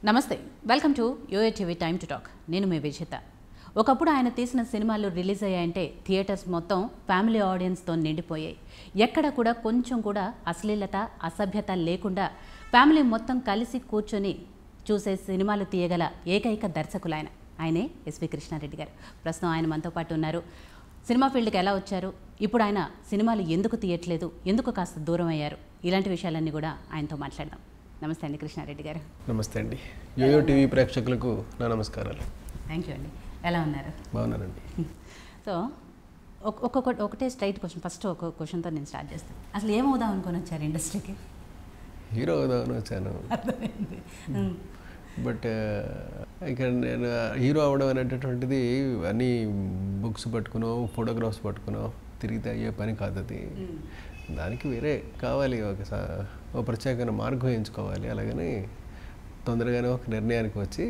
నమస్తే welcome to yoyo TV time to talk నేను మీ విజేత ఒకప్పుడు ఆయన తీసిన సినిమాలు రిలీజ్ అయ్యాయంటే థియేటర్స్ మొత్తం ఫ్యామిలీ ఆడియన్స్తో నిండిపోయాయి ఎక్కడ కూడా కొంచెం కూడా అశ్లీలత అసభ్యత లేకుండా ఫ్యామిలీ మొత్తం కలిసి కూర్చొని చూసే సినిమాలు తీయగల ఏకైక దర్శకులు ఆయన ఆయనే ఎస్వి కృష్ణారెడ్డి గారు ప్రస్తుతం ఆయన మనతో పాటు ఉన్నారు సినిమా ఫీల్డ్కి ఎలా వచ్చారు ఇప్పుడు ఆయన సినిమాలు ఎందుకు తీయట్లేదు ఎందుకు కాస్త దూరం అయ్యారు ఇలాంటి విషయాలన్నీ కూడా ఆయనతో మాట్లాడదాం నమస్తే అండి కృష్ణారెడ్డి గారు నమస్తే అండి యోయో టీవీ ప్రేక్షకులకు నా నమస్కారాలు థ్యాంక్ యూ అండి ఎలా ఉన్నారు బాగున్నానండి సో ఒక- ఒక్కొక్క ఒకటే స్ట్రైట్ క్వశ్చన్ ఫస్ట్ ఒక క్వశ్చన్తో నేను స్టార్ట్ చేస్తాను అసలు ఏమవుదాం అనుకొని వచ్చారు ఇండస్ట్రీకి హీరో అవుదామని వచ్చాను అర్థమైంది ఉమ్. బట్ ఇక నేను హీరో అవడం అనేటటువంటిది అన్ని బుక్స్ పట్టుకునో ఫోటోగ్రాఫ్స్ పట్టుకునో తిరిగితే అయ్యే పని కాదు అది దానికి వేరే కావాలి ఒక స- ఒక ప్రత్యేకమైన మార్గం ఎంచుకోవాలి అలాగని తొందరగానే ఒక నిర్ణయానికి వచ్చి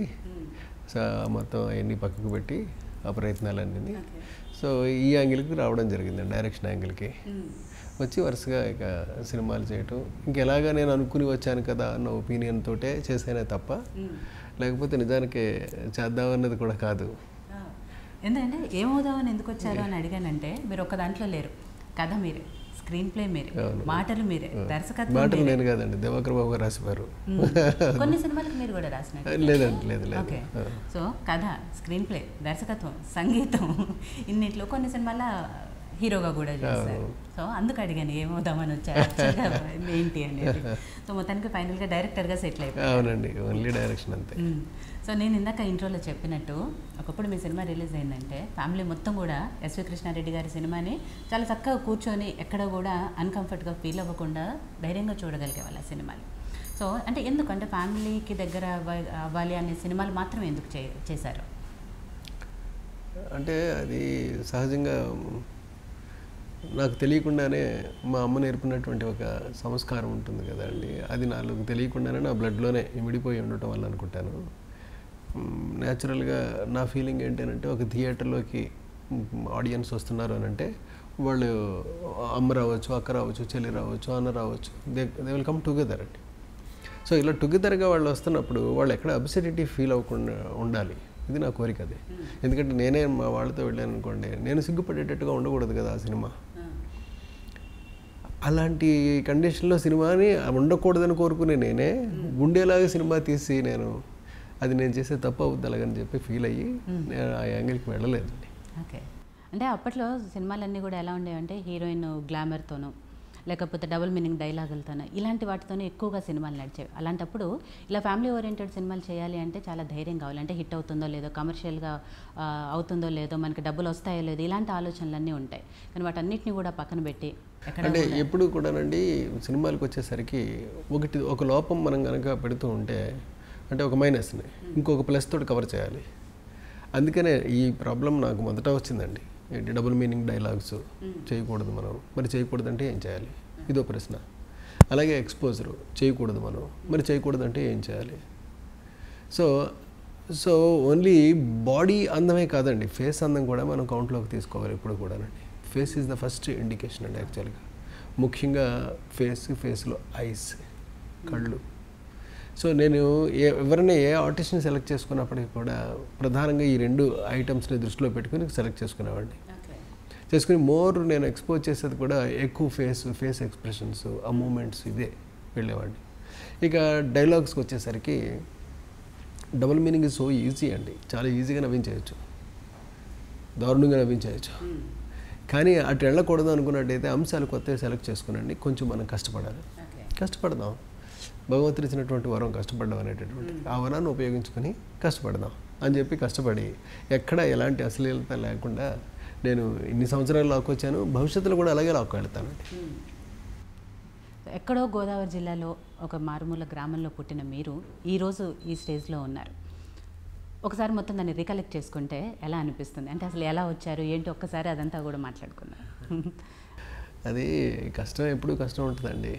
స- మొత్తం అవన్నీ పక్కకు పెట్టి ఆ ప్రయత్నాలన్నీ సో ఈ యాంగిల్కి రావడం జరిగింది డైరెక్షన్ యాంగిల్కి వచ్చి వరుసగా ఇక సినిమాలు చేయటం ఇంకెలాగా నేను అనుకుని వచ్చాను కదా అన్న ఒపీనియన్ తోటే చేసానే తప్ప లేకపోతే నిజానికి చేద్దామన్నది కూడా కాదు ఆ. ఎందుకంటే ఏమవుదామని ఎందుకు వచ్చారు అని అడిగానంటే మీరు ఒక దాంట్లో లేరు కథ మీరే స్క్రీన్ ప్లే మీరే అవును. మాటలు మీరే దర్శకత్వం మాటలు మీరే. నేను కాదండి దివాకర్ బాబు గారు రాసిపారు ఉమ్. కొన్ని సినిమాలకు మీరు కూడా రాసినట్టు లేదండి లేదు లేదు ఓకే సో కథ స్క్రీన్ ప్లే దర్శకత్వం సంగీతం ఇన్నిట్లో కొన్ని సినిమాల హీరోగా కూడా చేశారు సో అందుకు అడిగాను ఏమవుదామని వచ్చారు Actually గా ఏంటి అనేది సో మొత్తానికి ఫైనల్గా డైరెక్టర్గా సెటిల్ అయిపోయారు అవునండి ఓన్లీ డైరెక్షన్ అంతే మ్మ్. సో నేను ఇందాక ఇంట్రోలో చెప్పినట్టు ఒకప్పుడు మీ సినిమా రిలీజ్ అయిందంటే ఫ్యామిలీ మొత్తం కూడా ఎస్వి కృష్ణారెడ్డి గారి సినిమాని చాలా చక్కగా కూర్చొని ఎక్కడ కూడా అన్కంఫర్ట్గా ఫీల్ అవ్వకుండా ధైర్యంగా చూడగలిగే వాళ్ళ సినిమాలు సో అంటే ఎందుకు అంటే ఫ్యామిలీకి దగ్గర అవ్వ- అవ్వాలి అనే సినిమాలు మాత్రం ఎందుకు చే చేశారు అంటే అది సహజంగా నాకు తెలియకుండానే మా అమ్మ నేర్పినటువంటి ఒక సంస్కారం ఉంటుంది కదండి అది నాకు తెలియకుండానే నా బ్లడ్లోనే ఇమిడిపోయి ఉండటం వల్ల అనుకుంటాను న్యాచురల్గా నా ఫీలింగ్ ఏంటంటే ఒక థియేటర్లోకి ఆడియన్స్ వస్తున్నారు అని అంటే వాళ్ళు అమ్మ రావచ్చు అక్క రావచ్చు చెల్లి రావచ్చు అన్న రావచ్చు they they will come together అండి సో ఇలా టుగెదర్గా వాళ్ళు వస్తున్నప్పుడు వాళ్ళు ఎక్కడ అబ్సిడిటీ ఫీల్ అవ్వకుండా ఉండాలి ఇది నా కోరిక అది ఎందుకంటే నేనే మా వాళ్ళతో వెళ్ళాను అనుకోండి నేను సిగ్గుపడేటట్టుగా ఉండకూడదు కదా ఆ సినిమా అలాంటి కండిషన్లో సినిమాని ఉండకూడదని కోరుకునే నేనే ఉండేలాగా సినిమా తీసి నేను అది నేను చేసే తప్పు అవుద్ది అలాగని చెప్పి ఫీల్ అయ్యి నేను ఆ యాంగిల్కి వెళ్ళలేదండి ఓకే అంటే అప్పట్లో సినిమాలన్నీ కూడా ఎలా ఉండేవంటే హీరోయిన్ గ్లామర్తోనూ లేకపోతే డబుల్ మీనింగ్ డైలాగులతోనూ ఇలాంటి వాటితోనే ఎక్కువగా సినిమాలు నడిచేవి అలాంటప్పుడు ఇలా ఫ్యామిలీ ఓరియంటెడ్ సినిమాలు చేయాలి అంటే చాలా ధైర్యం కావాలి అంటే హిట్ అవుతుందో లేదో కమర్షియల్గా ఆ, అవుతుందో లేదో మనకి డబ్బులు వస్తాయో లేదో ఇలాంటి ఆలోచనలన్నీ ఉంటాయి కానీ వాటన్నిటిని కూడా పక్కన పెట్టి ఎక్కడ అంటే ఎప్పుడు కూడానండి సినిమాలకు వచ్చేసరికి ఒకటి ఒక లోపం మనం కనుక పెడుతూ ఉంటే అంటే ఒక మైనస్ని ఇంకొక ప్లస్ తోటి కవర్ చేయాలి అందుకనే ఈ ప్రాబ్లం నాకు మొదట వచ్చిందండి ఏంటి డబుల్ మీనింగ్ డైలాగ్స్ చేయకూడదు మనం మరి చేయకూడదు అంటే ఏం చేయాలి ఇదో ప్రశ్న అలాగే ఎక్స్పోజర్ చేయకూడదు మనం మరి చేయకూడదు అంటే ఏం చేయాలి సో సో ఓన్లీ బాడీ అందమే కాదండి ఫేస్ అందం కూడా మనం కౌంట్లోకి తీసుకోవాలి ఇప్పుడు కూడానండి face is the first indication అండి యాక్చువల్గా ముఖ్యంగా ఫేస్ ఫేస్లో ఐస్ కళ్ళు సో నేను ఏ ఎవరైనా ఏ ఆర్టిస్ట్ని సెలెక్ట్ చేసుకున్నప్పటికీ కూడా ప్రధానంగా ఈ రెండు ఐటమ్స్ని దృష్టిలో పెట్టుకుని సెలెక్ట్ చేసుకునేవాడిని ఓకే చేసుకుని మోర్ నేను ఎక్స్పోజ్ చేసేది కూడా ఎక్కువ ఫేస్ ఫేస్ ఎక్స్ప్రెషన్స్ ఆ మూమెంట్స్ ఇదే వెళ్ళేవాడిని ఇక డైలాగ్స్కి వచ్చేసరికి double meaning is so easy అండి చాలా ఈజీగా నవ్వించేయచ్చు దారుణంగా నవ్వించేయచ్చు కానీ అటు వెళ్ళకూడదు అనుకున్నట్టయితే అంశాలు కొత్తవి సెలెక్ట్ చేసుకునండి కొంచెం మనం కష్టపడాలి ఓకే కష్టపడదాం భగవంతుడు ఇచ్చినటువంటి వరం కష్టపడడం అనేటటువంటి ఆ వరాన్ని ఉపయోగించుకొని కష్టపడదాం అని చెప్పి కష్టపడి ఎక్కడ ఎలాంటి అశ్లీలత లేకుండా నేను ఇన్ని సంవత్సరాలు లాక్కొచ్చాను భవిష్యత్తులో కూడా అలాగే లాక్కు వెళ్తానండి ఎక్కడో గోదావరి జిల్లాలో ఒక మారుమూల గ్రామంలో పుట్టిన మీరు ఈరోజు ఈ స్టేజ్లో ఉన్నారు ఒకసారి మొత్తం దాన్ని రికలెక్ట్ చేసుకుంటే ఎలా అనిపిస్తుంది అంటే అసలు ఎలా వచ్చారు ఏంటి ఒక్కసారి అదంతా కూడా మాట్లాడుకున్నాం అది కష్టం ఎప్పుడూ కష్టం ఉంటుందండి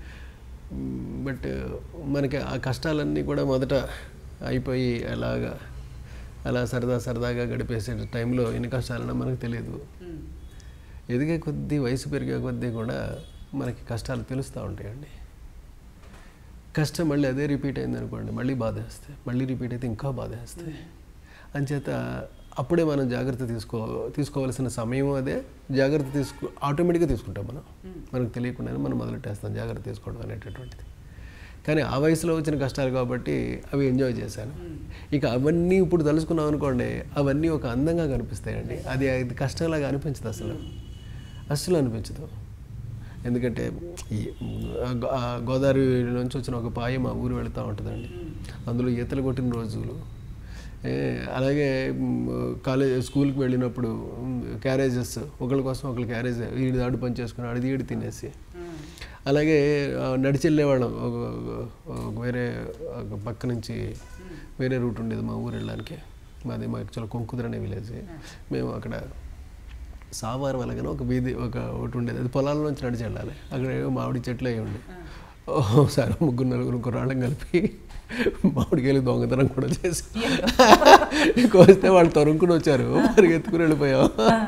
బట్ మనకి ఆ కష్టాలన్నీ కూడా మొదట అయిపోయి అలాగా అలా సరదా సరదాగా గడిపేసే టైంలో ఎన్ని కష్టాలన్నా మనకు తెలియదు ఎదిగే కొద్దీ వయసు పెరిగే కొద్దీ కూడా మనకి కష్టాలు తెలుస్తూ ఉంటాయండి కష్టం మళ్ళీ అదే రిపీట్ అయింది అనుకోండి మళ్ళీ బాధ వేస్తాయి మళ్ళీ రిపీట్ అయితే ఇంకా బాధ వేస్తాయి అంచేత అప్పుడే మనం జాగ్రత్త తీసుకో తీసుకోవాల్సిన సమయం అదే జాగ్రత్త తీసుకో ఆటోమేటిక్గా తీసుకుంటాం మనం మనకు తెలియకుండానే మనం మొదలెట్టేస్తాం జాగ్రత్త తీసుకోవడం అనేటటువంటిది కానీ ఆ వయసులో వచ్చిన కష్టాలు కాబట్టి అవి ఎంజాయ్ చేశాను ఇక అవన్నీ ఇప్పుడు తలుచుకున్నాం అనుకోండి అవన్నీ ఒక అందంగా కనిపిస్తాయండి అది అది కష్టంలాగా అనిపించదు అసలు అస్సలు అనిపించదు ఎందుకంటే ఈ గో- ఆ గోదావరి నుంచి వచ్చిన ఒక పాయ మా ఊరు వెళుతూ ఉంటుందండి అందులో ఈతలు కొట్టిన రోజులు ఏ, అలాగే కాలేజ్ స్కూల్కి వెళ్ళినప్పుడు క్యారేజెస్ ఒకరి కోసం ఒకరి క్యారేజ్ వీడి దాడు పని చేసుకుని అడిది ఈడి తినేసి అలాగే ఆ, నడిచి వెళ్ళేవాళ్ళం ఒక ఒక వేరే ఒక పక్క నుంచి వేరే రూట్ ఉండేది మా ఊరు వెళ్ళడానికి మాది మా యాక్చువల్ కొంకుదర్ అనే విలేజ్ మేము అక్కడ సావార్ వలగన ఒక వీధి ఒక ఒకటి ఉండేది అది పొలాల నుంచి నడిచి వెళ్ళాలి అక్కడ ఏవో మామిడి చెట్లు అవి ఉండే ఒకసారి ముగ్గురు నలుగురు కుర్రాళ్ళం కలిపి మామిడికాయలు దొంగతనం కూడా చేసి కోస్తే వాళ్ళు తరుముకుని వచ్చారు పరిగెత్తుకుని వెళ్ళిపోయాం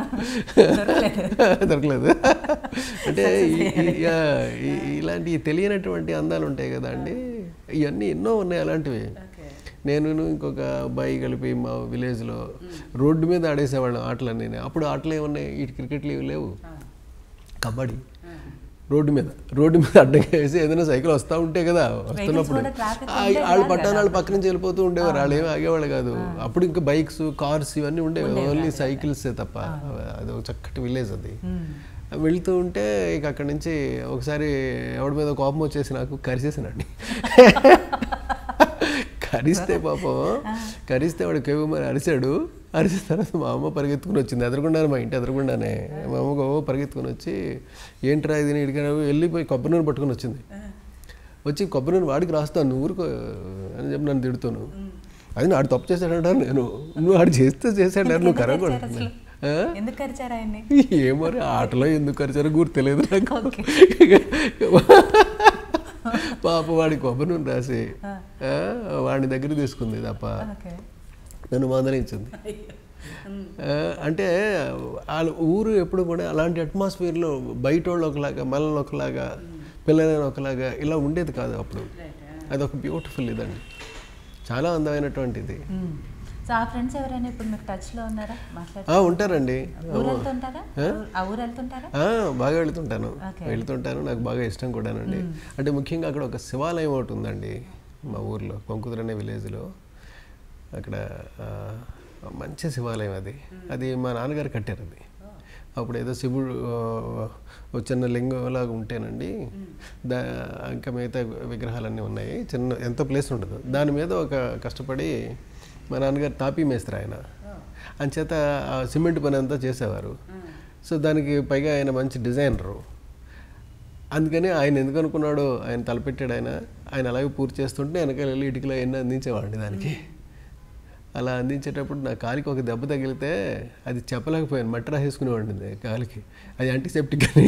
దొరకలేదు అంటే ఈ- ఈ- యా, ఈ- ఇలాంటి ఈ తెలియనటువంటి అందాలు ఉంటాయి కదా అండి ఇవన్నీ ఎన్నో ఉన్నాయి అలాంటివి నేను ఇంకొక అబ్బాయి కలిపి మా విలేజ్లో రోడ్డు మీద ఆడేసేవాళ్ళం ఆటలన్నీ అప్పుడు ఆటలు ఏమున్నాయి ఇటు క్రికెట్లు ఏవి లేవు కబడ్డీ రోడ్డు మీద రోడ్డు మీద అడ్డంగా వేసి ఏదైనా సైకిల్ వస్తూ ఉంటే కదా వస్తున్నప్పుడు కూడా traffic ఆ, వాళ్ళు పట్టాను వాళ్ళు పక్క నుంచి వెళ్ళిపోతూ ఉండేవారు వాళ్ళు ఏమి ఆగేవాళ్ళు కాదు అప్పుడు ఇంకా బైక్స్ కార్స్ ఇవన్నీ ఉండేవి ఓన్లీ సైకిల్సే తప్ప అది ఒక చక్కటి విలేజ్ అది వెళ్తూ ఉంటే ఇక అక్కడి నుంచి ఒకసారి ఎవడి మీద కోపం వచ్చేసి నాకు కరిచేసానండి కరిస్తే పాపం కరిస్తే వాడు కేవు మరి అరిచాడు అరిచిన తర్వాత మా అమ్మ పరిగెత్తుకుని వచ్చింది ఎదురుకుండానే మా ఇంటి ఎదురుకుండానే మా అమ్మ గోవ పరిగెత్తుకుని వచ్చి ఏంట్రా ఇది ఇడిగా వెళ్ళిపోయి కొబ్బరి నూనె పట్టుకుని వచ్చింది వచ్చి కొబ్బరి నూనె వాడికి రాస్తాను నువ్వు ఊరుకో అని చెప్పి నన్ను తిడుతాను అది నాడు తప్పు చేశాడంటారు నేను నువ్వు వాడు చేస్తే చేశాడు నువ్వు కరగొడుతున్నా ఎందుకు కరిచారు ఆయన్ని ఏమో రే, ఆటలో ఎందుకు ఖర్చారో గుర్తులేదు నాకు పాప వాడి కొబ్బరి నూనె రాసి ఆ, వాడి దగ్గర తీసుకుంది తప్ప ఓకే నన్ను మందలించింది ఆ, అంటే వాళ్ళ ఊరు ఎప్పుడు కూడా అలాంటి అట్మాస్ఫియర్లో బయట వాళ్ళు ఒకలాగా మనల్ని ఒకలాగా పిల్లలని ఒకలాగా ఇలా ఉండేది కాదు అప్పుడు అది ఒక బ్యూటిఫుల్ ఇదండి చాలా అందమైనటువంటిది సో ఆ ఫ్రెండ్స్ ఎవరైనా ఇప్పుడు మీకు టచ్ లో ఉన్నారా మాట్లాడు ఆ, ఉంటారండి ఊరు వెళ్తుంటారా ఆ ఊరు వెళ్తుంటారా ఆ, బాగా వెళ్తుంటాను Okay. వెళ్తుంటాను నాకు బాగా ఇష్టం కూడానండి అంటే ముఖ్యంగా అక్కడ ఒక శివాలయం ఒకటి ఉందండి మా ఊర్లో కొంకుదురు అనే విలేజ్లో అక్కడ ఆ, మంచి శివాలయం అది అది మా నాన్నగారు కట్టారు అది అప్పుడు ఏదో శివుడు ఆ, ఒక చిన్న లింగంలాగా ఉంటేనండి దా ఇంకా మిగతా విగ్రహాలన్నీ ఉన్నాయి చిన్న ఎంత ప్లేస్ ఉండదు దాని మీద ఒక కష్టపడి మా నాన్నగారు తాపీ మేస్త్రి ఆయన అంచేత ఆ సిమెంట్ పని అంతా చేసేవారు సో దానికి పైగా ఆయన మంచి డిజైనరు అందుకని ఆయన ఎందుకు అనుకున్నాడో ఆయన తలపెట్టాడు ఆయన ఆయన అలాగే పూర్తి చేస్తుంటే వెనకాల వెళ్ళి ఇటుకలో ఎన్ని అందించేవాడిని దానికి అలా అందించేటప్పుడు నా కాలికి ఒక దెబ్బ తగిలితే అది చెప్పలేకపోయాను మట్టి రాసేసుకునేవాడిని కాలికి అది యాంటీసెప్టిక్ అని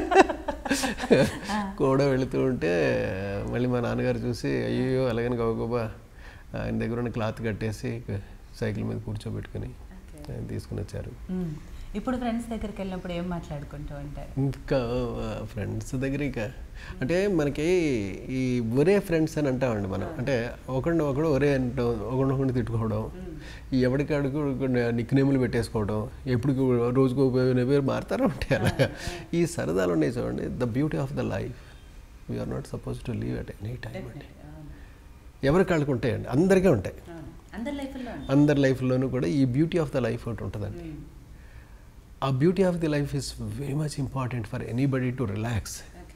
కూడా వెళుతూ ఉంటే మళ్ళీ మా నాన్నగారు చూసి అయ్యో అలాగని గబగబా ఆయన దగ్గర ఉన్న క్లాత్ కట్టేసి సైకిల్ మీద కూర్చోబెట్టుకుని ఆయన తీసుకుని వచ్చారు మ్మ్. ఇప్పుడు ఫ్రెండ్స్ దగ్గరికి వెళ్ళినప్పుడు ఏం మాట్లాడుకుంటూ ఉంటారు ఇంకా ఫ్రెండ్స్ దగ్గర ఇక అంటే మనకి ఈ ఒరే ఫ్రెండ్స్ అని అంటామండి మనం అంటే ఒకడిని ఒకడు ఒరే అంటాం ఒకడిని ఒకడిని తిట్టుకోవడం ఈ ఎవడికాడికి నిక్ నేములు పెట్టేసుకోవడం ఎప్పుడు రోజుకు ఉపయోగమైన పేరు మారుతారు ఉంటాయి అలాగా ఈ సరదాలు ఉన్నాయి చూడండి the beauty of the life we are not suppose to leave at any time అండి ఎవరి కాళ్ళకు ఉంటాయండి అందరికీ ఉంటాయి అందరి లైఫ్లో అందరి లైఫ్లోనూ కూడా ఈ బ్యూటీ ఆఫ్ ద లైఫ్ ఒకటి ఉంటుందండి ఆ beauty of the life is very much important for anybody to relax okay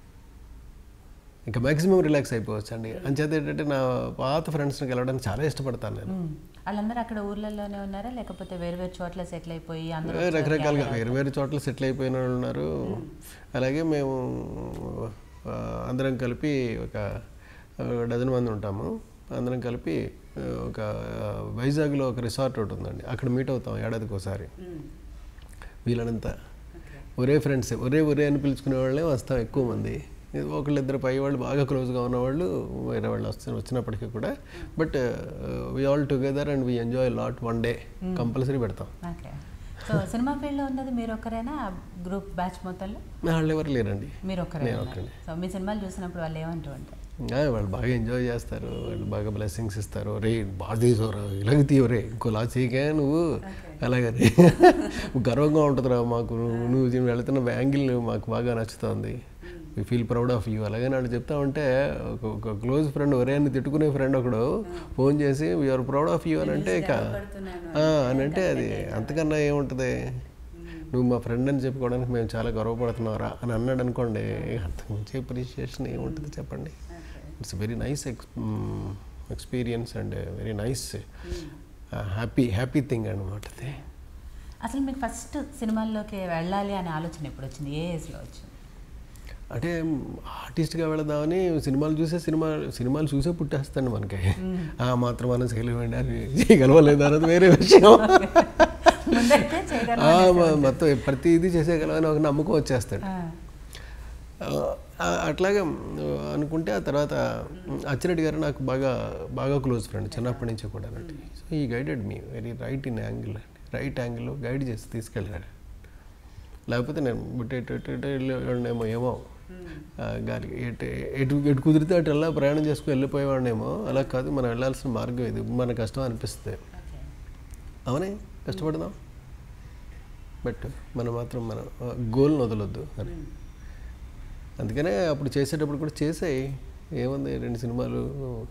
ఇంకా మ్యాక్సిమం రిలాక్స్ అయిపోవచ్చు అండి అంచేత ఏంటంటే నా పాత ఫ్రెండ్స్ని కలవడానికి చాలా ఇష్టపడతాను నేను వాళ్ళందరూ అక్కడ ఊర్లలోనే ఉన్నారా లేకపోతే వేరు వేరు చోట్ల సెటిల్ అయిపోయి అందరూ రకరకాలుగా వేరు వేరు చోట్ల సెటిల్ అయిపోయిన వాళ్ళు ఉన్నారు అలాగే మేము ఆ, అందరం కలిపి ఒక ఆ, డజన్ మంది ఉంటాము అందరం కలిపి ఆ, ఒక ఆ, వైజాగ్లో ఒక రిసార్ట్ ఒకటి ఉందండి అక్కడ మీట్ అవుతాం ఏడాదికి ఒకసారి వీళ్ళనంత ఒరే ఫ్రెండ్స్ ఒరే ఒరే అని పిలుచుకునే వాళ్ళే వస్తాం ఎక్కువ మంది ఒకళ్ళిద్దరు పై వాళ్ళు బాగా క్లోజ్గా ఉన్నవాళ్ళు వేరే వాళ్ళు వస్తు వచ్చినప్పటికీ కూడా but we all together and we enjoy lot one day compulsory పెడతాం ఓకే సో సినిమా ఫీల్డ్లో ఉన్నది మీరు ఒక్కరేనా గ్రూప్ బ్యాచ్ మొత్తంలో వాళ్ళు ఎవరు లేరండి మీరు ఒక్కరే నేను ఉన్నారు. ఒక్కనే. సో మీ సినిమాలు చూసినప్పుడు వాళ్ళు ఏమంటూ ఉంటారు ఆ, వాళ్ళు బాగా ఎంజాయ్ చేస్తారు వాళ్ళు బాగా బ్లెస్సింగ్స్ ఇస్తారు రే బాగా తీసుకోరా ఇలాగ తీయరే ఇంకోలా చేయకే నువ్వు అలాగని గర్వంగా ఉంటుందిరా మాకు నువ్వు నువ్వు వెళుతున్న యాంగిల్ మాకు బాగా నచ్చుతుంది we feel proud of you అలాగే నాడు చెప్తా ఉంటే ఒక ఒక క్లోజ్ ఫ్రెండ్ ఒరే అని తిట్టుకునే ఫ్రెండ్ ఒకడు ఫోన్ చేసి వీఆర్ ప్రౌడ్ ఆఫ్ యూ అని అంటే ఇక ఆ, అని అంటే అది అంతకన్నా ఏముంటుంది నువ్వు మా ఫ్రెండ్ అని చెప్పుకోవడానికి మేము చాలా గర్వపడుతున్నారా అని అన్నాడు అనుకోండి అంతకు మించి అప్రిషియేషన్ ఏముంటుంది చెప్పండి it's very nice ex experience and very nice happy happy thing అనమాట అది అసలు మీకు ఫస్ట్ సినిమాల్లోకి వెళ్ళాలి అనే ఆలోచన ఎప్పుడు వచ్చింది ఏ ఏజ్లో వచ్చింది అంటే ఆర్టిస్ట్గా వెళదామని సినిమాలు చూసే సినిమా సినిమాలు చూసే పుట్టేస్తాను మనకి ఆ మాత్రం మనం చేయలేమండి అని చేయగలవలేదు అన్నది వేరే విషయం ముందైతే చేయగలం ఆ, మ- మొత్తం ప్రతి ఇది చేసేయగలమని ఒక నమ్మకం వచ్చేస్తాడు ఆ, అట్లాగే మ్, అనుకుంటే ఆ తర్వాత మ్, అచ్చిరెడ్డి గారు నాకు బాగా బాగా క్లోజ్ ఫ్రెండ్ చిన్నప్పటి నుంచి కూడా అండి సో ఈ guided me very right in angle అండి రైట్ యాంగిల్లో గైడ్ చేసి తీసుకెళ్ళాడు లేకపోతే నేను బుట్ట ఎటు ఎటు ఎటు వెళ్ళేవాడినేమో ఏమో ఆ, గాలి ఎటు ఎటు ఎటు కుదిరితే అటు వెళ్ళా ప్రయాణం చేసుకుని వెళ్ళిపోయేవాడినేమో అలా కాదు మనం వెళ్ళాల్సిన మార్గం ఇది మన కష్టం అనిపిస్తుంది అవునే కష్టపడదాం బట్ మనం మాత్రం మన గోల్ని వదలొద్దు అని అందుకనే అప్పుడు చేసేటప్పుడు కూడా చేసాయి ఏముంది రెండు సినిమాలు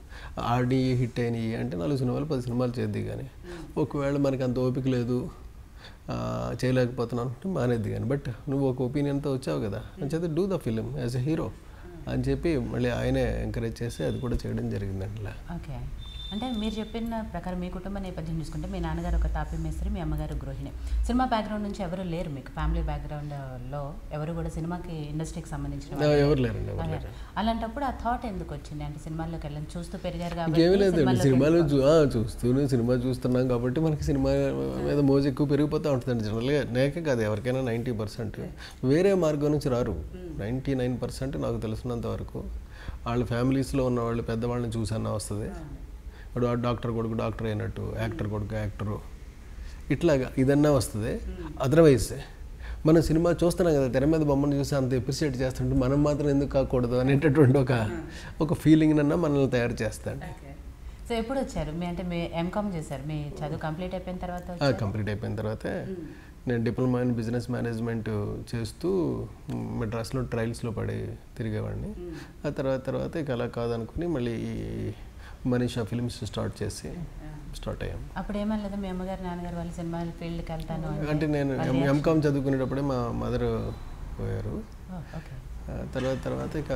ఆడి హిట్ అయినాయి అంటే నాలుగు సినిమాలు పది సినిమాలు చేద్ది కానీ ఒకవేళ మనకి అంత ఓపిక లేదు ఆ, చేయలేకపోతున్నాను అంటే మానేద్ది కానీ బట్ నువ్వు ఒక ఒపీనియన్తో వచ్చావు కదా అని చేత do the film as a hero అని చెప్పి మళ్ళీ ఆయనే ఎంకరేజ్ చేసి అది కూడా చేయడం జరిగిందండి ఇలా ఓకే అంటే మీరు చెప్పిన ప్రకారం మీ కుటుంబ నేపథ్యం చూసుకుంటే మీ నాన్నగారు ఒక తాపి మేస్త్రి మీ అమ్మగారు గృహిణి సినిమా బ్యాక్గ్రౌండ్ నుంచి ఎవరు లేరు మీకు ఫ్యామిలీ బ్యాక్గ్రౌండ్లో ఎవరు కూడా సినిమాకి ఇండస్ట్రీకి సంబంధించిన ఆ, వాళ్ళు ఎవరు లేరండి ఎవరు అలా- లేరు అలాంటప్పుడు ఆ థాట్ ఎందుకు వచ్చింది అంటే సినిమాల్లోకి వెళ్ళని చూస్తూ పెరిగారు కాబట్టి ఇంకేమీ లేదండి సినిమాల్లోకి సినిమాలు వెళ్ళిపో- చూ- ఆ, చూస్తూనే సినిమా చూస్తున్నాం కాబట్టి మనకి సినిమా మీద మోజు ఎక్కువ పెరిగిపోతూ ఉంటుందండి జనరల్గా నేకే కాదు ఎవరికైనా నైంటీ పర్సెంట్ వేరే మార్గం నుంచి రారు నైంటీ నైన్ పర్సెంట్ నాకు తెలిసినంత వరకు వాళ్ళ ఫ్యామిలీస్లో ఉన్న వాళ్ళు పెద్దవాళ్ళని చూసన్నా వస్తుంది ఇప్పుడు ఆ డాక్టర్ కొడుకు డాక్టర్ అయినట్టు యాక్టర్ కొడుకు యాక్టరు ఇట్లాగా ఇదన్నా వస్తుంది అదర్వైజ్ మనం సినిమా చూస్తున్నాం కదా తెర మీద బొమ్మను చూసి అంత ఎప్రిషియేట్ చేస్తుంటే మనం మాత్రం ఎందుకు కాకూడదు అనేటటువంటి ఒక ఒక ఫీలింగ్ అన్నా మనల్ని తయారు చేస్తాడు ఓకే. సో ఎప్పుడు వచ్చారు మీ అంటే మీ ఎంకామ్ చేశారు మీ చదువు కంప్లీట్ అయిపోయిన తర్వాత వచ్చారు? కంప్లీట్ అయిపోయిన తర్వాత నేను డిప్లొమా ఇన్ బిజినెస్ మేనేజ్మెంట్ చేస్తూ మ్, మెడ్రాస్లో ట్రయల్స్లో పడి తిరిగేవాడిని ఆ తర్వాత తర్వాత ఇక అలా కాదనుకుని మళ్ళీ ఈ మనీషా ఫిల్మ్స్ స్టార్ట్ చేసి స్టార్ట్ అయ్యాం అప్పుడు ఏమనలేదు మీ అమ్మగారు నాన్నగారు వాళ్ళ సినిమా ఫీల్డ్కి వెళ్తాను అంటే నేను ఎంకామ్ చదువుకునేటప్పుడే మా మదర్ పోయారు ఓ, ఓకే ఆ తర్వాత తర్వాత ఇక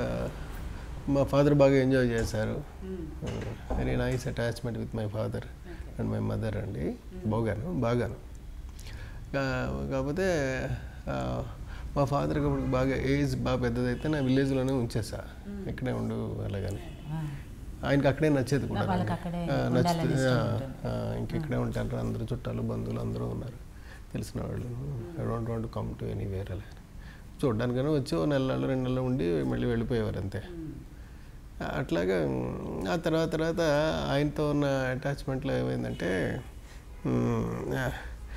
మా ఫాదర్ బాగా ఎంజాయ్ చేశారు very nice attachment with my father and my mother అండి బాగాను బాగాను కా- కాకపోతే ఆ, మా ఫాదర్కి అప్పుడు బాగా ఏజ్ బాగా పెద్దదైతే నా విలేజ్లోనే ఉంచేసా ఇక్కడే ఉండు అలాగని ఆ. ఆయనకి అక్కడే నచ్చేది కూడా వాళ్ళకి అక్కడే ఆ, ఉండాలని నచ్చుతుంది ఇష్టం ఆ, ఉంటుంది. ఆ, ఇంకెక్కడే ఉంటారు అందరూ చుట్టాలు బంధువులు అందరూ ఉన్నారు తెలిసిన వాళ్ళు I don't want come to anywhere అలా చూడడానికైనా వచ్చి ఓ నెల నెలలు రెండు నెలలు ఉండి మళ్ళీ వెళ్ళిపోయేవారు అంతే అట్లాగా మ్, ఆ తర్వాత తర్వాత ఆయనతో ఉన్న అటాచ్మెంట్లో ఏమైందంటే మ్, ఆ,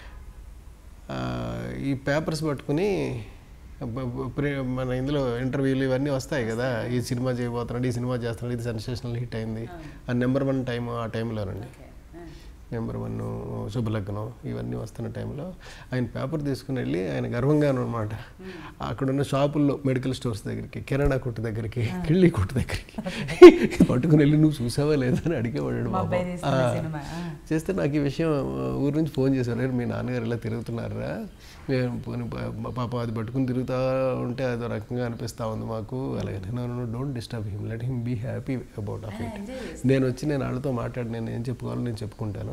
ఆ, ఈ పేపర్స్ పట్టుకుని బ- బ- ప్రే- మన ఇందులో ఇంటర్వ్యూలు ఇవన్నీ వస్తాయి కదా ఈ సినిమా చేయబోతున్నాడు ఈ సినిమా చేస్తున్నాడు ఇది సెన్సేషనల్ హిట్ అయింది ఆ నెంబర్ వన్ టైం ఆ టైంలోనండి నెంబర్ వన్ శుభలగ్నం ఇవన్నీ వస్తున్న టైంలో ఆయన పేపర్ తీసుకుని వెళ్ళి ఆయన గర్వంగా అనమాట అక్కడున్న షాపుల్లో మెడికల్ స్టోర్స్ దగ్గరికి కిరాణా కొట్టు దగ్గరికి కిళ్ళి కొట్టు దగ్గరికి పట్టుకుని వెళ్ళి నువ్వు చూసావా లేదా అని అడిగేవాడు మా బాబు. అబ్బాయి తీస్తున్న ఆ. సినిమా ఆ. చేస్తే నాకు ఈ విషయం ఆ, ఊరు నుంచి ఫోన్ చేశారు "రేయ్, మీ నాన్నగారు ఇలా తిరుగుతున్నారా మేము పోనీ పా- మా పాప అది పట్టుకుని తిరుగుతూ ఉంటే అదో రకంగా అనిపిస్తూ ఉంది మాకు అలాగే నేను don't disturb him let him be happy about of it నేను వచ్చి నేను వాళ్ళతో మాట్లాడి నేను ఏం చెప్పుకోవాలో నేను చెప్పుకుంటాను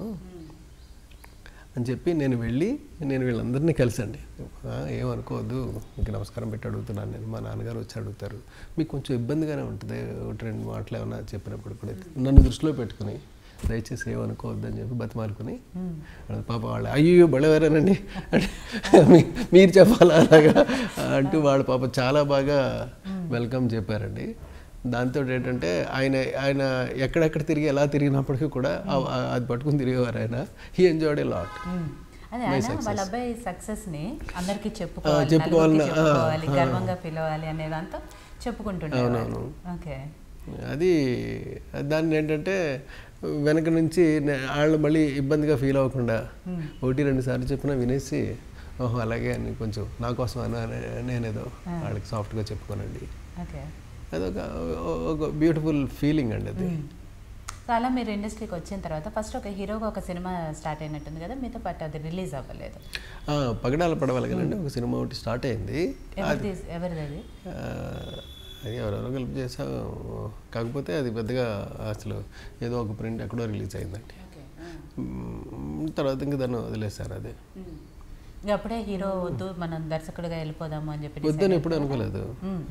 అని చెప్పి నేను వెళ్ళి నేను వీళ్ళందరినీ కలిసండి "ఆ, ఏమనుకోవద్దు మీకు నమస్కారం పెట్టి అడుగుతున్నాను నేను మా నాన్నగారు వచ్చి అడుగుతారు మీకు కొంచెం ఇబ్బందిగానే ఉంటుంది ఒకటి రెండు మాటలు ఏమన్నా చెప్పినప్పుడు కూడా నన్ను దృష్టిలో పెట్టుకుని దయచేసి ఏమనుకోవద్దు అని చెప్పి బతిమాలుకుని అడుగు, పాప వాళ్ళు అయ్యో బలవేరానండి అంటే "మీ- మీరు చెప్పాలా అలాగా అంటూ వాళ్ళ పాప చాలా బాగా వెల్కమ్ చెప్పారండి దాంతో ఏంటంటే ఆయన ఆయన ఎక్కడెక్కడ తిరిగి ఎలా తిరిగినప్పటికీ కూడా ఆ- ఆ- అది పట్టుకుని తిరిగేవారు ఆయన he enjoyed a lot um. అదే ఆయన వాళ్ళ అబ్బాయి సక్సెస్ ని అందరికి చెప్పుకోవాలి ఆ, చెప్పుకోవాలి, నలుగురికి ఆ, చెప్పుకోవాలి ఆ. గర్వంగా ఫీల్ అవ్వాలి అనే దాంతో చెప్పుకుంటుండేవారు అవునవును. ఓకే అది దాన్ని ఏంటంటే వెనక నుంచి నే- వాళ్ళు మళ్ళీ ఇబ్బందిగా ఫీల్ అవ్వకుండా ఒకటి రెండు సార్లు చెప్పినా వినేసి ఓహో అలాగే అని కొంచెం నా కోసం అని అని- నేనేదో వాళ్ళకి సాఫ్ట్గా చెప్పుకోనండి ఓకే అదొక ఒక బ్యూటిఫుల్ ఫీలింగ్ అండి అది సో అలా మీరు ఇండస్ట్రీకి వచ్చిన తర్వాత ఫస్ట్ ఒక హీరోగా ఒక సినిమా స్టార్ట్ అయినట్టుంది కదా మీతో పాటు అది రిలీజ్ అవ్వలేదు ఆ, పగడాల పడవలు కదండి ఒక సినిమా ఒకటి స్టార్ట్ అయింది ఎవరిది ఎవరిది అది ఆ, అది ఎవరెవరో కలిపి చేసాం కాకపోతే అది పెద్దగా అసలు ఏదో ఒక ప్రింట్ ఎక్కడో రిలీజ్ అయిందండి మ్, తర్వాత ఇంక దాన్ని వదిలేశారు అది ఇంకా అప్పుడే హీరో వద్దు మనం దర్శకుడిగా వెళ్ళిపోదాము అని చెప్పి వద్దని ఎప్పుడు అనుకోలేదు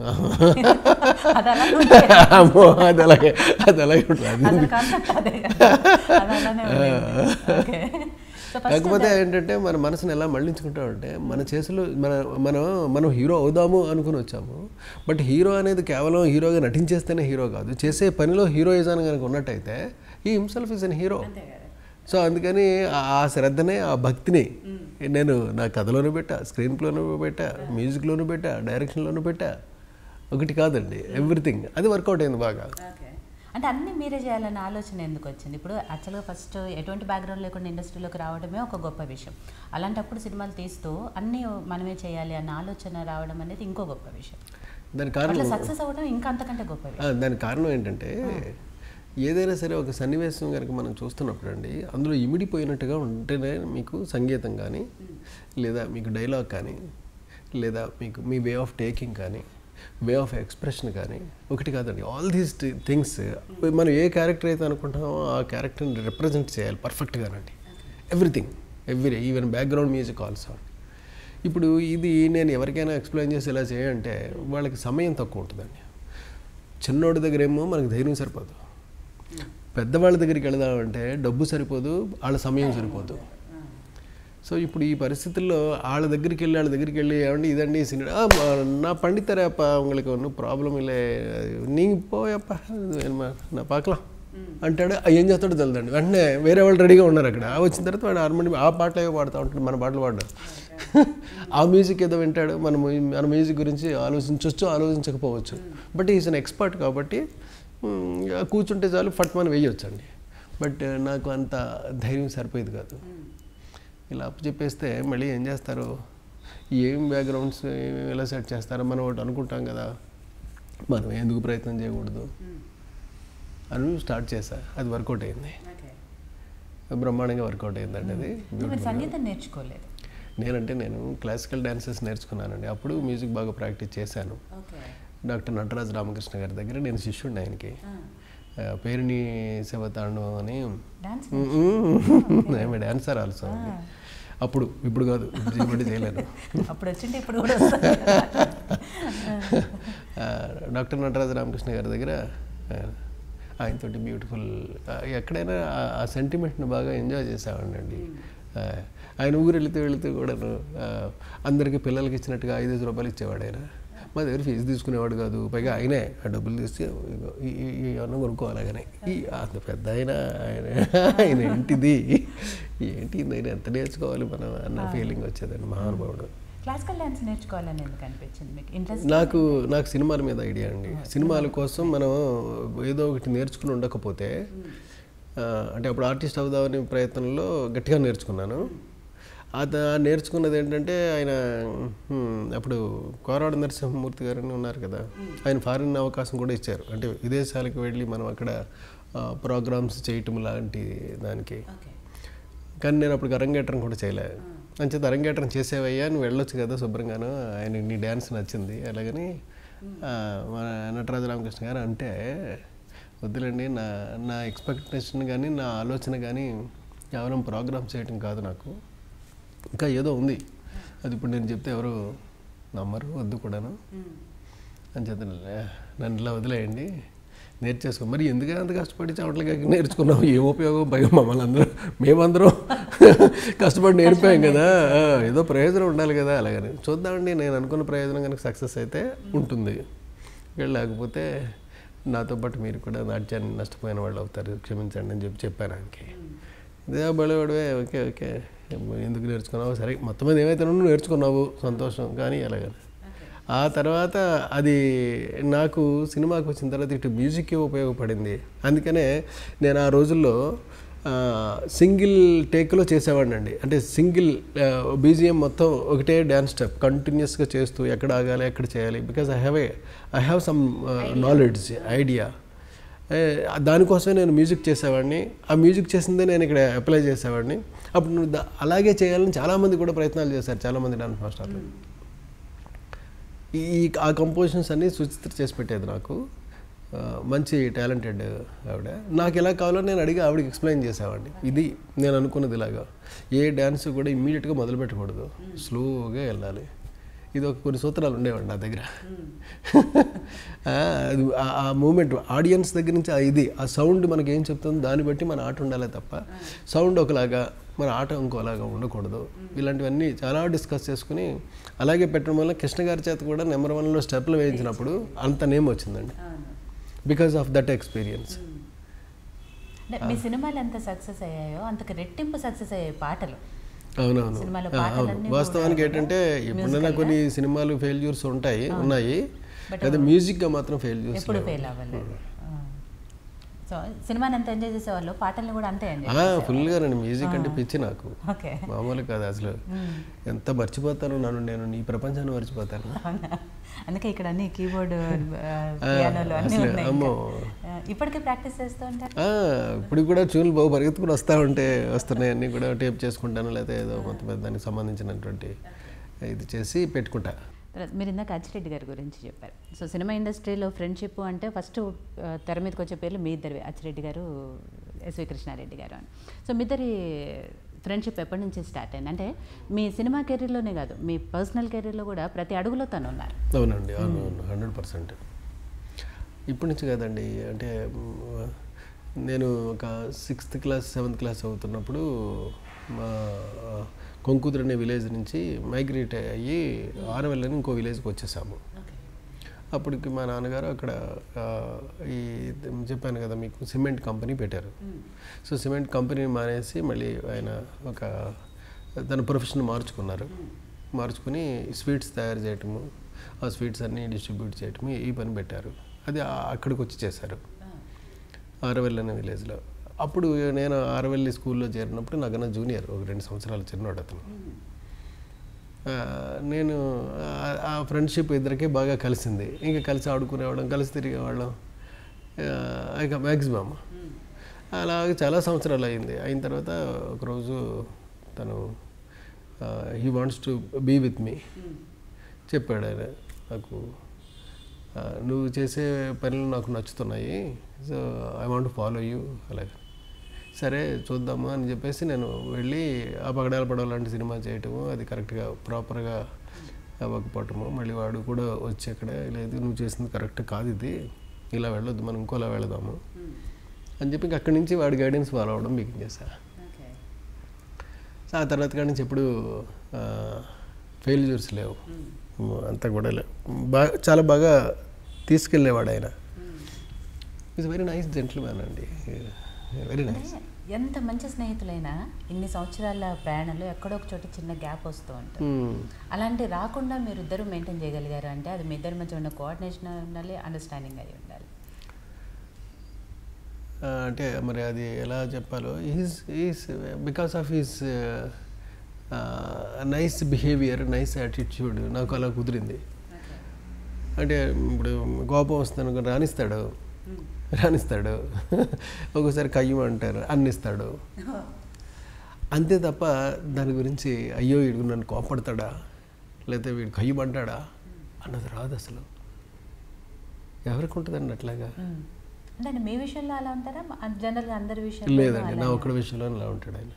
అది అలా ఉంది. అమ్మో అది అలాగే అది అలాగే ఉంటుంది అది అసలు కాన్సెప్ట్ అదే కదా. అది అలానే ఉంది. ఓకే సో ఫస్ట్ కాకపోతే ఏంటంటే మన మనసుని ఎలా మళ్ళించుకుంటామంటే మన చేతులు మన మనం మనం హీరో అవుదాము అనుకుని వచ్చాము బట్ హీరో అనేది కేవలం హీరోగా నటించేస్తేనే హీరో కాదు చేసే పనిలో హీరోయిజం కనుక ఉన్నట్టయితే ఈ హిమ్సెల్ఫ్ ఇస్ అన్ హీరో అంతే కదా సో అందుకని ఆ- ఆ శ్రద్ధనే ఆ భక్తిని నేను నా కథలోనూ పెట్టా స్క్రీన్ ప్లేలోనూ పెట్టా మ్యూజిక్లోనూ పెట్టా డైరెక్షన్లోనూ పెట్టా ఒకటి కాదండి ఎవ్రీథింగ్ అది వర్కౌట్ అయింది బాగా ఓకే అంటే అన్నీ మీరే చేయాలన్న ఆలోచన ఎందుకు వచ్చింది ఇప్పుడు యాక్చువల్గా ఫస్ట్ ఎటువంటి బ్యాక్గ్రౌండ్ లేకుండా ఇండస్ట్రీలోకి రావడమే ఒక గొప్ప విషయం అలాంటప్పుడు సినిమాలు తీస్తూ అన్నీ మనమే చేయాలి అన్న ఆలోచన రావడం అనేది ఇంకో గొప్ప విషయం దాని అట్లా కారణం సక్సెస్ అవ్వడం ఇంకా అంతకంటే గొప్ప విషయం ఆ, దానికి కారణం ఏంటంటే ఏదైనా సరే ఒక సన్నివేశం కనుక మనం చూస్తున్నప్పుడు అండి అందులో ఇమిడిపోయినట్టుగా ఉంటేనే మీకు సంగీతం కానీ లేదా మీకు డైలాగ్ కానీ లేదా మీకు మీ వే ఆఫ్ టేకింగ్ కానీ వే ఆఫ్ ఎక్స్ప్రెషన్ కానీ ఒకటి కాదండి ఆల్ దీస్ థింగ్స్ మనం ఏ క్యారెక్టర్ అయితే అనుకుంటామో ఆ క్యారెక్టర్ని రిప్రజెంట్ చేయాలి పర్ఫెక్ట్గానండి everything every even background music also ఇప్పుడు ఇది నేను ఎవరికైనా ఎక్స్ప్లెయిన్ చేసి ఇలా చేయంటే వాళ్ళకి సమయం తక్కువ ఉంటుందండి చిన్నోడి దగ్గర ఏమో మనకు ధైర్యం సరిపోదు పెద్దవాళ్ళ దగ్గరికి వెళదామంటే డబ్బు సరిపోదు వాళ్ళ సమయం సరిపోదు సో ఇప్పుడు ఈ పరిస్థితుల్లో వాళ్ళ దగ్గరికి వెళ్ళి వాళ్ళ దగ్గరికి వెళ్ళి ఏమండి ఇదండి ఈ సినిమా "ఆ, మా- నా పండితరేப்பா உங்களுக்கு ஒன்றும் ప్రాబ్లం இல்லை நீங்கள் పోయప్ప నా పాకలం అంటాడు "ఆ, ఏం చేస్తాడో తెలియదండి వెంటనే వేరే వాళ్ళు రెడీగా ఉన్నారు అక్కడ ఆ వచ్చిన తర్వాత వాడు హార్మోని ఆ పాటలు ఏవో పాడుతూ ఉంటాడు మన పాటలు పాడు ఆ మ్యూజిక్ ఏదో వింటాడు మన మ్యూ- మన మ్యూజిక్ గురించి ఆలోచించవచ్చు ఆలోచించకపోవచ్చు బట్ ఈజ్ అన్ ఎక్స్పర్ట్ కాబట్టి మ్, ఇక కూర్చుంటే చాలు ఫట్ మనం వేయొచ్చండి బట్ నాకు అంత ధైర్యం సరిపోయేది కాదు ఇలా అప్పు చెప్పేస్తే మళ్ళీ ఏం చేస్తారు ఏం బ్యాక్గ్రౌండ్స్ ఏమేమి ఎలా సెట్ చేస్తారో మనం ఒకటి అనుకుంటాం కదా మనం ఎందుకు ప్రయత్నం చేయకూడదు అని స్టార్ట్ చేశా అది వర్కౌట్ అయింది బ్రహ్మాండంగా వర్కౌట్ అయిందండి అది మీరు సంగీతం నేర్చుకోలేదు నేనంటే నేను క్లాసికల్ డాన్సెస్ నేర్చుకున్నానండి అప్పుడు మ్యూజిక్ బాగా ప్రాక్టీస్ చేశాను ఓకే డాక్టర్ నటరాజు రామకృష్ణ గారి దగ్గర నేను శిష్యుడిని ఆయనకి ఆ, పేరుని శివతాండం అని డాన్స్ ఐఎమ్ డాన్సర్ ఆల్సో అప్పుడు ఇప్పుడు కాదు ఇప్పుడు చేయలేను అప్పుడు వచ్చింటే ఇప్పుడు కూడా వస్తుంది ఆ, డాక్టర్ నటరాజ రామకృష్ణ గారి దగ్గర ఆ, ఆయనతోటి బ్యూటిఫుల్ ఆ, ఎక్కడైనా ఆ- ఆ సెంటిమెంట్ని బాగా ఎంజాయ్ చేసేవాడినండి ఆ, ఆయన ఊరు వెళితే వెళితే కూడాను ఆ, అందరికీ పిల్లలకి ఇచ్చినట్టుగా ఐదు ఐదు రూపాయలు ఇచ్చేవాడు ఆయన మా దగ్గర ఫీజు తీసుకునేవాడు కాదు పైగా ఆయనే ఆ డబ్బులు తీసి ఇగో ఈ- ఈ- ఈ అన్నం కొనుక్కోవాలి అలాగనే ఈ అంత పెద్ద ఆయన ఆయన ఆయన ఏంటిది ఏంటి ఇది ఆయన ఎంత నేర్చుకోవాలి మనం అన్న ఫీలింగ్ వచ్చేదండి మహానుభావుడు క్లాసికల్ డాన్స్ నేర్చుకోవాలని ఎందుకు అనిపించింది మీకు ఇంట్రెస్ట్ నాకు నాకు సినిమాల మీద ఐడియా అండి సినిమాల కోసం మనం ఏదో ఒకటి నేర్చుకుని ఉండకపోతే ఆ, అంటే అప్పుడు ఆర్టిస్ట్ అవుదామనే ప్రయత్నంలో గట్టిగా నేర్చుకున్నాను అది ఆ నేర్చుకున్నది ఏంటంటే ఆయన హ్మ్, అప్పుడు కోరాడ నరసింహమూర్తి గారని ఉన్నారు కదా ఆయన ఫారిన్ అవకాశం కూడా ఇచ్చారు అంటే విదేశాలకు వెళ్ళి మనం అక్కడ ప్రోగ్రామ్స్ చేయటం లాంటి దానికి ఓకే కానీ నేను అప్పుడు అరంగేట్రం కూడా చేయలేదు అంచేత అరంగేట్రం చేసేవయ్యా నువ్వు వెళ్ళొచ్చు కదా శుభ్రంగాను ఆయన నీ డ్యాన్స్ నచ్చింది అలాగని ఆ, మన నటరాజ రామకృష్ణ గారు అంటే వద్దులేండి నా నా ఎక్స్పెక్టేషన్ కానీ నా ఆలోచన కానీ కేవలం ప్రోగ్రామ్ చేయటం కాదు నాకు ఇంకా ఏదో ఉంది అది ఇప్పుడు నేను చెప్తే ఎవరు నమ్మరు వద్దు కూడాను అని చేత నన్ను ఇలా వదిలేయండి నేర్చేసుకో మరి ఎందుకు అంత కష్టపడి చవట్లకి నేర్చుకున్నావు ఏం ఉపయోగం భయం మమ్మల్ని అందరూ మేమందరం కష్టపడి నేర్పాం కదా ఆ, ఏదో ప్రయోజనం ఉండాలి కదా అలాగని చూద్దామండి నేను అనుకున్న ప్రయోజనం కనుక సక్సెస్ అయితే ఉంటుంది ఇక్కడ లేకపోతే నాతో పాటు మీరు కూడా నాట్యాన్ని నష్టపోయిన వాళ్ళు అవుతారు క్షమించండి అని చెప్పి చెప్పాను ఆయనకి ఇదే బలవాడివే ఓకే ఓకే ఎందుకు నేర్చుకున్నావు సరే మొత్తం మీద ఏమైతే నువ్వు నేర్చుకున్నావు సంతోషం కానీ అలాగని ఆ తర్వాత అది నాకు సినిమాకి వచ్చిన తర్వాత ఇటు మ్యూజిక్కి ఉపయోగపడింది అందుకనే నేను ఆ రోజుల్లో ఆ, సింగిల్ టేక్లో చేసేవాడిని అండి అంటే సింగిల్ బీజిఎం మొత్తం ఒకటే డ్యాన్స్ స్టెప్ కంటిన్యూస్గా చేస్తూ ఎక్కడ ఆగాలి ఎక్కడ చేయాలి because I have a I have some knowledge idea a, దానికోసమే నేను మ్యూజిక్ చేసేవాడిని ఆ మ్యూజిక్ చేసిందే నేను ఇక్కడ అప్లై చేసేవాడిని అప్పుడు నువ్వు దా- అలాగే చేయాలని చాలామంది కూడా ప్రయత్నాలు చేశారు చాలామంది డాన్స్ మాస్టర్లు ఈ ఈ- ఆ కంపోజిషన్స్ అన్నీ సుచిత్ర చేసి పెట్టేది నాకు ఆ, మంచి టాలెంటెడ్ ఆవిడ నాకు ఎలా కావాలో నేను అడిగి ఆవిడకి ఎక్స్ప్లెయిన్ చేసేవాడిని ఇది నేను అనుకున్నది ఇలాగా ఏ డ్యాన్స్ కూడా ఇమ్మీడియట్గా మొదలు పెట్టకూడదు స్లోగా వెళ్ళాలి ఇది ఒక కొన్ని సూత్రాలు ఉండేవాడి నా దగ్గర ఆ, అది ఆ- ఆ మూమెంట్ ఆడియన్స్ దగ్గర నుంచి ఆ ఇది ఆ సౌండ్ మనకి ఏం చెప్తుందో దాన్ని బట్టి మన ఆట ఉండాలి తప్ప సౌండ్ ఒకలాగా మన ఆట ఇంకోలాగా ఉండకూడదు ఇలాంటివన్నీ చాలా డిస్కస్ చేసుకుని అలాగే పెట్టడం వల్ల కృష్ణ గారి చేత కూడా నెంబర్ వన్లో స్టెప్లు వేయించినప్పుడు అంత నేమ్ వచ్చిందండి బికాస్ ఆఫ్ దట్ ఎక్స్పీరియన్స్ అంటే మీ సినిమాలు ఎంత సక్సెస్ అయ్యాయో అంతకు రెట్టింపు సక్సెస్ అయ్యాయి పాటలు అవునవును సినిమాలో ఆ, అవును పాటలన్నీ వాస్తవానికి ఏంటంటే ఎప్పుడైనా కొన్ని సినిమాలు ఫెయిల్యూర్స్ ఉంటాయి ఉన్నాయి అదే మ్యూజిక్గా మాత్రం ఫెయిల్యూర్స్ ఎప్పుడు ఫెయిల్ అవ్వలేదు సో సినిమాని ఎంత ఎంజాయ్ చేసేవాళ్ళు పాటల్ని కూడా అంతే ఎంజాయ్ ఫుల్గా రండి మ్యూజిక్ అంటే పిచ్చి నాకు ఓకే మామూలు కాదు అసలు ఎంత మర్చిపోతాను నన్ను నేను నీ ప్రపంచాన్ని మర్చిపోతాను అందుకే ఇక్కడ అన్ని కీబోర్డ్ పియానోలు అన్నీ అసలు ఉన్నాయి అమ్మో ఆ, ఇప్పటికే ప్రాక్టీస్ చేస్తూ ఉంటారు ఆ, ఇప్పుడు కూడా ట్యూన్లు బాగా పరిగెత్తుకుని వస్తూ ఉంటే వస్తున్నాయి అన్నీ కూడా టేప్ చేసుకుంటాను లేకపోతే ఏదో మొత్తం మీద దానికి సంబంధించినటువంటి ఇది చేసి పెట్టుకుంటా తర్వాత మీరు ఇందాక అచ్చిరెడ్డి గారి గురించి చెప్పారు సో సినిమా ఇండస్ట్రీలో ఫ్రెండ్షిప్ అంటే ఫస్ట్ ఆ, తెర మీదకి వచ్చే పేర్లు మీ ఇద్దరివి అచ్చిరెడ్డి గారు ఎస్వి కృష్ణారెడ్డి గారు అని సో మీ ఇద్దరి ఫ్రెండ్షిప్ ఎప్పటి నుంచి స్టార్ట్ అయింది అంటే మీ సినిమా కెరీర్లోనే కాదు మీ పర్సనల్ కెరీర్లో కూడా ప్రతి అడుగులో తను ఉన్నారు అవునండి అవును అవును హండ్రెడ్ పర్సెంట్ ఇప్పటి నుంచి కాదండి అంటే మ్, నేను ఒక సిక్స్త్ క్లాస్ సెవెంత్ క్లాస్ అవుతున్నప్పుడు మా కొంకుదురు అనే విలేజ్ నుంచి మైగ్రేట్ అయ్యి ఆరవెల్లని ఇంకో విలేజ్కి వచ్చేసాము అప్పటికి మా నాన్నగారు అక్కడ ఆ, ఈ చెప్పాను కదా మీకు సిమెంట్ కంపెనీ పెట్టారు సో సిమెంట్ కంపెనీని మానేసి మళ్ళీ ఆయన ఒక తన ప్రొఫెషన్ మార్చుకున్నారు మార్చుకుని స్వీట్స్ తయారు చేయటము ఆ స్వీట్స్ అన్నీ డిస్ట్రిబ్యూట్ చేయటము ఈ పని పెట్టారు అది ఆ- అక్కడికి వచ్చి చేశారు ఆరవెల్లి అనే విలేజ్లో అప్పుడు నేను ఆరవెల్లి స్కూల్లో చేరినప్పుడు నాకన్నా జూనియర్ ఒక రెండు సంవత్సరాలు చిన్నవాడు అతను ఆ, నేను ఆ- ఆ ఫ్రెండ్షిప్ ఇద్దరికే బాగా కలిసింది ఇంకా కలిసి ఆడుకునేవాళ్ళం కలిసి తిరిగేవాళ్ళం ఆ, ఇక మ్యాక్సిమం అలాగే చాలా సంవత్సరాలు అయింది అయిన తర్వాత ఒకరోజు తను he wants to be with me చెప్పాడు ఆయన నాకు ఆ, నువ్వు చేసే పనులు నాకు నచ్చుతున్నాయి so I want follow you అలాగే సరే చూద్దాము అని చెప్పేసి నేను వెళ్ళి ఆ పగడాల పడవ లాంటి సినిమా చేయటము అది కరెక్ట్గా ప్రాపర్గా అవ్వకపోవటము మళ్ళీ వాడు కూడా వచ్చి అక్కడ లేదు నువ్వు చేసింది కరెక్ట్ కాదు ఇది ఇలా వెళ్ళొద్దు మనం ఇంకోలా వెళదాము అని చెప్పి ఇంక అక్కడి నుంచి వాడి గైడెన్స్ ఫాలో అవ్వడం మీకు చేశా సో ఆ తర్వాత కాడి నుంచి ఎప్పుడు ఫెయిల్యూర్స్ లేవు అంతా కూడా లేవు బాగా చాలా బాగా తీసుకెళ్ళేవాడు ఆయన ఈజ్ వెరీ నైస్ జెంట్ల్మ్యాన్ అండి వెరీ నైస్ ఎంత మంచి స్నేహితులైనా ఇన్ని సంవత్సరాల ప్రయాణంలో ఎక్కడో ఒక చోట చిన్న గ్యాప్ వస్తూ ఉంటుంది అలాంటి రాకుండా మీరు ఇద్దరు మెయింటైన్ చేయగలిగారు అంటే అది మీ ఇద్దరి మధ్య ఉన్న కోఆర్డినేషన్ ఉండాలి అండర్స్టాండింగ్ అయి ఉండాలి అంటే మరి అది ఎలా చెప్పాలో is is because of his nice behaviour nice attitude నాకు అలా కుదిరింది అంటే ఇప్పుడు కోపం వస్తాను రాణిస్తాడు రాణిస్తాడు ఒక్కోసారి కయ్యం అంటారు అన్నిస్తాడు అంతే తప్ప దాని గురించి అయ్యో వీడు నన్ను కోపడతాడా లేకపోతే వీడు కయ్యమంటాడా అన్నది రాదు అసలు ఎవరికి ఉంటుందండి అట్లాగా అంటే మీ విషయంలో అలా ఉంటారా జనరల్గా అందరి విషయంలో లేదండి నా ఒక్కడి విషయంలో అలా ఉంటాడు ఆయన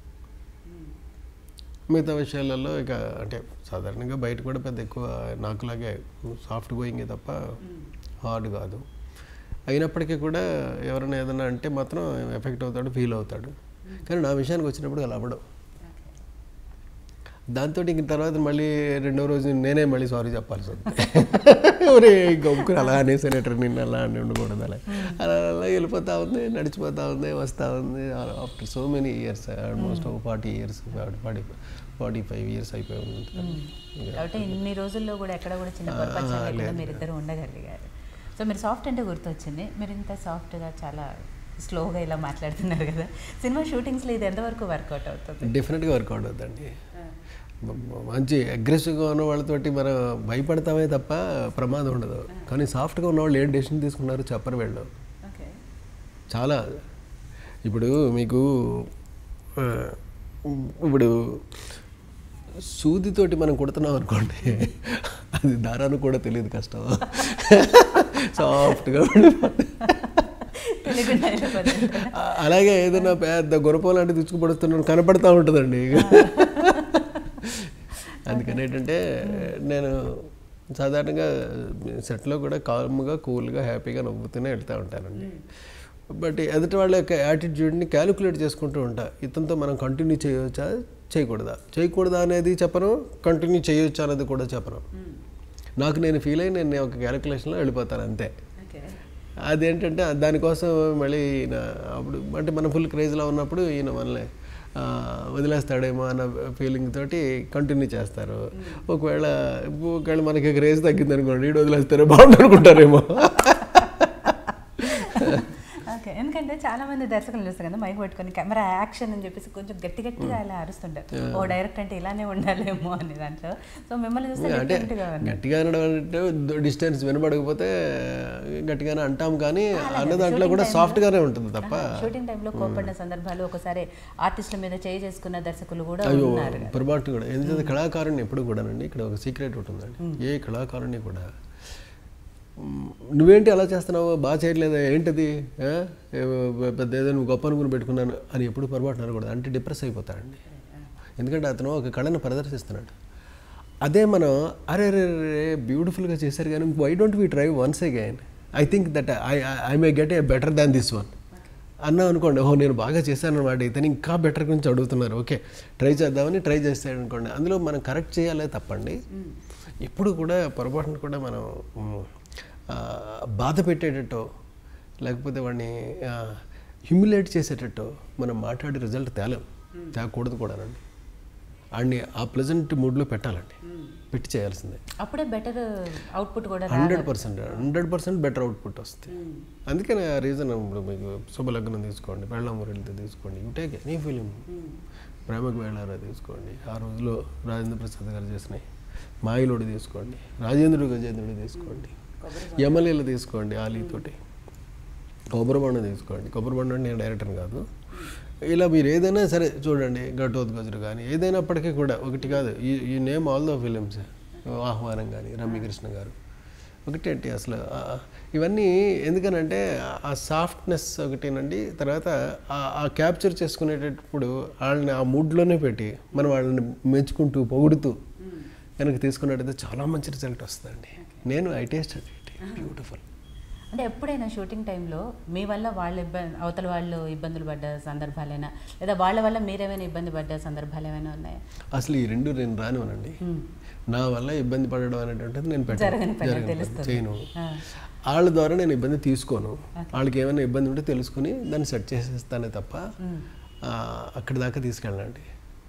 మిగతా విషయాలలో ఇక అంటే సాధారణంగా బయట కూడా పెద్ద ఎక్కువ నాకులాగే సాఫ్ట్ గోయింగే తప్ప హార్డ్ కాదు అయినప్పటికీ కూడా ఎవరైనా ఏదైనా అంటే మాత్రం ఎఫెక్ట్ అవుతాడు ఫీల్ అవుతాడు కానీ నా విషయానికి వచ్చినప్పుడు అలా అవ్వడం దాంతో ఇంక తర్వాత మళ్ళీ రెండో రోజు నేనే మళ్ళీ సారీ చెప్పాల్సి వస్తుంది ఒరే గమ్ముకుని అలా అనేసినట్టు నిన్ను అలా అని ఉండకూడదు అలా అలా అలా వెళ్ళిపోతా ఉంది నడిచిపోతా ఉంది వస్తూ ఉంది after so many years almost ఒక forty years forty forty five years అయిపోయి ఉంది కాబట్టి ఇన్ని రోజుల్లో కూడా ఎక్కడ కూడా చిన్న పొరపాటు లేకుండా మీరిద్దరు ఉండగలిగారు సో మీరు సాఫ్ట్ అంటే గుర్తొచ్చింది మీరు ఇంత సాఫ్ట్గా చాలా స్లోగా ఇలా మాట్లాడుతున్నారు కదా సినిమా షూటింగ్స్లో ఇది ఎంతవరకు వర్కౌట్ అవుతుంది డెఫినెట్గా వర్కౌట్ అవుతుందండి మ- మ- మంచి అగ్రెసివ్గా ఉన్న వాళ్ళతోటి మనం భయపడతామే తప్ప ప్రమాదం ఉండదు కానీ సాఫ్ట్గా ఉన్న వాళ్ళు ఏ డెసిషన్ తీసుకున్నారు చెప్పరు వీళ్ళు ఓకే చాలా ఇప్పుడు మీకు ఆ, ఇప్పుడు సూదితోటి మనం కుడుతున్నాం అనుకోండి అది దారానికి కూడా తెలియదు కష్టం సాఫ్ట్గా తెలియకుండా వెళ్ళిపోతుంది. ఆ- అలాగే ఏదైనా పెద్ద గొరప లాంటి తెచ్చుకుపడుతున్నాను కనపడతా ఉంటుందండి అందుకని ఏంటంటే నేను సాధారణంగా సెట్లో కూడా కామ్గా కూల్గా హ్యాపీగా నవ్వుతూనే వెళ్తూ ఉంటానండి బట్ ఎదుటి వాళ్ళ యొక్క యాటిట్యూడ్ని క్యాలిక్యులేట్ చేసుకుంటూ ఉంటా ఇతనితో మనం కంటిన్యూ చేయవచ్చా చేయకూడదా చేయకూడదా అనేది చెప్పను కంటిన్యూ చేయొచ్చా అనేది కూడా చెప్పను నాకు నేను ఫీల్ అయ్యి నేను ఒక క్యాలిక్యులేషన్లో వెళ్ళిపోతాను అంతే ఓకే అదేంటంటే దానికోసం మళ్ళీ ఈయన అప్పుడు అంటే మనం ఫుల్ క్రేజ్లో ఉన్నప్పుడు ఈయన మనల్ని ఆ, వదిలేస్తాడేమో అన్న ఫీలింగ్ తోటి కంటిన్యూ చేస్తారు ఒకవేళ ఒకవేళ మనకి క్రేజ్ తగ్గింది అనుకోండి ఈడు వదిలేస్తారో బాగుండు అనుకుంటారేమో ఓకే ఎందుకంటే చాలా మంది దర్శకులు చూస్తారు కదా మైక్ పట్టుకొని కెమెరా యాక్షన్ అని చెప్పేసి కొంచెం గట్టి గట్టిగా అలా అరుస్తుంటారు ఓ డైరెక్ట్ అంటే ఇలానే ఉండాలేమో అని దాంట్లో సో మిమ్మల్ని చూస్తే అంటే డిఫరెంట్గా ఉంది గట్టిగా అనడం అంటే డిస్టెన్స్ వినబడకపోతే గట్టిగానే అంటాం కానీ అన్న దాంట్లో కూడా సాఫ్ట్గానే ఉంటుంది తప్ప షూటింగ్ టైంలో కోపడిన సందర్భాలు ఒకసారి ఆర్టిస్టుల మీద చేయి చేసుకున్న దర్శకులు కూడా అయ్యో ఉన్నారు పొరపాటు కూడా ఎందుకంటే కళాకారుని ఎప్పుడు కూడానండి ఇక్కడ ఒక సీక్రెట్ ఉంటుందండి ఏ కళాకారుని కూడా మ్, నువ్వేంటి అలా చేస్తున్నావు బాగా చేయట్లేదా ఏంటది ఆ? ఏ, పెద్ద ఏదో నువ్వు గొప్ప అనుకుని పెట్టుకున్నాను అని ఎప్పుడు పొరపాటు అనకూడదు అంటే డిప్రెస్ అయిపోతాడండి ఎందుకంటే అతను ఒక కళను ప్రదర్శిస్తున్నాడు అదే మనం అరే రే రే బ్యూటిఫుల్గా చేశారు కానీ why don't we try once again I think that I I may get a better than this one అన్నా అనుకోండి ఓహో నేను బాగా చేశాను అనమాట ఇతను ఇంకా బెటర్ గురించి అడుగుతున్నారు ఓకే ట్రై చేద్దామని ట్రై చేస్తాడు అనుకోండి అందులో మనం కరెక్ట్ చేయాలే తప్పండి ఎప్పుడు కూడా పొరపాటున కూడా మనం మ్, ఆ, బాధ పెట్టేటట్టో లేకపోతే వాడిని హ్యూమిలేట్ చేసేటట్టు మనం మాట్లాడే రిజల్ట్ తేలేం తేకూడదు కూడానండి వాడిని ఆ ప్లెజెంట్ మూడ్లో పెట్టాలండి పెట్టి చేయాల్సిందే అప్పుడే బెటర్ అవుట్పుట్ కూడా రా- hundred percent hundred percent better output వస్తుంది అందుకని ఆ రీజన్ ఇప్పుడు మీకు శుభలగ్నం తీసుకోండి పెళ్ళమూరితో తీసుకోండి యూ టేక్ ఎనీ ఫిలిం ప్రేమకు వెళ్ళారా తీసుకోండి ఆ రోజులో రాజేంద్ర ప్రసాద్ గారు చేసినాయి మాయిలోడి తీసుకోండి రాజేంద్రుడు గజేంద్రుడు తీసుకోండి ఎమ్మెల్యేలు తీసుకోండి ఆలీతోటి కొబ్బరి బండ తీసుకోండి కొబ్బరి బండ అంటే నేను డైరెక్టర్ కాదు ఇలా మీరు ఏదైనా సరే చూడండి ఘటోద్గజుడు కానీ ఏదైనప్పటికీ కూడా ఒకటి కాదు ఈ ఈ నేమ్ ఆల్ ద ఫిలిమ్స్ ఆహ్వానం కానీ రమ్యకృష్ణ గారు ఒకటేంటి అసలు ఆ- ఇవన్నీ ఎందుకనంటే ఆ సాఫ్ట్నెస్ ఒకటేనండి తర్వాత ఆ- ఆ క్యాప్చర్ చేసుకునేటప్పుడు వాళ్ళని ఆ మూడ్లోనే పెట్టి మనం వాళ్ళని మెచ్చుకుంటూ పొగుడుతూ కనుక తీసుకున్నట్టయితే చాలా మంచి రిజల్ట్ వస్తుందండి నేను ఐ టేస్ట్ ఇట్ బ్యూటిఫుల్ అంటే ఎప్పుడైనా షూటింగ్ టైంలో మీ వల్ల వాళ్ళ ఇబ్బంది అవతల వాళ్ళు ఇబ్బందులు పడ్డ సందర్భాలైనా లేదా వాళ్ళ వల్ల మీరేమైనా ఇబ్బంది పడ్డ సందర్భాలు ఏమైనా ఉన్నాయా అసలు ఈ రెండు నేను రానివ్వనండి నా వల్ల ఇబ్బంది పడడం అనేటువంటిది నేను పెట్టను. జరగని పని జరగని పని. తెలుస్తుంది. చేయను ఆ. వాళ్ళ ద్వారా నేను ఇబ్బంది తీసుకోను వాళ్ళకి ఏమైనా ఇబ్బంది ఉంటే తెలుసుకుని దాన్ని సెట్ చేసేస్తానే తప్ప ఆ, అక్కడి దాకా తీసుకెళ్ళండి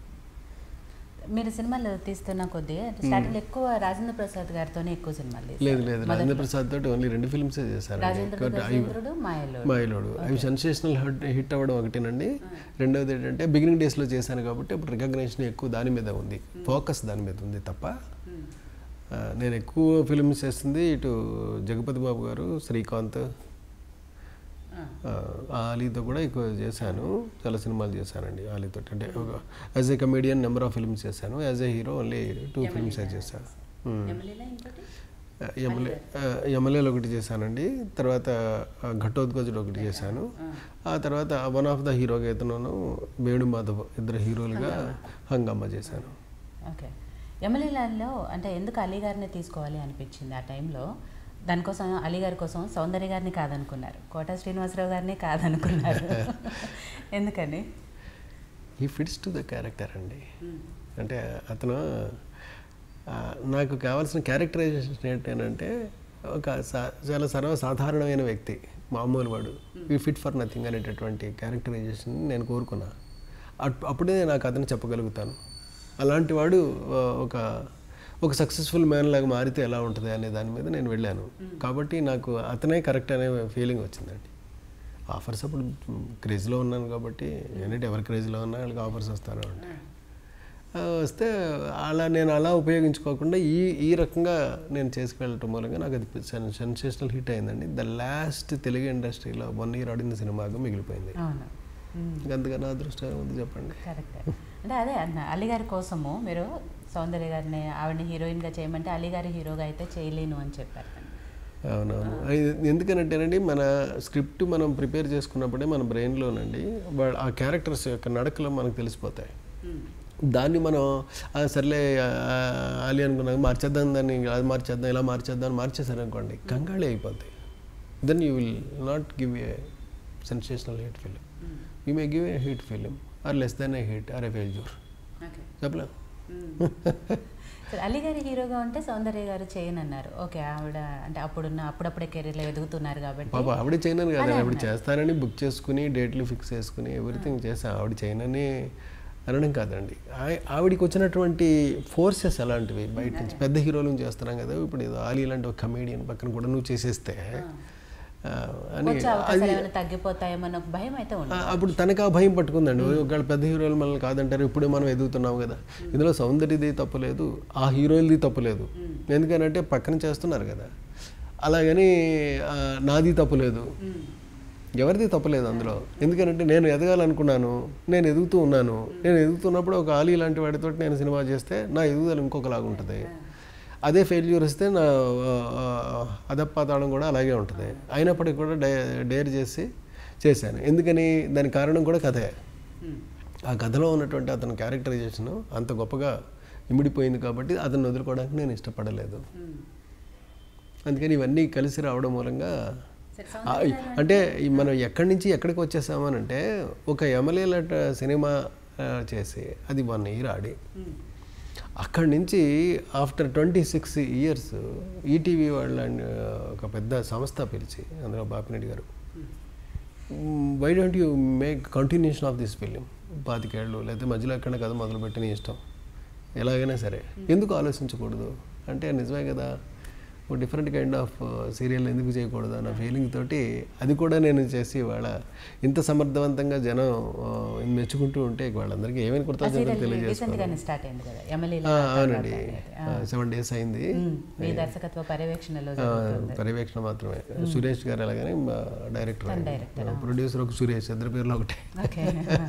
మీరు సినిమాలు తీస్తున్న కొద్దీ స్టార్టింగ్ ఎక్కువ రాజేంద్ర ప్రసాద్ గారితోనే ఎక్కువ సినిమాలు తీశారు. లేదు లేదు రాజేంద్ర ప్రసాద్ తోటి ఓన్లీ రెండు ఫిల్మ్సే చేశారండి రాజేంద్ర గజేంద్రుడు మాయలో మాయలోడు అవి సెన్సేషనల్ హిట్ హిట్ అవ్వడం ఒకటేనండి రెండవది ఏంటంటే బిగినింగ్ డేస్లో చేశాను కాబట్టి ఇప్పుడు రికగ్నేషన్ ఎక్కువ దాని మీద ఉంది ఫోకస్ దాని మీద ఉంది తప్ప ఆ, నేను ఎక్కువ ఫిల్మ్స్ చేస్తుంది ఇటు జగపతి బాబు గారు శ్రీకాంత్ ఆ, ఆలీతో కూడా ఎక్కువ చేశాను చాలా సినిమాలు చేశానండి ఆలీతో అంటే as a comedian number of films చేశాను as a hero only two films చేశాను మ్మ్. ఎమ్మెల్యే ఎమ్మెల్యేలు ఒకటి చేశానండి తర్వాత ఆ, ఘటోత్కచుడు ఒకటి చేశాను ఆ తర్వాత వన్ ఆఫ్ ద హీరోగా ఇతను వేణు మాధవ్ ఇద్దరు హీరోలుగా హంగామా చేశాను ఓకే ఎమ్మెల్యేలలో అంటే ఎందుకు అలీ గారిని తీసుకోవాలి అనిపించింది ఆ టైంలో దానికోసం అలీ గారి కోసం సౌందర్య గారిని కాదనుకున్నారు కోట శ్రీనివాసరావు గారిని కాదనుకున్నారు ఎందుకని ఈ ఫిట్స్ టు ద క్యారెక్టర్ అండి అంటే అతను ఆ, నాకు కావాల్సిన క్యారెక్టరైజేషన్ ఏంటంటే ఒక సా- చాలా సర్వసాధారణమైన వ్యక్తి మామూలు వాడు ఈ ఫిట్ ఫర్ నథింగ్ అనేటటువంటి క్యారెక్టరైజేషన్ నేను కోరుకున్నా అట్- అప్పుడే నాకు అతను చెప్పగలుగుతాను అలాంటి వాడు ఆ, ఒక ఒక సక్సెస్ఫుల్ మ్యాన్ లాగా మారితే ఎలా ఉంటుంది అనే దాని మీద నేను వెళ్ళాను కాబట్టి నాకు అతనే కరెక్ట్ అనే ఫీలింగ్ వచ్చిందండి ఆఫర్స్ అప్పుడు క్రేజ్లో ఉన్నాను కాబట్టి ఏంటంటే ఎవరి క్రేజ్లో ఉన్నా వాళ్ళకి ఆఫర్స్ వస్తాను ఉంటాయి ఆ, వస్తే అలా నేను అలా ఉపయోగించుకోకుండా ఈ ఈ రకంగా నేను చేసుకెళ్ళటం మూలంగా నాకు అది సెన్సేషనల్ హిట్ అయిందండి ద లాస్ట్ తెలుగు ఇండస్ట్రీలో వన్ ఇయర్ ఆడిన సినిమాగా మిగిలిపోయింది అవును మ్మ్. అంతకన్నా అదృష్టం ఉంది చెప్పండి కరెక్ట్ అంటే అదే అన్న అలీ గారి కోసము మీరు సౌందర్య గారిని ఆవిడని హీరోయిన్గా చేయమంటే అలీ గారి హీరోగా అయితే చేయలేను అని చెప్పారు అవునవును అది ఎందుకనంటేనండి మన స్క్రిప్ట్ మనం ప్రిపేర్ చేసుకున్నప్పుడే మన బ్రెయిన్లోనండి వాళ్ళ ఆ క్యారెక్టర్స్ యొక్క నడకలు మనకు తెలిసిపోతాయి దాన్ని మనం "ఆ, సర్లే ఆ, ఆలి అనుకున్నాక మార్చేద్దాం దాన్ని అది మార్చేద్దాం ఇలా మార్చేద్దాం అని మార్చేసారు అనుకోండి కంగాళి అయిపోతాయి then you will not give a sensational hit film you may give a hit film or less then a hit or a failure okay చెప్పలేం సరే అలీ గారి హీరోగా ఉంటే సౌందర్య గారు చేయనన్నారు ఓకే ఆవిడ అంటే అప్పుడున్న అప్పుడప్పుడే కెరీర్లో ఎదుగుతున్నారు కాబట్టి పాప ఆవిడ చేయనని కదా అదే ఆవిడ అన్నారు. చేస్తానని బుక్ చేసుకుని డేట్లు ఫిక్స్ చేసుకుని ఎవ్రీథింగ్ చేసా ఆవిడ చేయనని అనడం కాదండి ఆయ- ఆవిడకి వచ్చినటువంటి ఫోర్సెస్ అలాంటివి బయట నుంచి పెద్ద హీరోలు చేస్తున్నాం కదా ఇప్పుడు ఏదో ఆలీ లాంటి ఒక కమేడియన్ పక్కన కూడా నువ్వు చేసేస్తే ఆ, అని వచ్చే అది అవకాశాలు ఏమైనా తగ్గిపోతాయేమన్న ఒక భయం అయితే ఆ, ఉంది అప్పుడు తనకు ఆ భయం పట్టుకుందండి ఒకవేళ పెద్ద హీరోలు మనల్ని కాదంటారు ఇప్పుడే మనం ఎదుగుతున్నాం కదా ఇందులో సౌందర్యది తప్పులేదు ఆ హీరోయిల్ది తప్పులేదు ఎందుకనంటే పక్కన చేస్తున్నారు కదా అలాగని ఆ, నాది తప్పులేదు ఎవరిది తప్పలేదు అందులో ఎందుకంటే నేను ఎదగాలనుకున్నాను నేను ఎదుగుతూ ఉన్నాను నేను ఎదుగుతున్నప్పుడు ఒక ఆలీ లాంటి వాడితో నేను సినిమా చేస్తే నా ఎదుగుదల ఇంకొకలాగా ఉంటుంది అదే ఫెయిల్యూర్ వస్తే నా ఆ, ఆ, అధపాతాళం కూడా అలాగే ఉంటుంది అయినప్పటికీ కూడా డే డేర్ చేసి చేశాను ఎందుకని దానికి కారణం కూడా కథే ఆ కథలో ఉన్నటువంటి అతని క్యారెక్టరైజేషన్ అంత గొప్పగా ఇమిడిపోయింది కాబట్టి అతన్ని వదులుకోవడానికి నేను ఇష్టపడలేదు అందుకని ఇవన్నీ కలిసి రావడం మూలంగా సరే, ఆ, అంటే ఈ మనం ఎక్కడి నుంచి ఎక్కడికి వచ్చేసామనంటే ఒక ఎమ్మెల్యేల సినిమా ఆ, చేసి అది వన్ ఇయర్ ఆడి అక్కడి నుంచి after twenty six years ETV వాళ్ళ ఆ, ఒక పెద్ద సంస్థ పిలిచి అందులో Bapireddy garu why don't you make continuation of this film పాతికేళ్ళు లేకపోతే మధ్యలో ఎక్కడ కథ మొదలుపెట్టి నీ ఇష్టం ఎలాగైనా సరే ఎందుకు ఆలోచించకూడదు అంటే నిజమే కదా ఒక డిఫరెంట్ కైండ్ ఆఫ్ సీరియల్ ఎందుకు చేయకూడదు అన్న ఫీలింగ్ తోటి అది కూడా నేను చేసి ఇవాళ ఇంత సమర్థవంతంగా జనం ఆ, మెచ్చుకుంటూ ఉంటే వాళ్ళందరికీ ఏమైనా కృతజ్ఞతలు రీసెంట్ తెలియజేసుకోవాలి గానే స్టార్ట్ అయింది కదా ఎమ్మెల్యే ఆ, అవునండి సెవెన్ డేస్ అయింది మీ దర్శకత్వ పర్యవేక్షణలో ఆ, పర్యవేక్షణ మాత్రమే సురేష్ గారు అలాగనే మా డైరెక్టర్ ఆయన. ప్రొడ్యూసర్ ఒక సురేష్ ఇద్దరు పేర్లు ఒకటే ఓకే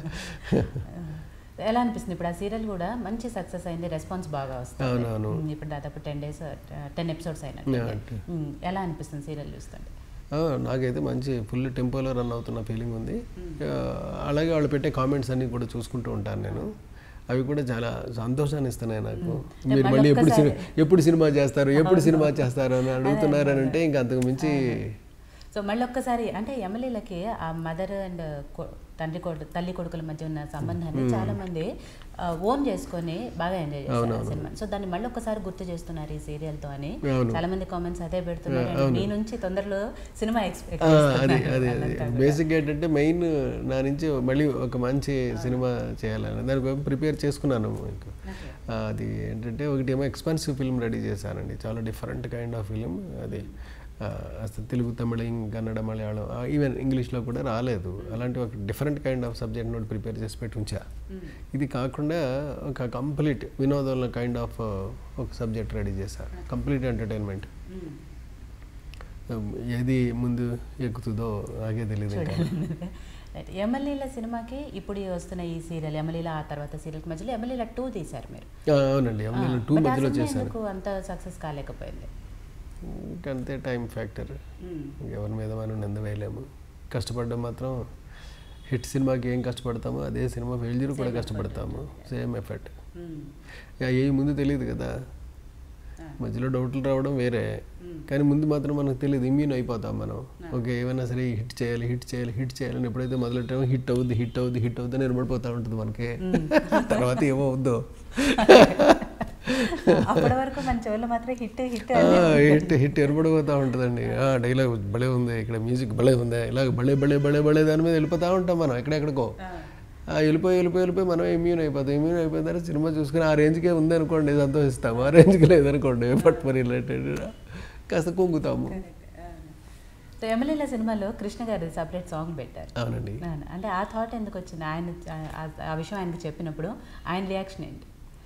ఎలా అనిపిస్తుంది ఇప్పుడు ఆ సీరియల్ కూడా మంచి సక్సెస్ అయింది రెస్పాన్స్ బాగా వస్తుంది అవునవును ఉమ్, ఇప్పుడు దాదాపు టెన్ డేస్ టెన్ ఎపిసోడ్స్ అయినట్టు Yeah, అంటే. ఎలా అనిపిస్తుంది సీరియల్ చూస్తుంటే ఆ, నాకైతే మంచి ఫుల్ టెంపోలో రన్ అవుతున్న ఫీలింగ్ ఉంది ఆ, అలాగే వాళ్ళు పెట్టే కామెంట్స్ అన్ని కూడా చూసుకుంటూ ఉంటాను నేను అవి కూడా చాలా సంతోషాన్ని ఇస్తున్నాయి నాకు మీరు మళ్ళీ ఎప్పుడు సినిమా ఎప్పుడు సినిమా చేస్తారు ఎప్పుడు సినిమా చేస్తారు అని అడుగుతున్నారు అని అంటే ఇంకా అంతకు మించి సో మళ్ళీ ఒక్కసారి అంటే ఎమ్మెల్యేలకి ఆ మదర్ అండ్ తండ్రి కొడు తల్లి కొడుకుల మధ్య ఉన్న సంబంధాన్ని చాలా మంది ఓన్ చేసుకొని బాగా ఎంజాయ్ చేస్తారు ఆ సినిమా సో దాన్ని మళ్ళీ ఒక్కసారి గుర్తు చేస్తున్నారు ఈ సీరియల్ తో అని అవును. చాలా మంది కామెంట్స్ అదే పెడుతున్నారు and మీ నుంచి తొందరలో సినిమా ఎక్స్పెక్ట్ ఆ, అది అది అది బేసిక్గా ఏంటంటే మెయిన్ నా నుంచి మళ్ళీ ఒక మంచి సినిమా చేయాలని దానికి ప్రిపేర్ చేసుకున్నాను మీకు ఆ, అది ఏంటంటే ఒకటేమో ఎక్స్పెన్సివ్ ఫిల్మ్ రెడీ చేశానండి చాలా డిఫరెంట్ కైండ్ ఆఫ్ ఫిల్మ్ అది ఆ, అసలు తెలుగు తమిళ ఇంగ్- కన్నడ మలయాళం ఈవెన్ ఇంగ్లీష్లో కూడా రాలేదు అలాంటి ఒక different kind of subject note prepare చేసి పెట్టి ఉంచా ఇది కాకుండా ఒక కంప్లీట్ వినోదంలో కైండ్ ఆఫ్ ఒక సబ్జెక్ట్ రెడీ చేశా కంప్లీట్ ఎంటర్టైన్మెంట్ ఏది ముందు ఎక్కుతుందో నాకే తెలియదు ఇంకా రైట్ ఎమ్మెల్యేల సినిమాకి ఇప్పుడు వస్తున్న ఈ సీరియల్ ఎమ్మెల్యేల ఆ తర్వాత సీరియల్ మధ్యలో ఎమ్మెల్యేల టూ తీశారు మీరు ఆ, అవునండి అమ్మాయిలు టూ But ఆ మధ్యలో సినిమా చేశాను ఎందుకు అంత సక్సెస్ కాలేకపోయింది అంతే టైం ఫ్యాక్టర్ ఎవరి మీద మనం నింద వేయలేము కష్టపడడం మాత్రం హిట్ సినిమాకి ఏం కష్టపడతామో అదే సినిమా ఫెయిల్యూర్ కూడా కష్టపడతాము సేమ్ ఎఫెక్ట్ ఏ ముందు తెలియదు కదా మధ్యలో డౌట్లు రావడం వేరే కానీ ముందు మాత్రం మనకు తెలియదు ఇమ్యూన్ అయిపోతాం మనం ఓకే ఏమైనా సరే హిట్ చేయాలి హిట్ చేయాలి హిట్ చేయాలని ఎప్పుడైతే మొదలెట్టామో హిట్ అవుద్ది హిట్ అవుద్ది హిట్ అవుద్ది అని నిలబడిపోతూ ఉంటుంది మనకి తర్వాత ఏమో అవుద్దో అప్పటి వరకు మన చెవుల్లో మాత్రం హిట్ హిట్ హిట్ హిట్ ఎరబడిపోతూ ఉంటుందండి డైలాగ్ భలే ఉంది ఇక్కడ మ్యూజిక్ భలే ఉంది ఇలా భలే భలే భలే భలే దాని మీద వెళ్ళిపోతూ ఉంటాం మనం ఎక్కడెక్కడికో ఆ వెళ్ళిపోయి వెళ్ళిపోయి వెళ్ళిపోయి మనం ఇమ్యూన్ అయిపోతాం ఇమ్యూన్ అయిపోయిన తర్వాత సినిమా చూసుకుని ఆ రేంజ్కే ఉంది అనుకోండి సంతోషిస్తాం ఆ రేంజ్కి లేదనుకోండి బట్ మరి రిలేటెడ్ కాస్త కుంగుతాము సో ఎమ్మెల్యేల సినిమాలో కృష్ణ గారు సపరేట్ సాంగ్ పెట్టారు అవునండి అవును. అంటే ఆ థాట్ ఎందుకు వచ్చింది ఆయన ఆ- ఆ విషయం ఆయనకి చెప్పినప్పుడు ఆయన రియాక్షన్ ఏంటి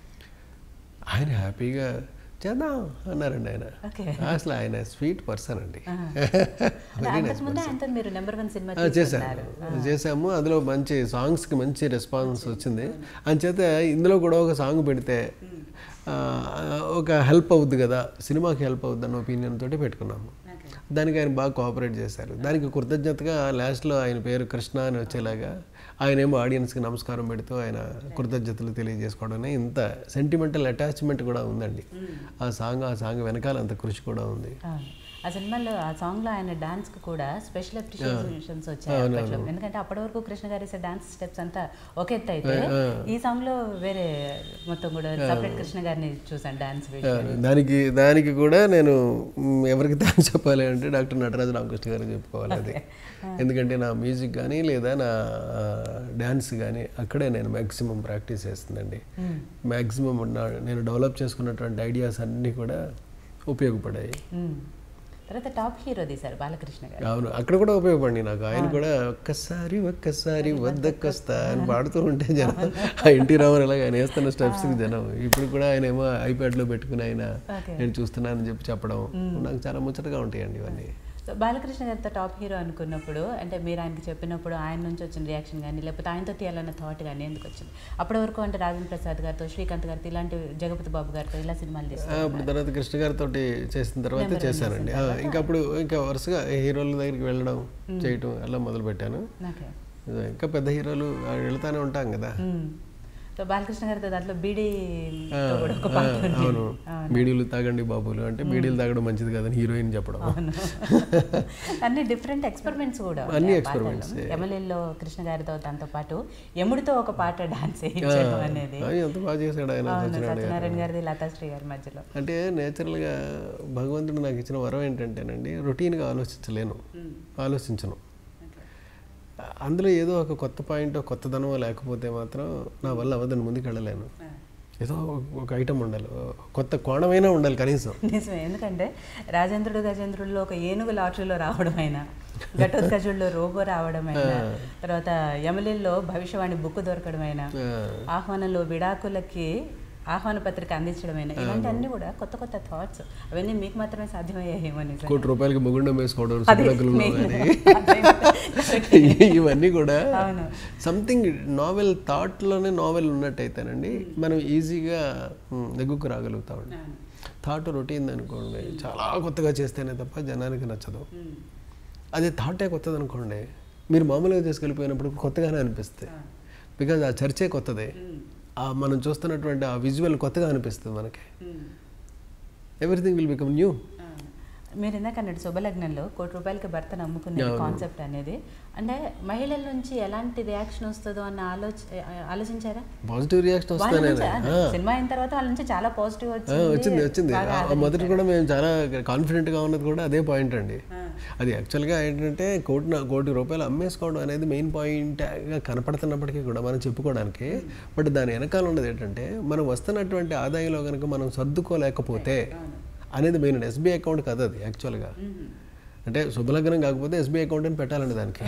ఆయన హ్యాపీగా చేద్దాం అన్నారండి ఆయన ఓకే అసలు ఆయన స్వీట్ పర్సన్ అండి అంతకుముందే ఆయనతో మీరు నెంబర్ వన్ సినిమా ఆ, చేశాను చేసాము అందులో మంచి సాంగ్స్కి మంచి రెస్పాన్స్ వచ్చింది అంచేత ఇందులో కూడా ఒక సాంగ్ పెడితే ఆ, ఒక హెల్ప్ అవుద్ది కదా సినిమాకి హెల్ప్ అవుద్ది అన్న ఒపీనియన్ తోటి పెట్టుకున్నాము దానికి ఆయన బాగా కోఆపరేట్ చేశారు దానికి కృతజ్ఞతగా లాస్ట్లో ఆయన పేరు కృష్ణ అని వచ్చేలాగా ఆయన ఏమో ఆడియన్స్కి నమస్కారం పెడుతూ ఆయన కృతజ్ఞతలు తెలియజేసుకోవడం ఇంత సెంటిమెంటల్ అటాచ్మెంట్ కూడా ఉందండి ఆ సాంగ్ ఆ సాంగ్ వెనకాల అంత కృషి కూడా ఉంది అవును. ఆ సినిమాలో ఆ సాంగ్ లో ఆయన డాన్స్ కు కూడా స్పెషల్ అప్రిషియేషన్స్ వచ్చాయి అప్పట్లో. ఎందుకంటే అప్పటి వరకు కృష్ణ గారి డాన్స్ స్టెప్స్ అంతా ఒక ఎత్తు అయితే ఈ సాంగ్ లో వేరే మొత్తం కూడా సపరేట్ కృష్ణ గారిని చూసాను డాన్స్ దానికి దానికి కూడా నేను మ్, ఎవరికి థ్యాంక్స్ చెప్పాలి అంటే డాక్టర్ నటరాజు రామకృష్ణ గారికి చెప్పుకోవాలి అది ఎందుకంటే నా మ్యూజిక్ కానీ లేదా నా డ్యాన్స్ కానీ అక్కడే నేను మ్యాక్సిమం ప్రాక్టీస్ చేస్తుందండి మ్యాక్సిమం నేను డెవలప్ చేసుకున్నటువంటి ఐడియాస్ అన్నీ కూడా ఉపయోగపడాయి తర్వాత టాప్ హీరో తీశారు బాలకృష్ణ గారు అవును అక్కడ కూడా ఉపయోగపడి నాకు ఆయన కూడా ఒక్కసారి ఒక్కసారి వద్దకొస్తా అని పాడుతూ ఉంటే జనం ఆ ఎన్టీ రామారావు లాగా ఆయన వేస్తున్న స్టెప్స్కి జనం ఇప్పుడు కూడా ఆయన ఏమో ఐప్యాడ్లో పెట్టుకుని ఆయన Okay. నేను చూస్తున్నానని చెప్పి చెప్పడం నాకు చాలా ముచ్చటగా ఉంటాయండి ఇవన్నీ సో బాలకృష్ణ గారితో టాప్ హీరో అనుకున్నప్పుడు అంటే మీరు ఆయనకి చెప్పినప్పుడు ఆయన నుంచి వచ్చిన రియాక్షన్ కానీ లేకపోతే ఆయనతో తీయాలన్న థాట్ కానీ ఎందుకు వచ్చింది అప్పటి వరకు అంటే రాజేంద్ర ప్రసాద్ గారితో శ్రీకాంత్ గారితో ఇలాంటి జగపతి బాబు గారితో ఇలా సినిమాలు ఆ, తీస్తారు అప్పుడు తర్వాత కృష్ణ గారితో చేసిన తర్వాత చేశానండి ఆ, ఇంకా అప్పుడు ఇంకా వరుసగా హీరోల దగ్గరికి వెళ్ళడం చేయటం అలా మొదలు పెట్టాను ఓకే ఇంకా పెద్ద హీరోలు ఆ, వెళ్తానే ఉంటాం కదా సో బాలకృష్ణ గారితో దాంట్లో బీడీ ఆ, కూడా ఒక ఆ, పాట ఉంది అవును బీడీలు తాగండి బాబులు అంటే బీడీలు తాగడం మంచిది కాదని హీరోయిన్ చెప్పడం అవును అన్ని డిఫరెంట్ ఎక్స్పెరిమెంట్స్ కూడా అన్ని experiments, ఎమ్మెల్యేలో కృష్ణ గారితో దాంతో పాటు యముడితో ఒక పాట డాన్స్ వేయించడం అనేది ఆ, ఎంత బాగా చేశాడు ఆయన అవును సత్యనారాయణ గారు. సత్యనారాయణ గారిది లతాశ్రీ గారి మధ్యలో అంటే నేచురల్గా భగవంతుడు నాకు ఇచ్చిన వరం ఏంటంటేనండి రొటీన్గా ఆలోచించలేను ఆలోచించను అందులో ఏదో ఒక కొత్త పాయింట్ కొత్తదనమో లేకపోతే మాత్రం నా వల్ల అవ్వదని ముందుకు వెళ్ళలేను ఏదో ఒక ఐటమ్ ఉండాలి కొత్త కోణమైనా ఉండాలి కనీసం నిజమే ఎందుకంటే రాజేంద్రుడు గజేంద్రుల్లో ఒక ఏనుగు లాటరీలో రావడమైనా ఘటోత్కజుల్లో రోబో రావడమైనా తర్వాత యమలిల్లో భవిష్యవాణి బుక్ దొరకడమైనా ఆ, ఆహ్వానంలో విడాకులకి ఆహ్వాన పత్రిక అందించడమైనా ఇలాంటి అన్ని కూడా కొత్త కొత్త థాట్స్ అవన్నీ మీకు మాత్రమే సాధ్యమయ్యాయేమో నిజంగా. కోటి రూపాయలకి ముగుండం వేసుకోవడం అదే, శుభ్రకులలో main. కానీ అదే. ఇవన్నీ కూడా అవును. సంథింగ్ నావెల్ థాట్లోనే నావెల్ ఉన్నట్టయితేనండి మనం ఈజీగా మ్, నెగ్గుకు రాగలుగుతామండి థాట్ రొటీన్ అనుకోండి చాలా కొత్తగా చేస్తేనే తప్ప జనానికి నచ్చదు అదే థాటే కొత్తది అనుకోండి మీరు మామూలుగా తీసుకెళ్ళిపోయినప్పుడు కొత్తగానే అనిపిస్తుంది బికాజ్ ఆ చర్చే కొత్తదే ఆ మనం చూస్తున్నటువంటి ఆ విజువల్ కొత్తగా అనిపిస్తుంది మనకి ఎవ్రీథింగ్ విల్ బికమ్ న్యూ మీరు ఇందాక అన్నట్టు శుభలగ్నంలో కోటి రూపాయలకి భర్తను అమ్ముకునే అవును. కాన్సెప్ట్ అనేది అంటే మహిళల నుంచి ఎలాంటి రియాక్షన్ వస్తుందో అన్న ఆలోచ ఆలోచించారా పాజిటివ్ రియాక్షన్ వాళ్ళ వస్తానే నుంచి ఆ, సినిమా అయిన తర్వాత వాళ్ళ నుంచి చాలా పాజిటివ్ వచ్చింది వచ్చింది వచ్చింది బాగా ఆ మొదటి కూడా మేము చాలా కాన్ఫిడెంట్గా ఉన్నది కూడా అదే పాయింట్ అండి అది యాక్చువల్గా ఏంటంటే కోటి నా- కోటి రూపాయలు అమ్మేసుకోవడం అనేది మెయిన్ పాయింట్గా కనపడుతున్నప్పటికీ కూడా మనం చెప్పుకోవడానికి బట్ దాని వెనకాల ఉన్నది ఏంటంటే మనం వస్తున్నటువంటి ఆదాయంలో కనుక మనం సర్దుకోలేకపోతే అనేది మెయిన్ ఎస్బీఐ అకౌంట్ కాదు అది యాక్చువల్గా అంటే శుభలగ్నం కాకపోతే ఎస్బీఐ అకౌంట్ అని పెట్టాలండి దానికి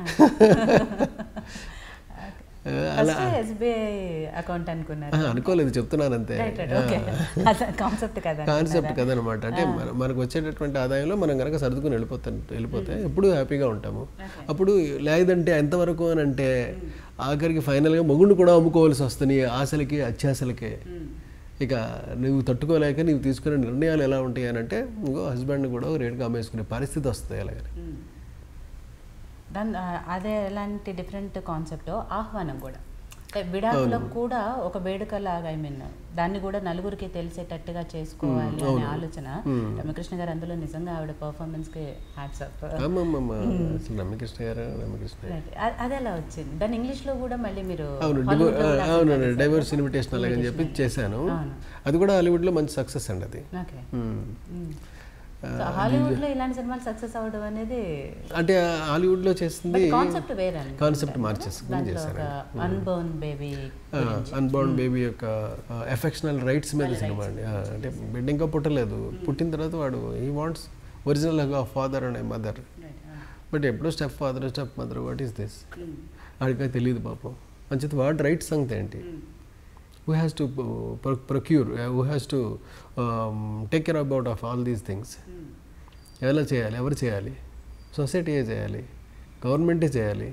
ఫస్ట్ ఎస్బీఐ అకౌంట్ అనుకున్నారు ఆ, అనుకోలేదు చెప్తున్నాను అంతే రైట్ రైట్ ఓకే కాన్సెప్ట్ కదా కాన్సెప్ట్ కదనమాట అంటే మన- మనకు వచ్చేటటువంటి ఆదాయంలో మనం కనుక సర్దుకుని వెళ్ళిపోతాం వెళ్ళిపోతే ఎప్పుడు హ్యాపీగా ఉంటాము అప్పుడు లేదంటే ఎంతవరకు అని అంటే ఆఖరికి ఫైనల్గా మొగుడు కూడా అమ్ముకోవాల్సి వస్తుంది ఆశలకి అత్యాశలకి ఇక నువ్వు తట్టుకోలేక నువ్వు తీసుకునే నిర్ణయాలు ఎలా ఉంటాయి అని అంటే ఇంకో హస్బెండ్ కూడా ఒక రేటుగా అమ్మేసుకునే పరిస్థితి వస్తుంది అలాగని దాని ఆ, అదే ఎలాంటి డిఫరెంట్ కాన్సెప్ట్ ఆహ్వానం కూడా అంటే విడాకులకు కూడా ఒక వేడుక లాగా ఐ మీన్ దాన్ని కూడా నలుగురికి తెలిసేటట్టుగా చేసుకోవాలి అనే ఆలోచన రమకృష్ణ గారు అందులో నిజంగా ఆవిడ పర్ఫార్మెన్స్ కి హ్యాట్స్ అప్ అమ్మమ్మమ్మ అసలు రమ్యకృష్ణ గారు రమ్యకృష్ణ గారు అది ఎలా వచ్చింది దాన్ని ఇంగ్లీష్ లో కూడా మళ్ళీ మీరు అవును డివో అవునండి డైవర్స్ ఇన్విటేషన్ అలాగని చెప్పి చేశాను అది కూడా హాలీవుడ్లో మంచి సక్సెస్ అండి అది ఓకే మ్మ్. హాలీవుడ్ లో ఇలాంటి సినిమాలు సక్సెస్ అవ్వడం అనేది అంటే హాలీవుడ్లో చేసింది కాన్సెప్ట్ వేరే కాన్సెప్ట్ మార్చేసుకుని దాంట్లో చేశాను ఒక అన్బోర్న్ బేబీ అన్బౌండ్ బేబీ యొక్క ఎఫెక్షనల్ రైట్స్ మీద సినిమా అండి ఆ, అంటే బిడ్డ ఇంకా పుట్టలేదు పుట్టిన తర్వాత వాడు ఈ వాంట్స్ ఒరిజినల్గా ఫాదర్ అండ్ మదర్ బట్ ఎప్పుడో step father step mother what is this వాడికి తెలియదు పాపం అంచేత వాడు రైట్ సంగతి ఏంటి who has to procure who has to take care about of all these things ఎలా చేయాలి ఎవరు చేయాలి సొసైటీయే చేయాలి గవర్నమెంటే చేయాలి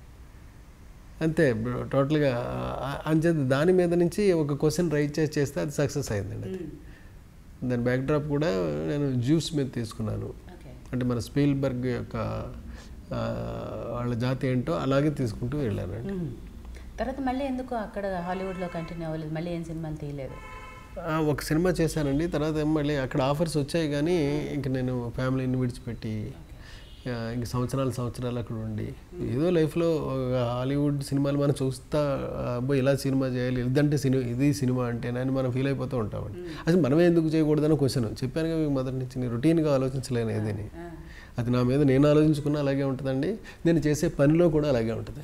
అంతే టోటల్గా అంచేత దాని మీద నుంచి ఒక క్వశ్చన్ రైట్ చేసి చేస్తే అది సక్సెస్ అయిందండి అది. దాని బ్యాక్డ్రాప్ కూడా నేను జ్యూస్ మీద తీసుకున్నాను ఓకే అంటే మన స్పీల్బర్గ్ యొక్క ఆ, వాళ్ళ జాతి ఏంటో అలాగే తీసుకుంటూ వెళ్ళానండి తర్వాత మళ్ళీ ఎందుకు అక్కడ హాలీవుడ్ లో కంటిన్యూ అవ్వలేదు మళ్ళీ ఏం సినిమాలు తీయలేదు ఆ, ఒక సినిమా చేశానండి తర్వాత ఏమో మళ్ళీ అక్కడ ఆఫర్స్ వచ్చాయి కానీ ఇంక నేను ఫ్యామిలీని విడిచిపెట్టి ఆ, ఇంక సంవత్సరాలు సంవత్సరాలు అక్కడ ఉండి ఏదో లైఫ్లో ఒక హాలీవుడ్ సినిమాలు మనం చూస్తా అబ్బో ఇలా సినిమా చేయాలి ఇదంటే సినిమా ఇది సినిమా అంటే అని మనం ఫీల్ అయిపోతూ ఉంటామండి అసలు మనమే ఎందుకు చేయకూడదని క్వశ్చన్ చెప్పాను కదా మీకు మొదటి నుంచి నేను రొటీన్గా ఆలోచించలేను ఏదని అది నా మీద నేను ఆలోచించుకున్నా అలాగే ఉంటుందండి నేను చేసే పనిలో కూడా అలాగే ఉంటుంది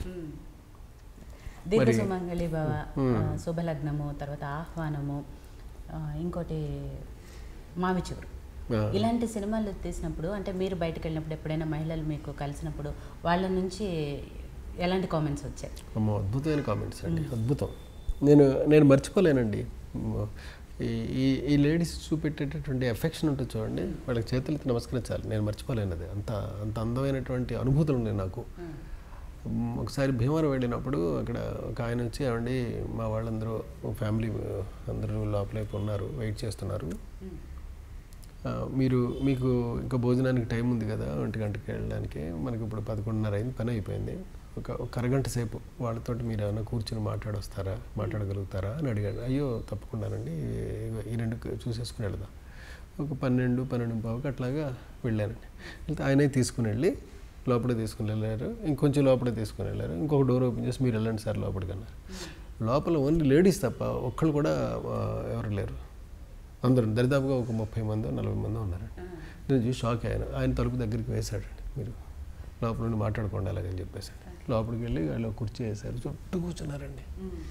దీర్ఘ సుమంగళి భవ ఆ, శుభలగ్నము తర్వాత ఆహ్వానము ఆ, ఇంకోటి మావి చిగురు ఆ. ఇలాంటి సినిమాలు తీసినప్పుడు అంటే మీరు బయటకు వెళ్ళినప్పుడు ఎప్పుడైనా మహిళలు మీకు కలిసినప్పుడు వాళ్ళ నుంచి ఎలాంటి కామెంట్స్ వచ్చాయి అమ్మో అద్భుతమైన కామెంట్స్ అండి అద్భుతం నేను నేను మర్చిపోలేనండి మ్, ఈ ఈ ఈ లేడీస్ చూపెట్టేటటువంటి ఎఫెక్షన్ ఉంటుంది చూడండి వాళ్ళకి చేతులెత్తి నమస్కరించాలి నేను మర్చిపోలేను అది అంత అంత అందమైనటువంటి అనుభూతులు ఉన్నాయి నాకు మ్, ఒకసారి భీమవరం వెళ్ళినప్పుడు అక్కడ ఒక ఆయన వచ్చి ఏమండి మా వాళ్ళందరూ ఫ్యామిలీ అందరూ లోపలే ఉన్నారు వెయిట్ చేస్తున్నారు ఆ, మీరు మీకు ఇంకా భోజనానికి టైం ఉంది కదా ఒంటి గంటకి వెళ్ళడానికి మనకి ఇప్పుడు పదకొండున్నర అయింది పని అయిపోయింది ఒక ఒక అరగంట సేపు వాళ్ళతోటి మీరు ఏమైనా కూర్చొని మాట్లాడొస్తారా మాట్లాడగలుగుతారా అని అడిగాడు అయ్యో తప్పకుండానండి ఈ- ఈ రెండు చూసేసుకుని వెళదాం ఒక పన్నెండు పన్నెండు పావుకి అట్లాగా వెళ్ళానండి వెళ్తే ఆయనే తీసుకుని వెళ్ళి లోపల తీసుకుని వెళ్ళారు ఇంకొంచెం లోపల తీసుకుని వెళ్ళారు ఇంకొక డోర్ ఓపెన్ చేసి మీరు వెళ్ళండి సార్ లోపలికి అన్నారు లోపల ఓన్లీ లేడీస్ తప్ప ఒక్కళ్ళు కూడా ఆ, ఎవరు లేరు అందరూ దరిదాపుగా ఒక ముప్పై మంది నలభై మంది ఉన్నారు నేను చూసి షాక్ అయ్యాను ఆయన తలుపు దగ్గరికి వేశాడండి మీరు లోపల నుండి మాట్లాడుకోండి అలాగని చెప్పేసాడు లోపలికి వెళ్ళి వాళ్ళు ఒక కుర్చీ వేశారు చుట్టూ కూర్చున్నారండి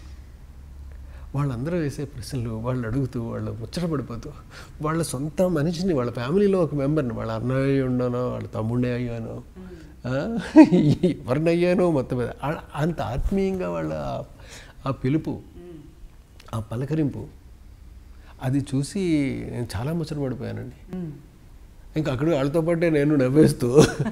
వాళ్ళందరూ వేసే ప్రశ్నలు వాళ్ళు అడుగుతూ వాళ్ళు ముచ్చట పడిపోతూ వాళ్ళ సొంత మనిషిని వాళ్ళ ఫ్యామిలీలో ఒక మెంబర్ని వాళ్ళ అన్నయ్య ఉండనో వాళ్ళ తమ్ముడే అయ్యానో ఆ, ఎవరిని అయ్యానో మొత్తం మీద ఆ- అంత ఆత్మీయంగా వాళ్ళ ఆ- ఆ పిలుపు ఆ పలకరింపు అది చూసి నేను చాలా ముచ్చట పడిపోయానండి ఇంకా అక్కడ వాళ్ళతో పాటే నేను నవ్వేస్తూ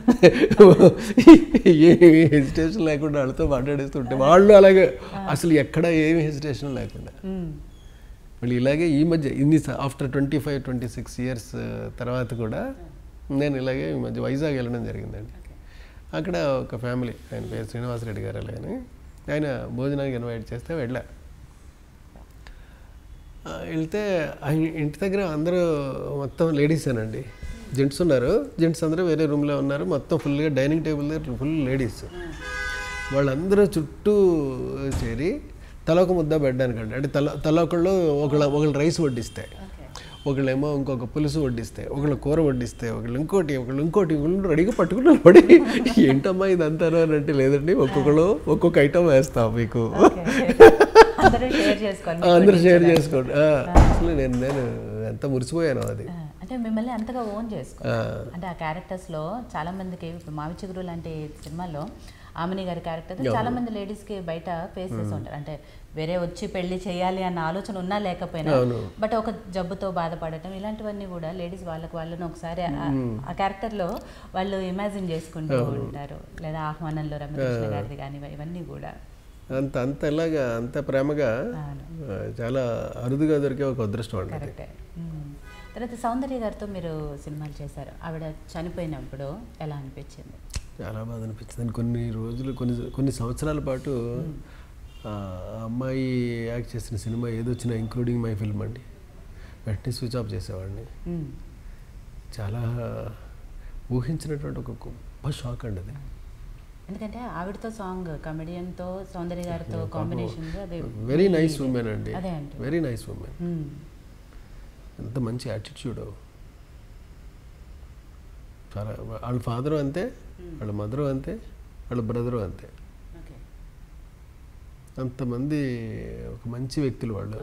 ఏమి హెసిటేషన్ లేకుండా వాళ్ళతో మాట్లాడేస్తుంటే వాళ్ళు అలాగే అసలు ఎక్కడ ఏమి హెసిటేషన్ లేకుండా మళ్ళీ ఇలాగే ఈ మధ్య ఇన్ని after twenty five twenty six years తర్వాత కూడా నేను ఇలాగే ఈ మధ్య వైజాగ్ వెళ్ళడం జరిగిందండి అక్కడ ఒక ఫ్యామిలీ ఆయన పేరు శ్రీనివాసరెడ్డి గారు అలాగని ఆయన భోజనానికి ఇన్వైట్ చేస్తే వెళ్ళా ఆ, వెళ్తే ఆయన ఇంటి దగ్గర అందరూ మొత్తం లేడీసేనండి జెంట్స్ ఉన్నారు జెంట్స్ అందరూ వేరే రూమ్లో ఉన్నారు మొత్తం ఫుల్గా డైనింగ్ టేబుల్ దగ్గర ఫుల్ లేడీస్ వాళ్ళందరూ చుట్టూ చేరి తల ఒక ముద్ద పెట్టడానికండి అంటే తల తల ఒకళ్ళు ఒకళ్ళ ఒకళ్ళు రైస్ వడ్డిస్తే ఒకళ్ళేమో ఇంకొక పులుసు వడ్డిస్తే ఒకళ్ళు కూర వడ్డిస్తే ఒకళ్ళు ఇంకోటి ఒకళ్ళు ఇంకోటి ఒకళ్ళు రెడీగా పట్టుకున్నారు పడి ఏంటమ్మా ఇదంతా అని అంటే లేదండి ఒక్కొక్కళ్ళు ఒక్కొక్క ఐటమ్ వేస్తాం మీకు అందరూ షేర్ చేసుకోండి ఆ, అందరూ షేర్ చేసుకోండి ఆ, అసలు నేను నేను ఎంత మురిసిపోయాను అది ఆ, అంటే మిమ్మల్ని అంతగా ఓన్ చేసుకో ఆ, అంటే ఆ క్యారెక్టర్స్ లో చాలా మందికి ఇప్పుడు మావి చిగురు లాంటి సినిమాల్లో ఆమెని గారి క్యారెక్టర్ చాలా మంది లేడీస్ కి బయట ఫేస్ చేస్తూ ఉంటారు అంటే వేరే వచ్చి పెళ్లి చేయాలి అన్న ఆలోచన ఉన్నా లేకపోయినా అవును. బట్ ఒక జబ్బుతో బాధపడటం ఇలాంటివన్నీ కూడా లేడీస్ వాళ్ళకి వాళ్ళని ఒకసారి ఆ- ఆ క్యారెక్టర్ లో వాళ్ళు ఇమాజిన్ చేసుకుంటూ ఉంటారు లేదా ఆహ్వానంలో రమకృష్ణ గారిది కానీ ఇవన్నీ కూడా అంత అంత ఎలాగా అంత ప్రేమగా అవును. ఆ, చాలా అరుదుగా దొరికే ఒక అదృష్టం అండి అది. కరెక్టే మ్మ్. తర్వాత సౌందర్య గారితో మీరు సినిమాలు చేశారు ఆవిడ చనిపోయినప్పుడు ఎలా అనిపించింది చాలా బాధ అనిపించింది కొన్ని రోజులు కొన్ని కొన్ని సంవత్సరాల పాటు ఆ అమ్మాయి యాక్ట్ చేసిన సినిమా ఏదొచ్చినా ఇంక్లూడింగ్ మై ఫిల్మ్ అండి వెంటనే స్విచ్ ఆఫ్ చేసేవాడిని మ్మ్. చాలా ఊహించినటువంటి ఒక గొప్ప షాక్ అండి అది ఎందుకంటే ఆవిడతో సాంగ్ కమెడియన్తో సౌందర్య గారితో కాంబినేషన్ అది వెరీ నైస్ ఉమెన్ అండి అదే అండి వెరీ నైస్ ఉమెన్ మ్మ్. ఎంత మంచి యాటిట్యూడ్ చాలా వాళ్ళ ఫాదరు అంతే వాళ్ళ మదరు అంతే వాళ్ళ బ్రదరు అంతే ఓకే అంతమంది ఒక మంచి వ్యక్తులు వాళ్ళు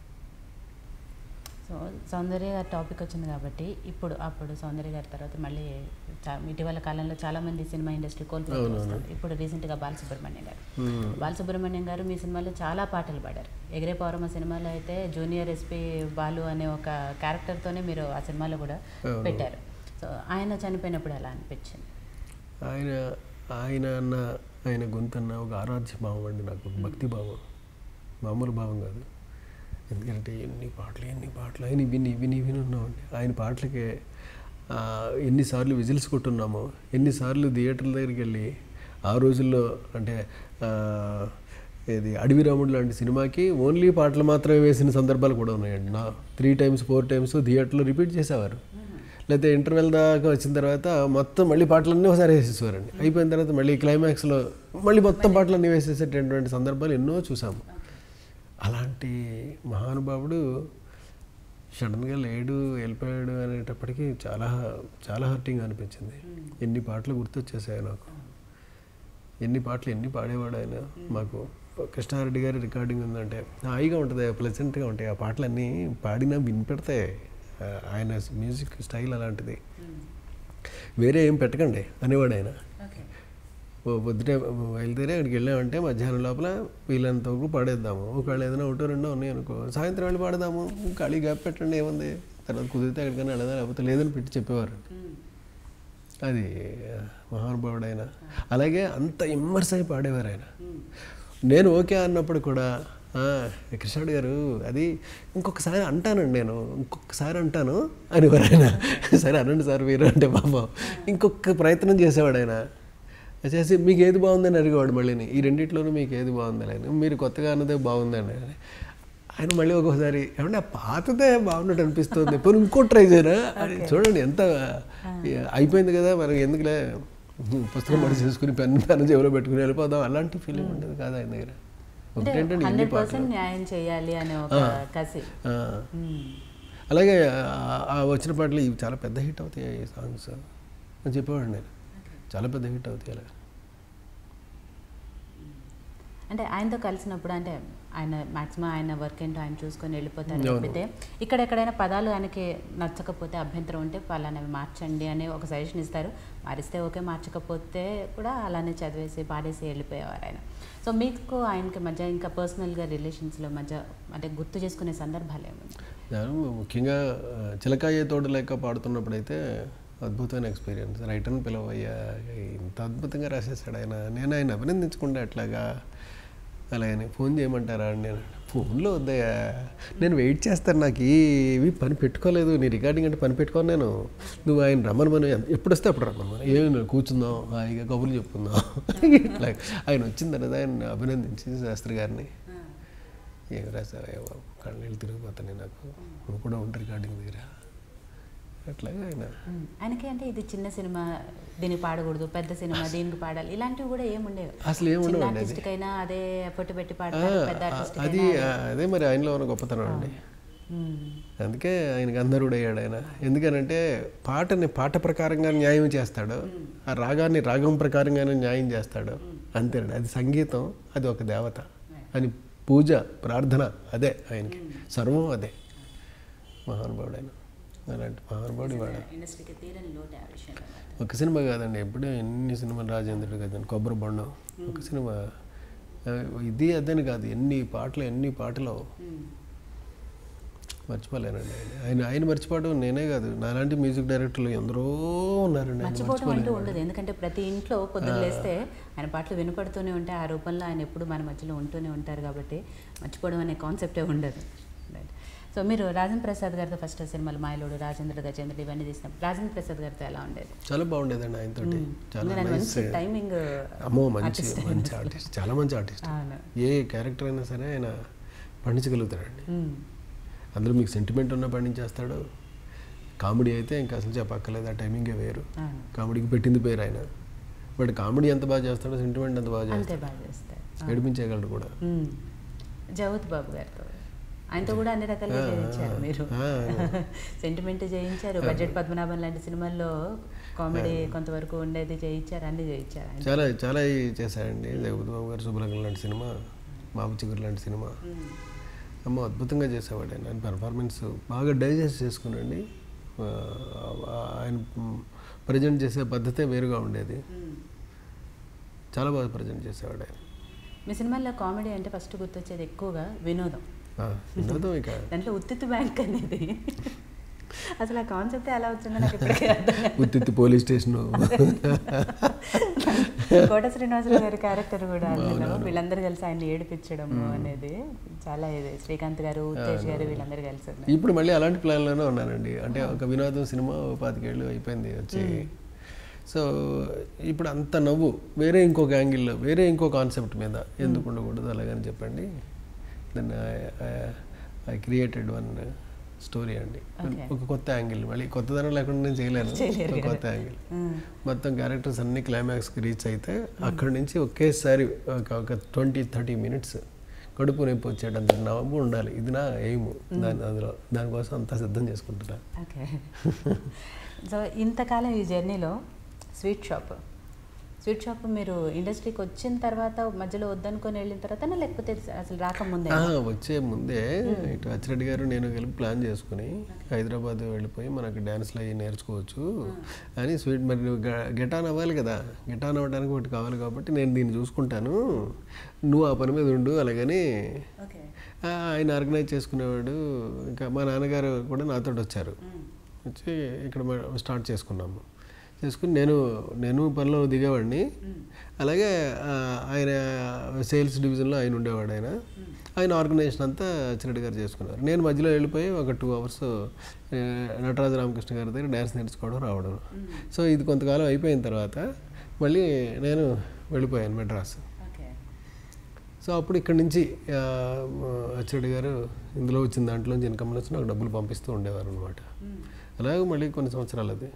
సో సౌందర్య గారి టాపిక్ వచ్చింది కాబట్టి ఇప్పుడు అప్పుడు సౌందర్య గారి తర్వాత మళ్ళీ చా- ఇటీవల కాలంలో చాలా మంది సినిమా ఇండస్ట్రీ కోల్పోతూ అవునవును. వస్తారు ఇప్పుడు రీసెంట్గా బాలసుబ్రహ్మణ్యం గారు మ్మ్. బాలసుబ్రహ్మణ్యం గారు మీ సినిమాలో చాలా పాటలు పాడారు ఎగిరే పౌరమ సినిమాలో అయితే జూనియర్ ఎస్పీ బాలు అనే ఒక క్యారెక్టర్తోనే మీరు ఆ సినిమాలో కూడా అవును. పెట్టారు సో ఆయన చనిపోయినప్పుడు ఎలా అనిపించింది ఆయన ఆయన అన్న ఆయన గొంతన్న ఒక ఆరాధ్య భావం అండి నాకు ఒక భక్తి భావం మామూలు భావం కాదు ఎందుకంటే ఎన్ని పాటలు ఎన్ని పాటలు ఆయన విని విని విని ఉన్నామండి ఆయన పాటలకి ఆ, ఎన్నిసార్లు విజిల్స్ కొట్టున్నామో ఎన్నిసార్లు థియేటర్ల దగ్గరికి వెళ్ళి ఆ రోజుల్లో అంటే ఆ, ఏది అడవి రాముడు లాంటి సినిమాకి ఓన్లీ పాటలు మాత్రమే వేసిన సందర్భాలు కూడా ఉన్నాయండి నా త్రీ టైమ్స్ ఫోర్ టైమ్స్ థియేటర్లో రిపీట్ చేసేవారు లేకపోతే ఇంటర్వెల్ దాకా వచ్చిన తర్వాత మొత్తం మళ్ళీ పాటలన్నీ ఒకసారి వేసేసేవారండి అయిపోయిన తర్వాత మళ్ళీ క్లైమాక్స్లో మళ్ళీ మొత్తం పాటలన్నీ వేసేసేటటువంటి సందర్భాలు ఎన్నో చూసాము అలాంటి మహానుభావుడు సడన్గా లేడు వెళ్ళిపోయాడు అనేటప్పటికీ చాలా చాలా హర్టింగ్ అనిపించింది ఎన్ని పాటలు గుర్తొచ్చేసాయి నాకు ఎన్ని పాటలు ఎన్ని పాడేవాడు ఆయన మాకు కృష్ణారెడ్డి గారి రికార్డింగ్ ఉందంటే హాయిగా ఉంటుంది ప్లెజెంట్గా ఉంటాయి ఆ పాటలన్నీ పాడినా వినిపెడతాయి ఆ, ఆయన మ్యూజిక్ స్టైల్ అలాంటిది వేరే ఏం పెట్టకండి అనేవాడు ఆయన ఓకే ఓ పొద్దుటే బయలుదేరి అక్కడికి వెళ్ళామంటే మధ్యాహ్నం లోపల వీళ్ళంత వరకు పాడేద్దాము ఒకవేళ ఏదైనా ఒకటో రెండో ఉన్నాయి అనుకో సాయంత్రం వెళ్ళి పాడదాము ఖాళీ గ్యాప్ పెట్టండి ఏముంది తర్వాత కుదిరితే ఎక్కడికైనా వెళదా లేకపోతే లేదని పెట్టి చెప్పేవారు అది మహానుభావుడు ఆయన అలాగే అంత ఇమ్మర్స్ అయి పాడేవారు ఆయన నేను ఓకే అన్నప్పుడు కూడా "ఆ, కృష్ణుడు గారు అది ఇంకొకసారి అంటానండి నేను ఇంకొకసారి అంటాను అనేవారు ఆయన సరే అనండి సార్ మీరు అంటే పాపం ఇంకొక ప్రయత్నం చేసేవాడు ఆయన చేసి మీకు ఏది బాగుందని అడిగేవాడు మళ్ళీని ఈ రెండిట్లోనూ మీకు ఏది బాగుందని అని మీరు కొత్తగా అన్నదే బాగుందండి అని ఆయన మళ్ళీ ఒక్కోసారి ఏమంటే ఆ పాతదే బాగున్నట్టు అనిపిస్తుంది పోనీ ఇంకో ట్రై చేయరా అని చూడండి ఎంత అయిపోయింది కదా మరి ఎందుకులే పుస్తకం పడి చేసుకుని పెన్ పెన్ జేబులో పెట్టుకుని వెళ్ళిపోదాం అలాంటి ఫీలింగ్ ఉండదు కాదు ఆయన దగ్గర అంటే ఒకటేంటంటే ఎన్ని హండ్రెడ్ పాటలు పర్సెంట్ న్యాయం చేయాలి అనే ఒక కసి ఆ. మ్మ్. అలాగే ఆ- ఆ వచ్చిన పాటలు ఇవి చాలా పెద్ద హిట్ అవుతాయి ఈ సాంగ్స్ అని చెప్పేవాడు నేను చాలా పెద్ద హిట్ అవుతాయి అలా అంటే ఆయనతో కలిసినప్పుడు అంటే ఆయన మాక్సిమం ఆయన వర్క్ ఏంటో ఆయన చూసుకొని వెళ్ళిపోతారు అవును. తప్పితే ఇక్కడ ఎక్కడైనా పదాలు ఆయనకి నచ్చకపోతే అభ్యంతరం ఉంటే పలానవి మార్చండి అని ఒక సజెషన్ ఇస్తారు మారిస్తే ఓకే మార్చకపోతే కూడా అలానే చదివేసి పాడేసి వెళ్ళిపోయేవారు ఆయన సో మీకు ఆయనకి మధ్య ఇంకా పర్సనల్గా రిలేషన్స్లో మధ్య అంటే గుర్తు చేసుకునే సందర్భాలు ఏముంది నేను ముఖ్యంగా ఆ, చిలకాయ తోడు లెక్క పాడుతున్నప్పుడైతే అద్భుతమైన ఎక్స్పీరియన్స్ రైటర్ని పిలవయ్యా ఇంత అద్భుతంగా రాసేసాడు ఆయన నేను ఆయన అభినందించకుండా అట్లాగా అలాగని ఫోన్ చేయమంటారా అని నేను ఫోన్లో వద్దయ్యా నేను వెయిట్ చేస్తాను నాకు ఏవి పని పెట్టుకోలేదు నీ రికార్డింగ్ అంటే పని పెట్టుకోను నేను నువ్వు ఆయన రమ్మని మనం ఎప్పుడు వస్తే అప్పుడు రమ్మని మనం ఏమి లేదు, కూర్చుందాం హాయిగా కబుర్లు చెప్పుకుందాం ఇట్లా ఆయన వచ్చిన తర్వాత ఆయన అభినందించి శాస్త్రి గారిని ఏం రాసావే బాబు కళ్ళు నీళ్ళు తిరిగిపోతాయి నాకు నువ్వు కూడా ఉంటే రికార్డింగ్ దగ్గర అట్లాగే ఆయన మ్మ్. ఆయనకి అంటే ఇది చిన్న సినిమా దీనికి పాడకూడదు పెద్ద సినిమా దీనికి పాడాలి ఇలాంటివి కూడా ఏముండేవి అసలు ఏమి చిన్న ఉండవండి అది ఆర్టిస్ట్కైనా అదే ఎఫర్ట్ పెట్టి ఆ, పాడతారు పెద్ద ఆ, ఆర్టిస్ట్ అది ఆ, అదే మరి ఆయనలో ఉన్న గొప్పతనం అండి అందుకే ఆయనకి అందరుడు అయ్యాడు ఆయన ఎందుకనంటే పాటని పాట ప్రకారంగా న్యాయం చేస్తాడు ఆ రాగాన్ని రాగం ప్రకారంగానే న్యాయం చేస్తాడు అంతేనండి అది సంగీతం అది ఒక దేవత అని పూజ ప్రార్థన అదే ఆయనకి సర్వం అదే మహానుభావుడు ఆయన అలాంటి మహానుభావుడు వాడు ఇండస్ట్రీకి తీరని లోటు ఆ విషయంలో ఒక సినిమా కాదండి ఎప్పుడూ ఎన్ని సినిమాలు రాజేంద్రుడు కదండి కొబ్బరి బొండం ఒక సినిమా ఆ, ఇది అదని కాదు ఎన్ని పాటలు ఎన్ని పాటలు మర్చిపోలేనండి ఆయన ఆయన ఆయన మర్చిపోవడం నేనే కాదు నాలాంటి మ్యూజిక్ డైరెక్టర్లు ఎందరో ఉన్నారండి ఆయన మర్చిపోవడం అంటూ ఉండదు ఎందుకంటే ప్రతి ఇంట్లో పొద్దున్న లేస్తే ఆయన పాటలు వినపడుతూనే ఉంటాయి ఆ రూపంలో ఆయన ఎప్పుడు మన మధ్యలో ఉంటూనే ఉంటారు కాబట్టి మర్చిపోవడం అనే కాన్సెప్టే ఉండదు రైట్ సో మీరు రాజేంద్ర ప్రసాద్ గారితో ఫస్ట్ సినిమాలు మాయలోడు రాజేంద్ర గజేంద్రుడు ఇవన్నీ తీసినప్పుడు రాజేంద్ర ప్రసాద్ గారితో ఎలా ఉండేది చాలా బాగుండేదండి ఆయనతోటి చాలా ఎందుకంటే నైస్ మంచి టైమింగ్ అమ్మో మంచి మంచి ఆర్టిస్ట్ చాలా మంచి ఆర్టిస్ట్ అవును ఏ క్యారెక్టర్ అయినా సరే ఆయన పండించగలుగుతాడండి మ్మ్. అందులో మీకు సెంటిమెంట్ ఉన్న పండించేస్తాడు కామెడీ అయితే ఇంకా అసలు చెప్పక్కర్లేదు ఆ టైమింగే వేరు అవును కామెడీకి పెట్టింది పేరు ఆయన బట్ కామెడీ ఎంత బాగా చేస్తాడో సెంటిమెంట్ ఎంత బాగా అంతే చేస్తాడు బాగా చేస్తారు ఏడిపించగలడు కూడా మ్మ్. జగత్ బాబు గారితో ఆయనతో కూడా అన్ని రకాలుగా ఆ, చేయించారు ఆ, మీరు ఆ, సెంటిమెంట్ చేయించారు బడ్జెట్ పద్మనాభం లాంటి సినిమాల్లో కామెడీ కొంతవరకు ఉండేది చేయించారు అన్ని చేయించారు ఆయన చాలా చాలా చేశాడండి జగపతి బాబు గారు శుభ్రంగం లాంటి సినిమా బాబు చిగురు లాంటి సినిమా మ్మ్. అమ్మ అద్భుతంగా చేసేవాడు ఆయన ఆయన పెర్ఫార్మెన్స్ బాగా డైజెస్ట్ చేసుకునండి ఆ, ఆయన ప్రజెంట్ చేసే పద్ధతే వేరుగా ఉండేది మ్మ్. చాలా బాగా ప్రజెంట్ చేసేవాడు ఆయన మీ సినిమాల్లో కామెడీ అంటే ఫస్ట్ గుర్తొచ్చేది ఎక్కువగా వినోదం ఆ, వినోదం ఇక దాంట్లో ఉత్తిత్తు బ్యాంక్ అనేది అసలు ఆ కాన్సెప్ట్ ఎలా వచ్చిందో నాకు ఇప్పటికీ అర్థం కాదు. ఉత్తిత్తి పోలీస్ స్టేషను కోట శ్రీనివాసరావు గారి క్యారెక్టర్ కూడా అందులో వీళ్ళందరూ కలిసి ఆయన ఏడిపించడము అనేది చాలా ఇది శ్రీకాంత్ గారు ఉత్తేజ్ గారు వీళ్ళందరూ కలిసి ఉన్నారు. ఇప్పుడు మళ్ళీ అలాంటి ప్లాన్లోనే ఉన్నానండి అంటే ఒక వినోదం సినిమా ఓ పాతికేళ్ళు అయిపోయింది వచ్చి సో ఇప్పుడు అంత నవ్వు వేరే ఇంకొక యాంగిల్లో వేరే ఇంకో కాన్సెప్ట్ మీద ఎందుకు ఉండకూడదు అలాగని చెప్పండి then I created one story అండి Okay. ఒక కొత్త యాంగిల్ మళ్ళీ కొత్తదనం లేకుండా నేను చేయలేను చేయలేరు ఒక కదా. కొత్త యాంగిల్ మ్మ్. మొత్తం క్యారెక్టర్స్ అన్ని క్లైమాక్స్కి రీచ్ అయితే అక్కడి నుంచి ఒకేసారి ఒక ఒక ట్వంటీ థర్టీ మినిట్స్ కడుపు నొప్పి వచ్చేటంత నవ్వు ఉండాలి ఇది నా ఎయిమ్ దాని అందులో దానికోసం అంతా సిద్ధం చేసుకుంటున్నా ఓకే సో ఇంతకాలం ఈ జర్నీలో స్వీట్ షాప్ స్వీట్ షాప్ మీరు ఇండస్ట్రీకి వచ్చిన తర్వాత మధ్యలో వద్దనుకొని వెళ్ళిన తర్వాత లేకపోతే అసలు రాకముందే ఆ, వచ్చే ముందే ఇటు అచ్చిరెడ్డి గారు నేను కలిపి ప్లాన్ చేసుకుని హైదరాబాద్ వెళ్ళిపోయి మనకి డ్యాన్స్లు అవి నేర్చుకోవచ్చు అని స్వీట్ మరి నువ్వు గ- గెటాన్ అవ్వాలి కదా గెటాన్ అవ్వడానికి ఒకటి కావాలి కాబట్టి నేను దీన్ని చూసుకుంటాను నువ్వు ఆ పని మీద ఉండు అలాగని ఓకే ఆ, ఆయన ఆర్గనైజ్ చేసుకునేవాడు ఇంకా మా నాన్నగారు కూడా నాతో వచ్చారు వచ్చి ఇక్కడ మ- స్టార్ట్ చేసుకున్నాము చేసుకుని నేను నేను పనిలో దిగేవాడిని అలాగే ఆ, ఆయన సేల్స్ డివిజన్లో ఆయన ఉండేవాడు ఆయన ఆయన ఆర్గనైజేషన్ అంతా చిరెడ్డి గారు చేసుకున్నారు నేను మధ్యలో వెళ్ళిపోయి ఒక టూ అవర్స్ నటరాజ రామకృష్ణ గారి దగ్గర డ్యాన్స్ నేర్చుకోవడం రావడం సో ఇది కొంతకాలం అయిపోయిన తర్వాత మళ్ళీ నేను వెళ్ళిపోయాను మెడ్రాస్ ఓకే సో అప్పుడు ఇక్కడి నుంచి ఆ, అచ్చిరెడ్డి గారు ఇందులో వచ్చిన దాంట్లోంచి ఇన్కమ్ నుంచి నాకు డబ్బులు పంపిస్తూ ఉండేవారు అనమాట అలాగే మళ్ళీ కొన్ని సంవత్సరాలు అది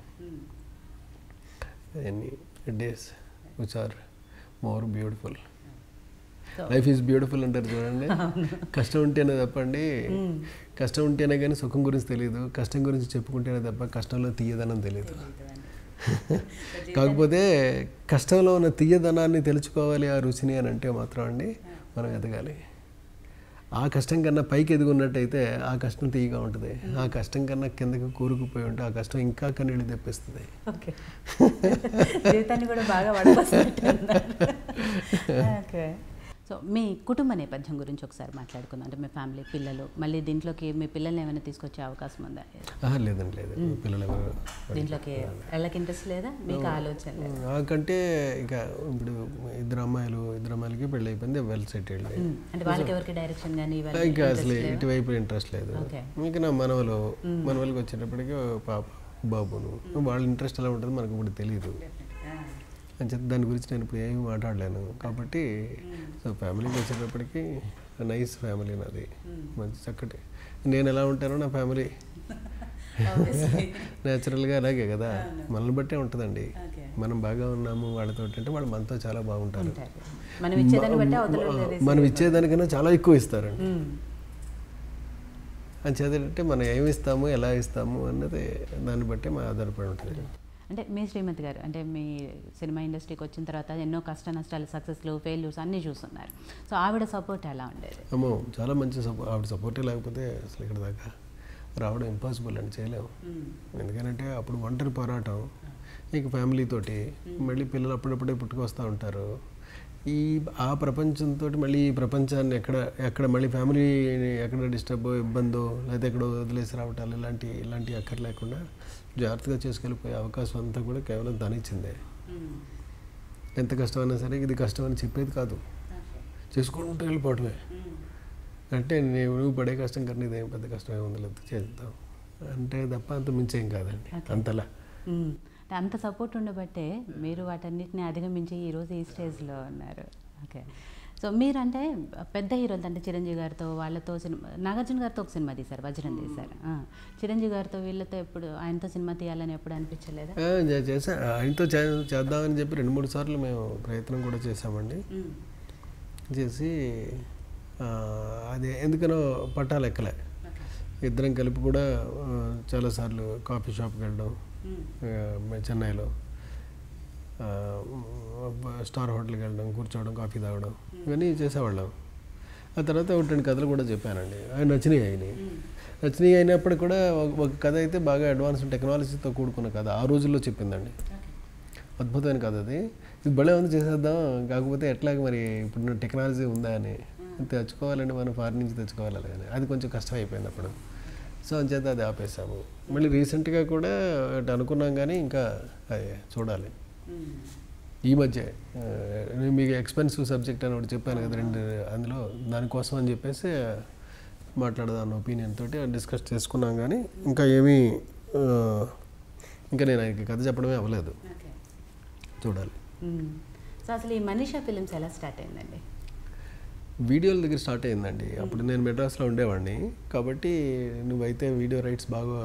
ఎన్ని days which are more beautiful So- life is beautiful అంటారు చూడండి కష్టం ఉంటేనే తప్పండి కష్టం ఉంటేనే కానీ సుఖం గురించి తెలియదు కష్టం గురించి చెప్పుకుంటేనే తప్ప కష్టంలో తీయదనం తెలియదు కాకపోతే కష్టంలో ఉన్న తీయదనాన్ని తెలుసుకోవాలి ఆ రుచిని అని అంటే మాత్రం అండి మనం ఎదగాలి ఆ కష్టం కన్నా పైకి ఎదుగున్నట్టయితే ఆ కష్టం తీయగా ఉంటుంది ఆ కష్టం కన్నా కిందకి కూరుకుపోయి ఉంటే ఆ కష్టం ఇంకా కన్నీళ్ళు తెప్పిస్తుంది ఓకే జీవితాన్ని కూడా బాగా వడపోసినట్టున్నారు ఓకే సో మీ కుటుంబ నేపథ్యం గురించి ఒకసారి మాట్లాడుకుందాం అంటే మీ ఫ్యామిలీ పిల్లలు మళ్ళీ దీంట్లోకి మీ పిల్లల్ని ఏమైనా తీసుకొచ్చే అవకాశం ఉందా ఆహా, లేదండి లేదు పిల్లలు ఎవరు దీంట్లోకి వాళ్ళకి ఇంట్రెస్ట్ లేదా మీకు ఆలోచన లేదా నాకంటే ఇక ఇప్పుడు ఇద్దరు అమ్మాయిలు ఇద్దరు అమ్మాయిలకి పెళ్ళి అయిపోయింది వెల్ సెటిల్డ్ మ్మ్. అంటే వాళ్ళకి ఎవరికి డైరెక్షన్ కానీ ఇవన్నీ ఇంకా అసలు interest లేదా? ఇటువైపు ఇంట్రెస్ట్ లేదు Okay. ఇంకా నా మనవలు మనవలకి వచ్చేటప్పటికి ఓ పాప బాబును వాళ్ళ ఇంట్రెస్ట్ ఎలా ఉంటుందో మనకు ఇప్పుడు తెలియదు ఆ. అని చెప్పి దాని గురించి నేను ఇప్పుడు ఏమీ మాట్లాడలేను కాబట్టి సో ఫ్యామిలీకి వచ్చేటప్పటికి నైస్ ఫ్యామిలీ నాది మంచి చక్కటి నేను ఎలా ఉంటానో నా ఫ్యామిలీ Obviously. న్యాచురల్గా అలాగే కదా మనల్ని బట్టే ఉంటుందండి Okay. మనం బాగా ఉన్నాము వాళ్ళతో అంటే వాళ్ళు మనతో చాలా బాగుంటారు ఉంటారు. మనం ఇచ్చేదాన్ని బట్టి అవతల వాళ్ళు మ- receive మనం ఇచ్చేదానికన్నా చాలా ఎక్కువ ఇస్తారండి మ్మ్. అని చేదంటే మనం ఏమి ఇస్తాము ఎలా ఇస్తాము అన్నది దాన్ని బట్టి మా ఆధారపడి ఉంటుంది అంటే మీ శ్రీమతి గారు అంటే మీ సినిమా ఇండస్ట్రీకి వచ్చిన తర్వాత ఎన్నో కష్ట నష్టాలు సక్సెస్లు ఫెయిల్యూర్స్ అన్నీ చూస్తున్నారు సో ఆవిడ సపోర్ట్ ఎలా ఉండేది అమ్మో చాలా మంచి సపోర్ట్ ఆవిడ సపోర్టే లేకపోతే అసలు ఇక్కడ దాకా రావడం ఇంపాసిబుల్ అని చేయలేము ఎందుకంటే అప్పుడు ఒంటరి పోరాటం ఇక ఫ్యామిలీ తోటి మళ్ళీ పిల్లలు అప్పుడప్పుడే పుట్టుకొస్తూ ఉంటారు ఈ ఆ ప్రపంచంతో మళ్ళీ ఈ ప్రపంచాన్ని ఎక్కడ ఎక్కడ మళ్ళీ ఫ్యామిలీని ఎక్కడ డిస్టర్బ్ ఇబ్బందో లేకపోతే ఎక్కడో వదిలేసి రావటాలు ఇలాంటి ఇలాంటి అక్కర్ లేకుండా జాగ్రత్తగా చేసుకెళ్ళిపోయే అవకాశం అంతా కూడా కేవలం తనిచ్చిందే ఎంత కష్టమైనా సరే ఇది కష్టం అని చెప్పేది కాదు చేసుకుంటూ వెళ్ళిపోవటమే అంటే నేను నువ్వు పడే కష్టం కన్నా ఇదేం పెద్ద కష్టం ఏమి ఉండలేదు చేద్దాం అంటే తప్ప అంత మించేం కాదండి Okay. అంతలా మ్మ్. అంటే అంత సపోర్ట్ ఉండబట్టే మీరు వాటన్నిటిని అధిగమించి ఈరోజు ఈ స్టేజ్లో ఉన్నారు ఓకే సో మీరంటే పెద్ద హీరోలు అంటే చిరంజీవి గారితో వాళ్ళతో సినిమా నాగార్జున గారితో ఒక సినిమా తీశారు వజ్రం తీశారు ఆ, చిరంజీవి గారితో వీళ్ళతో ఎప్పుడు ఆయనతో సినిమా తీయాలని ఎప్పుడు అనిపించలేదా ఆ, చే- చేసా ఆయనతో చే- చేద్దామని చెప్పి రెండు మూడు సార్లు మేము ప్రయత్నం కూడా చేసామండి మ్మ్. చేసి ఆ, అది ఎందుకనో పట్టాలు ఎక్కలే ఓకే. ఇద్దరం కలిపి కూడా ఆ, చాలాసార్లు కాఫీ షాప్కి వెళ్ళడం మ్మ్. ఆ, చెన్నైలో ఆ, స్టార్ హోటల్కి వెళ్ళడం కూర్చోవడం కాఫీ తాగడం ఇవన్నీ చేసేవాళ్ళం ఆ తర్వాత ఒకటి రెండు కథలు కూడా చెప్పానండి ఆయన నచ్చినాయి అయినాయి మ్మ్. నచ్చినాయి అయినప్పుడు కూడా ఒక ఒక కథ అయితే బాగా అడ్వాన్స్ టెక్నాలజీతో కూడుకున్న కథ ఆ రోజుల్లో చెప్పిందండి ఓకే. అద్భుతమైన కథ అది ఇది భలే ఉంది చేసేద్దాం కాకపోతే ఎట్లాగ మరి ఇప్పుడు టెక్నాలజీ ఉందా అని తెచ్చుకోవాలంటే మనం ఫారిన్ నుంచి తెచ్చుకోవాలి కానీ అది కొంచెం కష్టం అయిపోయింది అప్పుడు సో అంచేత అది ఆపేసాము మళ్ళీ రీసెంట్గా కూడా అటు అనుకున్నాం కానీ ఇంకా అది చూడాలి మ్మ్. ఈ మధ్య ఆ, నేను మీకు ఎక్స్పెన్సివ్ సబ్జెక్ట్ అని ఒకటి చెప్పాను కదా రెండు అందులో దానికోసం అని చెప్పేసి మాట్లాడదాం ఒపీనియన్ తోటి డిస్కస్ చేసుకున్నాం కానీ ఇంకా ఏమీ ఆ, ఇంకా నేను ఆయనకి కథ చెప్పడమే అవ్వలేదు ఓకే. చూడాలి మ్మ్. సో అసలు ఈ మనీషా ఫిలిమ్స్ ఎలా స్టార్ట్ అయిందండి వీడియోల దగ్గర స్టార్ట్ అయిందండి అప్పుడు నేను మెడ్రాస్లో ఉండేవాడిని కాబట్టి నువ్వైతే వీడియో రైట్స్ బాగా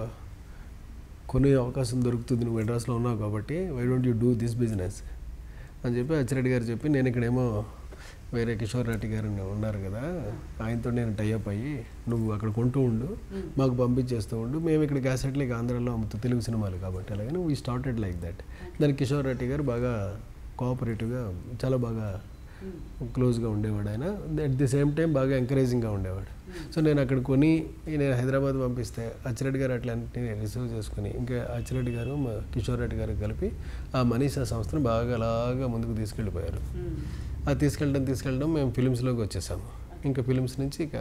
కొనే అవకాశం దొరుకుతుంది నువ్వు మెడ్రాస్లో ఉన్నావు కాబట్టి why don't you do this business అని చెప్పి అచ్చిరెడ్డి గారు చెప్పి నేను ఇక్కడేమో వేరే కిషోర్ రెడ్డి గారు ఉన్నారు కదా ఆయనతో నేను టైఅప్ అయ్యి నువ్వు అక్కడ కొంటూ ఉండు మాకు పంపించేస్తూ ఉండు మేము ఇక్కడ క్యాసెట్లకి ఆంధ్రాలో అమ్ముతూ తెలుగు సినిమాలు కాబట్టి అలాగే వీ స్టార్టెడ్ లైక్ దట్ దానికి కిషోర్ రెడ్డి గారు బాగా కోఆపరేటివ్గా చాలా బాగా క్లోజ్గా ఉండేవాడు ఆయన అట్ ది సేమ్ టైం బాగా ఎంకరేజింగ్గా ఉండేవాడు సో నేను అక్కడ కొని నేను హైదరాబాద్ పంపిస్తే అచ్చిరెడ్డి గారు అట్లాంటిని రిసీవ్ చేసుకుని ఇంకా అచ్చిరెడ్డి గారు మా కిషోర్ రెడ్డి గారు కలిపి ఆ మనీషా సంస్థను బాగా అలాగా ముందుకు తీసుకెళ్ళిపోయారు అది తీసుకెళ్ళడం తీసుకెళ్ళడం మేము ఫిలిమ్స్లోకి వచ్చేసాము ఇంకా ఫిలిమ్స్ నుంచి ఇక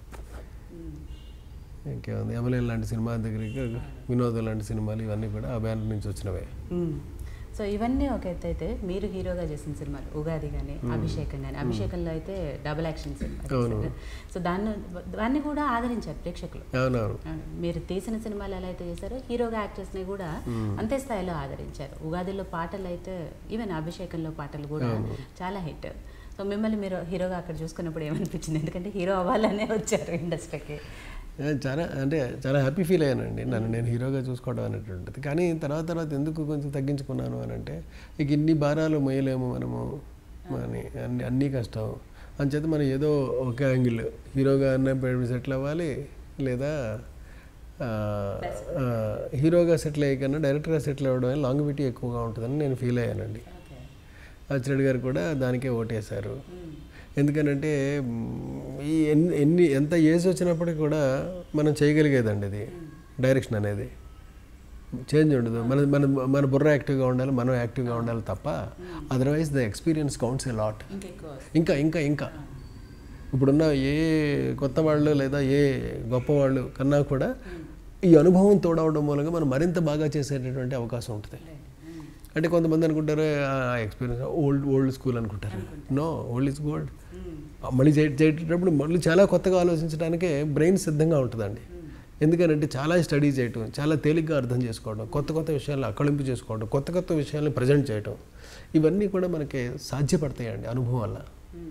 ఇంకేముంది ఎమ్మెల్యే లాంటి సినిమా దగ్గరికి వినోదం లాంటి సినిమాలు ఇవన్నీ కూడా ఆ బ్యానర్ నుంచి వచ్చినవే సో ఇవన్నీ ఒక ఎత్తు అయితే మీరు హీరోగా చేసిన సినిమాలు ఉగాది కానీ అభిషేకం కానీ అభిషేకంలో అయితే డబుల్ యాక్షన్ సినిమా అవును. చేశారు. సో దాన్ని దాన్ని కూడా ఆదరించారు ప్రేక్షకులు అవునవును అవును. మీరు తీసిన సినిమాలు ఎలా అయితే చేశారో హీరోగా యాక్ట్ చేసినవి కూడా అంతే స్థాయిలో ఆదరించారు ఉగాదిలో పాటలు అయితే ఈవెన్ అభిషేకంలో పాటలు కూడా చాలా హిట్ సో మిమ్మల్ని మీరు హీరోగా అక్కడ చూసుకున్నప్పుడు ఏమనిపించింది ఎందుకంటే హీరో అవ్వాలనే వచ్చారు ఇండస్ట్రీకి నేను చాలా అంటే చాలా హ్యాపీ ఫీల్ అయ్యానండి నన్ను నేను హీరోగా చూసుకోవడం అనేటువంటిది కానీ తర్వాత తర్వాత ఎందుకు కొంచెం తగ్గించుకున్నాను అని అంటే ఇక ఇన్ని భారాలు మొయ్యలేము మనము అని అన్ని అన్నీ కష్టం అంచేత మనం ఏదో ఒక యాంగిల్ హీరోగా అన్న సెటిల్ అవ్వాలి లేదా ఆ, ఆ, హీరోగా సెటిల్ అయ్యే కన్నా డైరెక్టర్గా సెటిల్ అవ్వడం లాంగివిటీ ఎక్కువగా ఉంటుందని నేను ఫీల్ అయ్యానండి అచ్చిరెడ్డి గారు కూడా దానికే ఓటేశారు ఎందుకనంటే మ్, ఈ ఎన్ని ఎన్ని ఎంత ఏజ్ వచ్చినప్పటికీ కూడా మనం చేయగలిగేదండి ఇది డైరెక్షన్ అనేది చేంజ్ ఉండదు మన మన మన బుర్ర యాక్టివ్గా ఉండాలి మనం యాక్టివ్గా ఉండాలి తప్ప otherwise the experience counts a lot ఇంకెక్కువ ఇంకా ఇంకా ఇంకా ఇప్పుడున్న ఏ కొత్త వాళ్ళు లేదా ఏ గొప్పవాళ్ళు కన్నా కూడా ఈ అనుభవం తోడవడం మూలంగా మనం మరింత బాగా చేసేటటువంటి అవకాశం ఉంటుంది అంటే కొంతమంది అనుకుంటారు ఆ ఎక్స్పీరియన్స్ ఓల్డ్ ఓల్డ్ స్కూల్ అనుకుంటారు నో ఓల్డ్ ఇస్ గోల్డ్ మళ్ళీ చే- చేసేటప్పుడు మళ్ళీ చాలా కొత్తగా ఆలోచించడానికే బ్రెయిన్ సిద్ధంగా ఉంటుందండి ఎందుకంటే చాలా స్టడీ చేయటం చాలా తేలిగ్గా అర్థం చేసుకోవడం కొత్త కొత్త విషయాలను అకళింపు చేసుకోవడం కొత్త కొత్త విషయాలను ప్రజెంట్ చేయటం ఇవన్నీ కూడా మనకి సాధ్యపడతాయండి అనుభవం వల్ల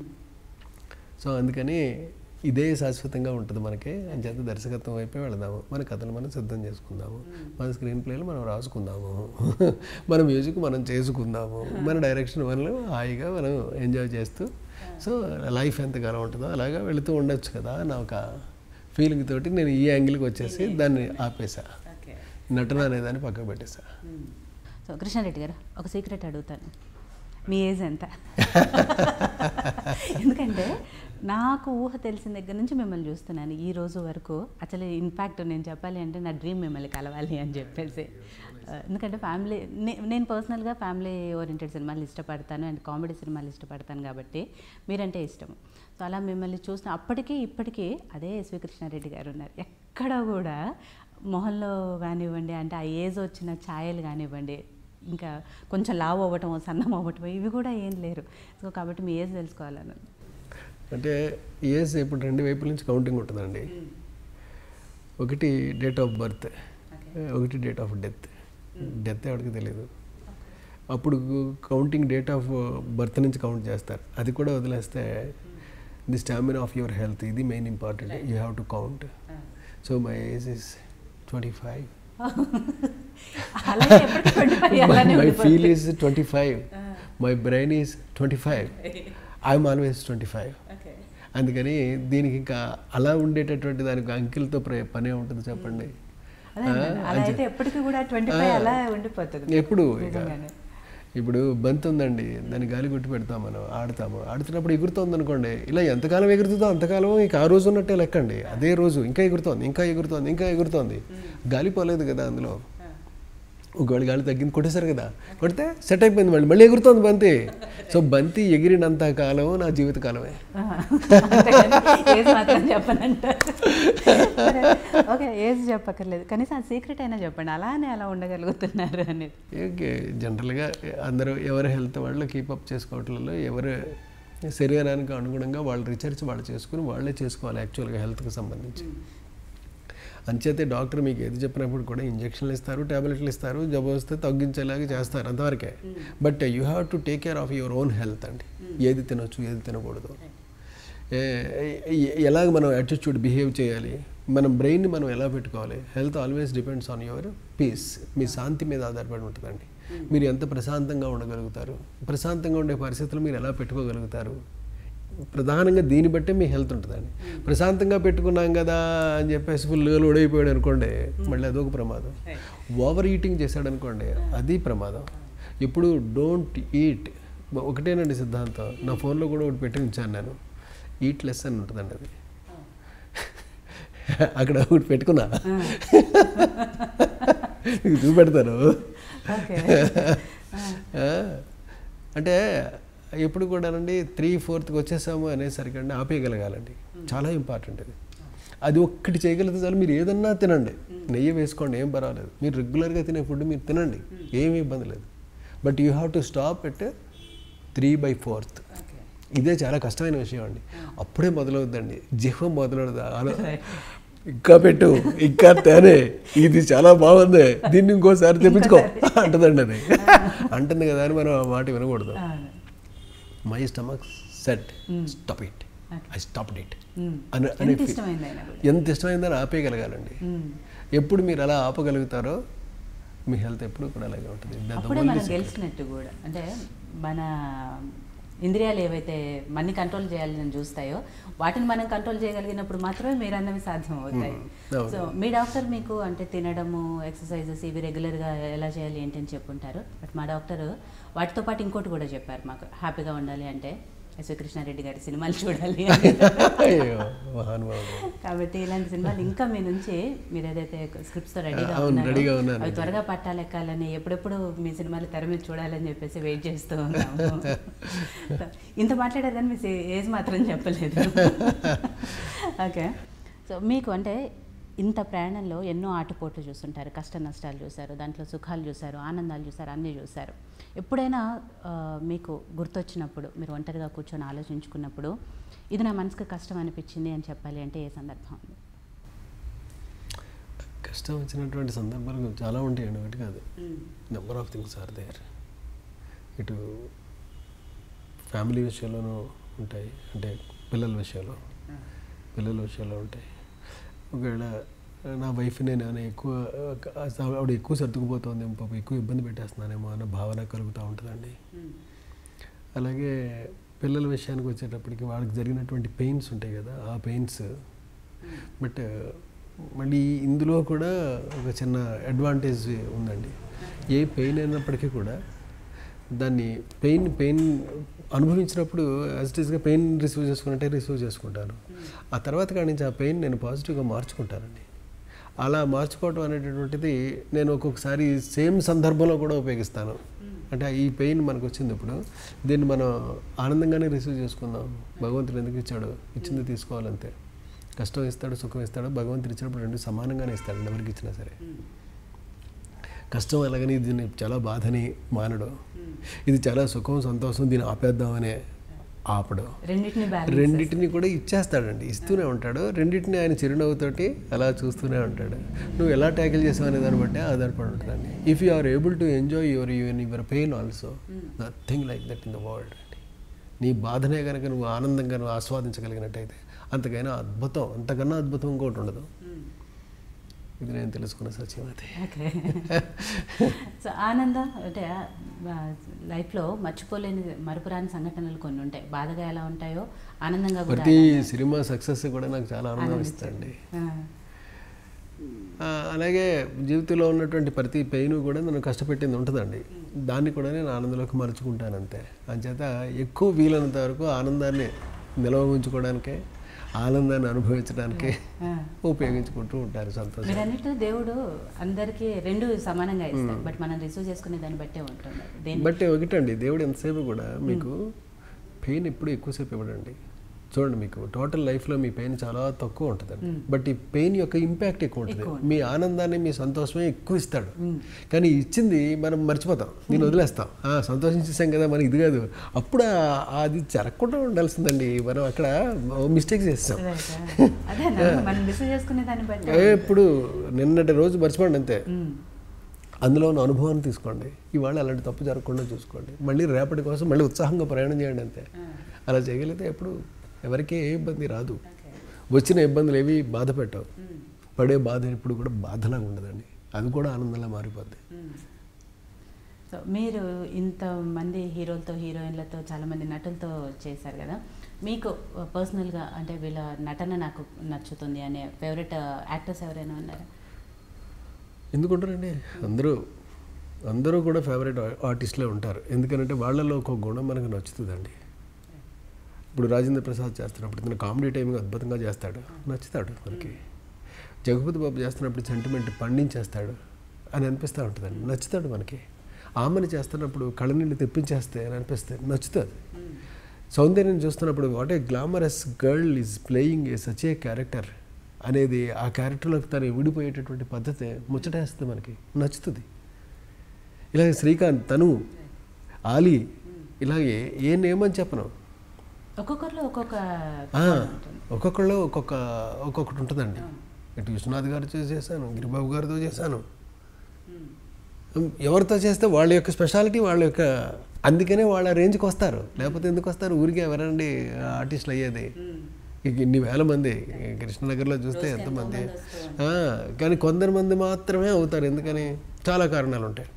సో అందుకని ఇదే శాశ్వతంగా ఉంటుంది మనకి అంచేత దర్శకత్వం వైపే వెళదాము మన కథను మనం సిద్ధం చేసుకుందాము మన స్క్రీన్ ప్లేలు మనం రాసుకుందాము మన మ్యూజిక్ మనం చేసుకుందాము మన డైరెక్షన్ మనం హాయిగా మనం ఎంజాయ్ చేస్తూ సో లైఫ్ ఎంతకాలం ఉంటుందో అలాగా వెళుతూ ఉండొచ్చు కదా నా ఒక ఫీలింగ్ తోటి నేను ఈ యాంగిల్కి వచ్చేసి దాన్ని ఆపేసా ఓకే నటన అనేదాన్ని పక్కకు పెట్టేసా సో కృష్ణారెడ్డి గారు ఒక సీక్రెట్ అడుగుతాను మీ ఏజ్ ఎంత ఎందుకంటే నాకు ఊహ తెలిసిన దగ్గర నుంచి మిమ్మల్ని చూస్తున్నాను ఈ రోజు వరకు అసలు ఇన్ఫ్యాక్ట్ నేను చెప్పాలి అంటే నా డ్రీమ్ మిమ్మల్ని కలవాలి అని చెప్పేసి ఆ, ఎందుకంటే ఫ్యామిలీ నే- నేను పర్సనల్గా ఫ్యామిలీ ఓరియంటెడ్ సినిమాలు ఇష్టపడతాను అండ్ కామెడీ సినిమాలు ఇష్టపడతాను కాబట్టి మీరంటే ఇష్టం సో అలా మిమ్మల్ని చూసిన అప్పటికీ ఇప్పటికీ అదే ఎస్వి కృష్ణారెడ్డి గారు ఉన్నారు ఎక్కడ కూడా మొహంలో కానివ్వండి అంటే ఆ ఏజ్ వచ్చిన ఛాయలు కానివ్వండి ఇంకా కొంచెం లావు అవ్వటం సన్నం అవ్వటం ఇవి కూడా ఏం లేరు సో కాబట్టి మీ ఏజ్ తెలుసుకోవాలని అంటే ఏజ్ ఇప్పుడు రెండు వైపుల నుంచి కౌంటింగ్ ఉంటుందండి ఒకటి డేట్ ఆఫ్ బర్త్ ఒకటి డేట్ ఆఫ్ డెత్ డెత్ ఎవరికి తెలియదు అప్పుడు కౌంటింగ్ డేట్ ఆఫ్ బర్త్ నుంచి కౌంట్ చేస్తారు అది కూడా వదిలేస్తే the stamina of your health ఇది main important you have to count so my age is twenty five అలాగే ఎప్పటికీ 25 అలానే మై ఉండిపోతుంది. Feel is twenty five my brain is twenty five I'm always twenty five అందుకని దీనికి ఇంకా అలా ఉండేటటువంటి దానికి అంకిల్తో ప్రే పనే ఉంటుంది చెప్పండి అదే అన్నాను. అలా అయితే ఎప్పటికీ కూడా ట్వంటీ ఫైవ్ అలా ఉండిపోతుంది ఎప్పుడు ఇక నిజంగానే. ఇప్పుడు బంతి ఉందండి దాన్ని గాలి కొట్టి పెడతాం మనం ఆడతాము ఆడుతున్నప్పుడు ఎగురుతోంది అనుకోండి ఇలా ఎంతకాలం ఎగురుతుందో అంతకాలం ఇక ఆ రోజు ఉన్నట్టే లెక్కండి అదే రోజు ఇంకా ఎగురుతోంది ఇంకా ఎగురుతోంది ఇంకా ఎగురుతోంది గాలి పోలేదు కదా అందులో ఒకవేళ గాలి తగ్గింది కొట్టేశారు కదా కొడితే సెట్ అయిపోయింది మళ్ళీ మళ్ళీ ఎగురుతోంది బంతి సో బంతి ఎగిరినంత కాలం నా జీవిత కాలమే ఆ, అంతేగాని ఏజ్ మాత్రం చెప్పనంటారు ఓకే ఏజ్ చెప్పక్కర్లేదు కనీసం ఆ సీక్రెట్ అయినా చెప్పండి అలానే అలా ఉండగలుగుతున్నారు అనేది ఓకే జనరల్గా అందరూ ఎవరి హెల్త్ వాళ్ళు కీపప్ చేసుకోవట్లలో ఎవరి శరీరానికి అనుగుణంగా వాళ్ళు రీసెర్చ్ వాళ్ళు చేసుకుని వాళ్ళే చేసుకోవాలి యాక్చువల్గా హెల్త్కి సంబంధించి అంచేతే డాక్టర్ మీకు ఏది చెప్పినప్పుడు కూడా ఇంజక్షన్లు ఇస్తారు టాబ్లెట్లు ఇస్తారు జబ్బు వస్తే తగ్గించేలాగా చేస్తారు అంతవరకే but you have to take care of your own health అండి ఏది తినొచ్చు ఏది తినకూడదు ఏ- ఎ- ఎలాగ మనం యాటిట్యూడ్ బిహేవ్ చేయాలి మన బ్రెయిన్ని మనం ఎలా పెట్టుకోవాలి health always depends on your peace మీ శాంతి మీద ఆధారపడి ఉంటుందండి మీరు ఎంత ప్రశాంతంగా ఉండగలుగుతారు ప్రశాంతంగా ఉండే పరిస్థితులు మీరు ఎలా పెట్టుకోగలుగుతారు ప్రధానంగా దీన్ని బట్టే మీ హెల్త్ ఉంటుందండి ప్రశాంతంగా పెట్టుకున్నాం కదా అని చెప్పేసి ఫుల్గా లోడ్ అయిపోయాడు అనుకోండి మళ్ళీ అదొక ప్రమాదం ఓవర్ ఈటింగ్ చేశాడు అనుకోండి అది ప్రమాదం ఇప్పుడు డోంట్ ఈట్ ఒకటేనండి సిద్ధాంతం నా ఫోన్లో కూడా ఒకటి పెట్టి ఉంచాను నేను ఈట్ లెస్ అని ఉంటుందండి అది అక్కడ ఒకటి పెట్టుకున్నా మీకు చూపెడతాను ఓకే ఆ, అంటే ఎప్పుడు కూడానండి త్రీ ఫోర్త్కి వచ్చేసాము అనేసరికి అండి ఆపేయగలగాలండి చాలా ఇంపార్టెంట్ అది అది ఒక్కటి చేయగలిగితే చాలు మీరు ఏదన్నా తినండి నెయ్యి వేసుకోండి ఏం పర్వాలేదు మీరు రెగ్యులర్గా తినే ఫుడ్ మీరు తినండి ఏమీ ఇబ్బంది లేదు but you have to stop at three by fourth ఇదే చాలా కష్టమైన విషయం అండి అప్పుడే మొదలవుద్దండి జిహ్వ మొదలవుతుంది ఆలో ఇంకా పెట్టు ఇంకా తేనే ఇది చాలా బాగుంది దీన్ని ఇంకోసారి తెప్పించుకో అంటుందండి అది అంటుంది కదా అని మనం ఆ మాట వినకూడదు అవును. My stomach set stop it I stop it hmm. అని అని ఎంత ఇష్టమైంది అయినా కూడా ఎంత ఇష్టమైందని ఆపేయగలగాలండి మ్మ్. ఎప్పుడు మీరు అలా ఆపగలుగుతారో మీ హెల్త్ ఎప్పుడు కూడా అలాగే ఉంటుంది That's the అప్పుడే only మనం secret. గెలిచినట్టు కూడా అంటే మన ఇంద్రియాలు ఏవైతే మన్ని కంట్రోల్ చేయాలని చూస్తాయో వాటిని మనం కంట్రోల్ చేయగలిగినప్పుడు మాత్రమే మీరు అన్నవి సాధ్యం అవుతాయి అవును. సో మీ డాక్టర్ మీకు అంటే తినడము ఎక్సర్సైజెస్ ఇవి రెగ్యులర్గా ఎలా చేయాలి ఏంటి అని చెప్పుంటారు బట్ మా డాక్టర్ వాటితో పాటు ఇంకోటి కూడా చెప్పారు మాకు హ్యాపీగా ఉండాలి అంటే ఎస్వి కృష్ణారెడ్డి గారి సినిమాలు చూడాలి అని. అయ్యో మహానుభావుడు కాబట్టి ఇలాంటి సినిమాలు ఇంకా మీ నుంచి మీరు ఏదైతే స్క్రిప్ట్స్ తో రెడీగా అవును, ఉన్నారో, రెడీగా ఉన్నాను. అవి త్వరగా పట్టాలెక్కాలని ఎప్పుడెప్పుడు మీ సినిమాలు తెర మీద చూడాలని చెప్పేసి వెయిట్ చేస్తూ ఉన్నాము ఇంత మాట్లాడారు కానీ మీ ఏజ్ మాత్రం చెప్పలేదు ఓకే సో మీకు అంటే ఇంత ప్రయాణంలో ఎన్నో ఆటుపోట్లు చూస్తుంటారు కష్ట నష్టాలు చూశారు దాంట్లో సుఖాలు చూశారు ఆనందాలు చూశారు అన్నీ చూశారు ఎప్పుడైనా ఆ, మీకు గుర్తొచ్చినప్పుడు మీరు ఒంటరిగా కూర్చొని ఆలోచించుకున్నప్పుడు ఇది నా మనసుకు కష్టం అనిపించింది అని చెప్పాలి అంటే ఏ సందర్భం ఉంది కష్టం వచ్చినటువంటి సందర్భాలు చాలా ఉంటాయండి ఒకటి కాదు number of things are there ఇటు ఫ్యామిలీ విషయంలోనూ ఉంటాయి అంటే పిల్లల విషయంలో పిల్లల విషయంలో ఉంటాయి ఒకవేళ నా వైఫ్ని నేను ఎక్కువ ఆవిడ ఎక్కువ సర్దుకుపోతుంది పాపం ఎక్కువ ఇబ్బంది పెట్టేస్తున్నానేమో అన్న భావన కలుగుతూ ఉంటుందండి అలాగే పిల్లల విషయానికి వచ్చేటప్పటికి వాళ్ళకి జరిగినటువంటి పెయిన్స్ ఉంటాయి కదా ఆ పెయిన్స్ బట్ మళ్ళీ ఇందులో కూడా ఒక చిన్న అడ్వాంటేజ్ ఉందండి ఏ పెయిన్ అయినప్పటికీ కూడా దాన్ని పెయిన్ పెయిన్ అనుభవించినప్పుడు యాజ్ ఇట్ ఈస్గా పెయిన్ రిసీవ్ చేసుకున్నట్టే రిసీవ్ చేసుకుంటాను ఆ తర్వాత కాడి నుంచి ఆ పెయిన్ నేను పాజిటివ్గా మార్చుకుంటానండి అలా మార్చుకోవటం అనేటటువంటిది నేను ఒక్కొక్కసారి సేమ్ సందర్భంలో కూడా ఉపయోగిస్తాను అంటే ఈ పెయిన్ మనకు వచ్చింది ఇప్పుడు దీన్ని మనం ఆనందంగానే రిసీవ్ చేసుకుందాం భగవంతుడు ఎందుకు ఇచ్చాడు ఇచ్చింది తీసుకోవాలంతే కష్టం ఇస్తాడు సుఖం ఇస్తాడు భగవంతుడు ఇచ్చినప్పుడు రెండు సమానంగానే ఇస్తాడు ఎవరికి ఇచ్చినా సరే కష్టం ఎలాగని దీన్ని చాలా బాధని మానడు ఇది చాలా సుఖం సంతోషం దీన్ని ఆపేద్దామనే ఆపడు రెండింటిని బ్యాలెన్స్ రెండింటిని కూడా ఇచ్చేస్తాడండి ఇస్తూనే ఉంటాడు రెండింటిని ఆయన చిరునవ్వుతోటి అలా చూస్తూనే ఉంటాడు నువ్వు ఎలా ట్యాకిల్ చేసావు అనే దాన్ని బట్టి ఆధారపడి ఉంటుందండి if you are able to enjoy your your your pain also nothing like that in the world అండి నీ బాధనే కనుక నువ్వు ఆనందంగా నువ్వు ఆస్వాదించగలిగినట్టయితే అంతకైనా అద్భుతం అంతకన్నా అద్భుతం ఇంకోటి ఉండదు ఇది నేను తెలుసుకున్న సత్యం అది ఓకే సో ఆనందం అంటే లైఫ్లో మర్చిపోలేని మరపురాని సంఘటనలు కొన్ని ఉంటాయి బాధగా ఎలా ఉంటాయో ఆనందంగా కూడా ప్రతి సినిమా సక్సెస్ కూడా నాకు చాలా ఆనందం ఇస్తుంది ఆ, ఆ, అలాగే జీవితంలో ఉన్నటువంటి ప్రతి పెయిన్ కూడా నన్ను కష్టపెట్టింది ఉంటుందండి దాన్ని కూడా నేను ఆనందంలోకి మలుచుకుంటాను అంతే అంచేత ఎక్కువ వీలైనంత వరకు ఆనందాన్ని నిల్వ ఉంచుకోవడానికే ఆనందాన్ని అనుభవించడానికే ఆ. ఉపయోగించుకుంటూ ఉంటారు సంతోషం మీరు అన్నట్టు దేవుడు అందరికీ రెండు సమానంగా ఇస్తాడు బట్ మనం రిసీవ్ చేసుకునే దాన్ని బట్టే ఉంటుంది దేని బట్ ఒకటండి దేవుడు ఎంతసేపు కూడా మీకు పెయిన్ ఎప్పుడు ఎక్కువసేపు ఇవ్వడండి చూడండి మీకు టోటల్ లైఫ్లో మీ పెయిన్ చాలా తక్కువ ఉంటుందండి బట్ ఈ పెయిన్ యొక్క ఇంపాక్ట్ ఎక్కువ ఉంటుంది మీ ఆనందాన్ని మీ సంతోషమే ఎక్కువ ఇస్తాడు కానీ ఇచ్చింది మనం మర్చిపోతాం నేను వదిలేస్తాం ఆ, సంతోషించేసాం కదా మనకి ఇది కాదు అప్పుడు ఆ- అది జరగకుండా ఉండాల్సిందండి మనం అక్కడ మిస్టేక్స్ చేస్తాం Right, ఆ. అదే అన్న, మనం రిసీవ్ చేసుకునే దాన్ని బట్టి ఎప్పుడు నిన్నటి రోజు మర్చిపోండి అంతే అందులో ఉన్న అనుభవాన్ని తీసుకోండి ఇవాళ అలాంటి తప్పు జరగకుండా చూసుకోండి మళ్ళీ రేపటి కోసం మళ్ళీ ఉత్సాహంగా ప్రయాణం చేయండి అంతే అలా చేయగలిగితే ఎప్పుడు ఎవరికీ ఏ ఇబ్బంది రాదు వచ్చిన ఇబ్బందులు ఏవి బాధ పెట్టవు పడే బాధ ఎప్పుడు కూడా బాధలాగా ఉండదండి అది కూడా ఆనందంగా మారిపోద్ది సో మీరు ఇంతమంది హీరోలతో హీరోయిన్లతో చాలామంది నటులతో చేశారు కదా మీకు పర్సనల్గా అంటే వీళ్ళ నటన నాకు నచ్చుతుంది అనే ఫేవరెట్ యాక్టర్స్ ఎవరైనా ఉన్నారా ఎందుకుంటారండి అందరూ అందరూ కూడా ఫేవరెట్ ఆర్టిస్ట్లే ఉంటారు ఎందుకంటే వాళ్ళలో ఒక గుణం మనకు నచ్చుతుందండి ఇప్పుడు రాజేంద్ర ప్రసాద్ చేస్తున్నప్పుడు ఇతను కామెడీ టైమింగ్ అద్భుతంగా చేస్తాడు నచ్చుతాడు మనకి జగపతి బాబు చేస్తున్నప్పుడు సెంటిమెంట్ పండించేస్తాడు అని అనిపిస్తూ ఉంటుందండి నచ్చుతాడు మనకి ఆమెను చేస్తున్నప్పుడు కళ్ళనీళ్ళు తెప్పించేస్తే అని అనిపిస్తే నచ్చుతుంది సౌందర్యం చూస్తున్నప్పుడు what a glamorous girl is playing a such a character అనేది ఆ క్యారెక్టర్లోకి తను విడిపోయేటటువంటి పద్ధతి ముచ్చటేస్తుంది మనకి నచ్చుతుంది ఇలాగే శ్రీకాంత్ తను ఆలీ ఇలాగే ఏ నేమని చెప్పను ఒక్కొక్కరిలో ఒక్కొక్క ఆ, ఒక్కొక్కళ్ళు ఒక్కొక్క ఒక్కొక్కటి ఉంటుందండి ఇటు విశ్వనాథ్ గారితో చేశాను గిరిబాబు గారితో చేశాను ఎవరితో చేస్తే వాళ్ళ యొక్క స్పెషాలిటీ వాళ్ళ యొక్క అందుకనే వాళ్ళ రేంజ్కి వస్తారు లేకపోతే ఎందుకు వస్తారు ఊరికే ఎవరండి ఆర్టిస్టులు అయ్యేది ఇక ఇన్ని వేల మంది కృష్ణనగర్లో చూస్తే ఎంతమంది ఆ, కానీ కొందరు మంది మాత్రమే అవుతారు ఎందుకని చాలా కారణాలు ఉంటాయి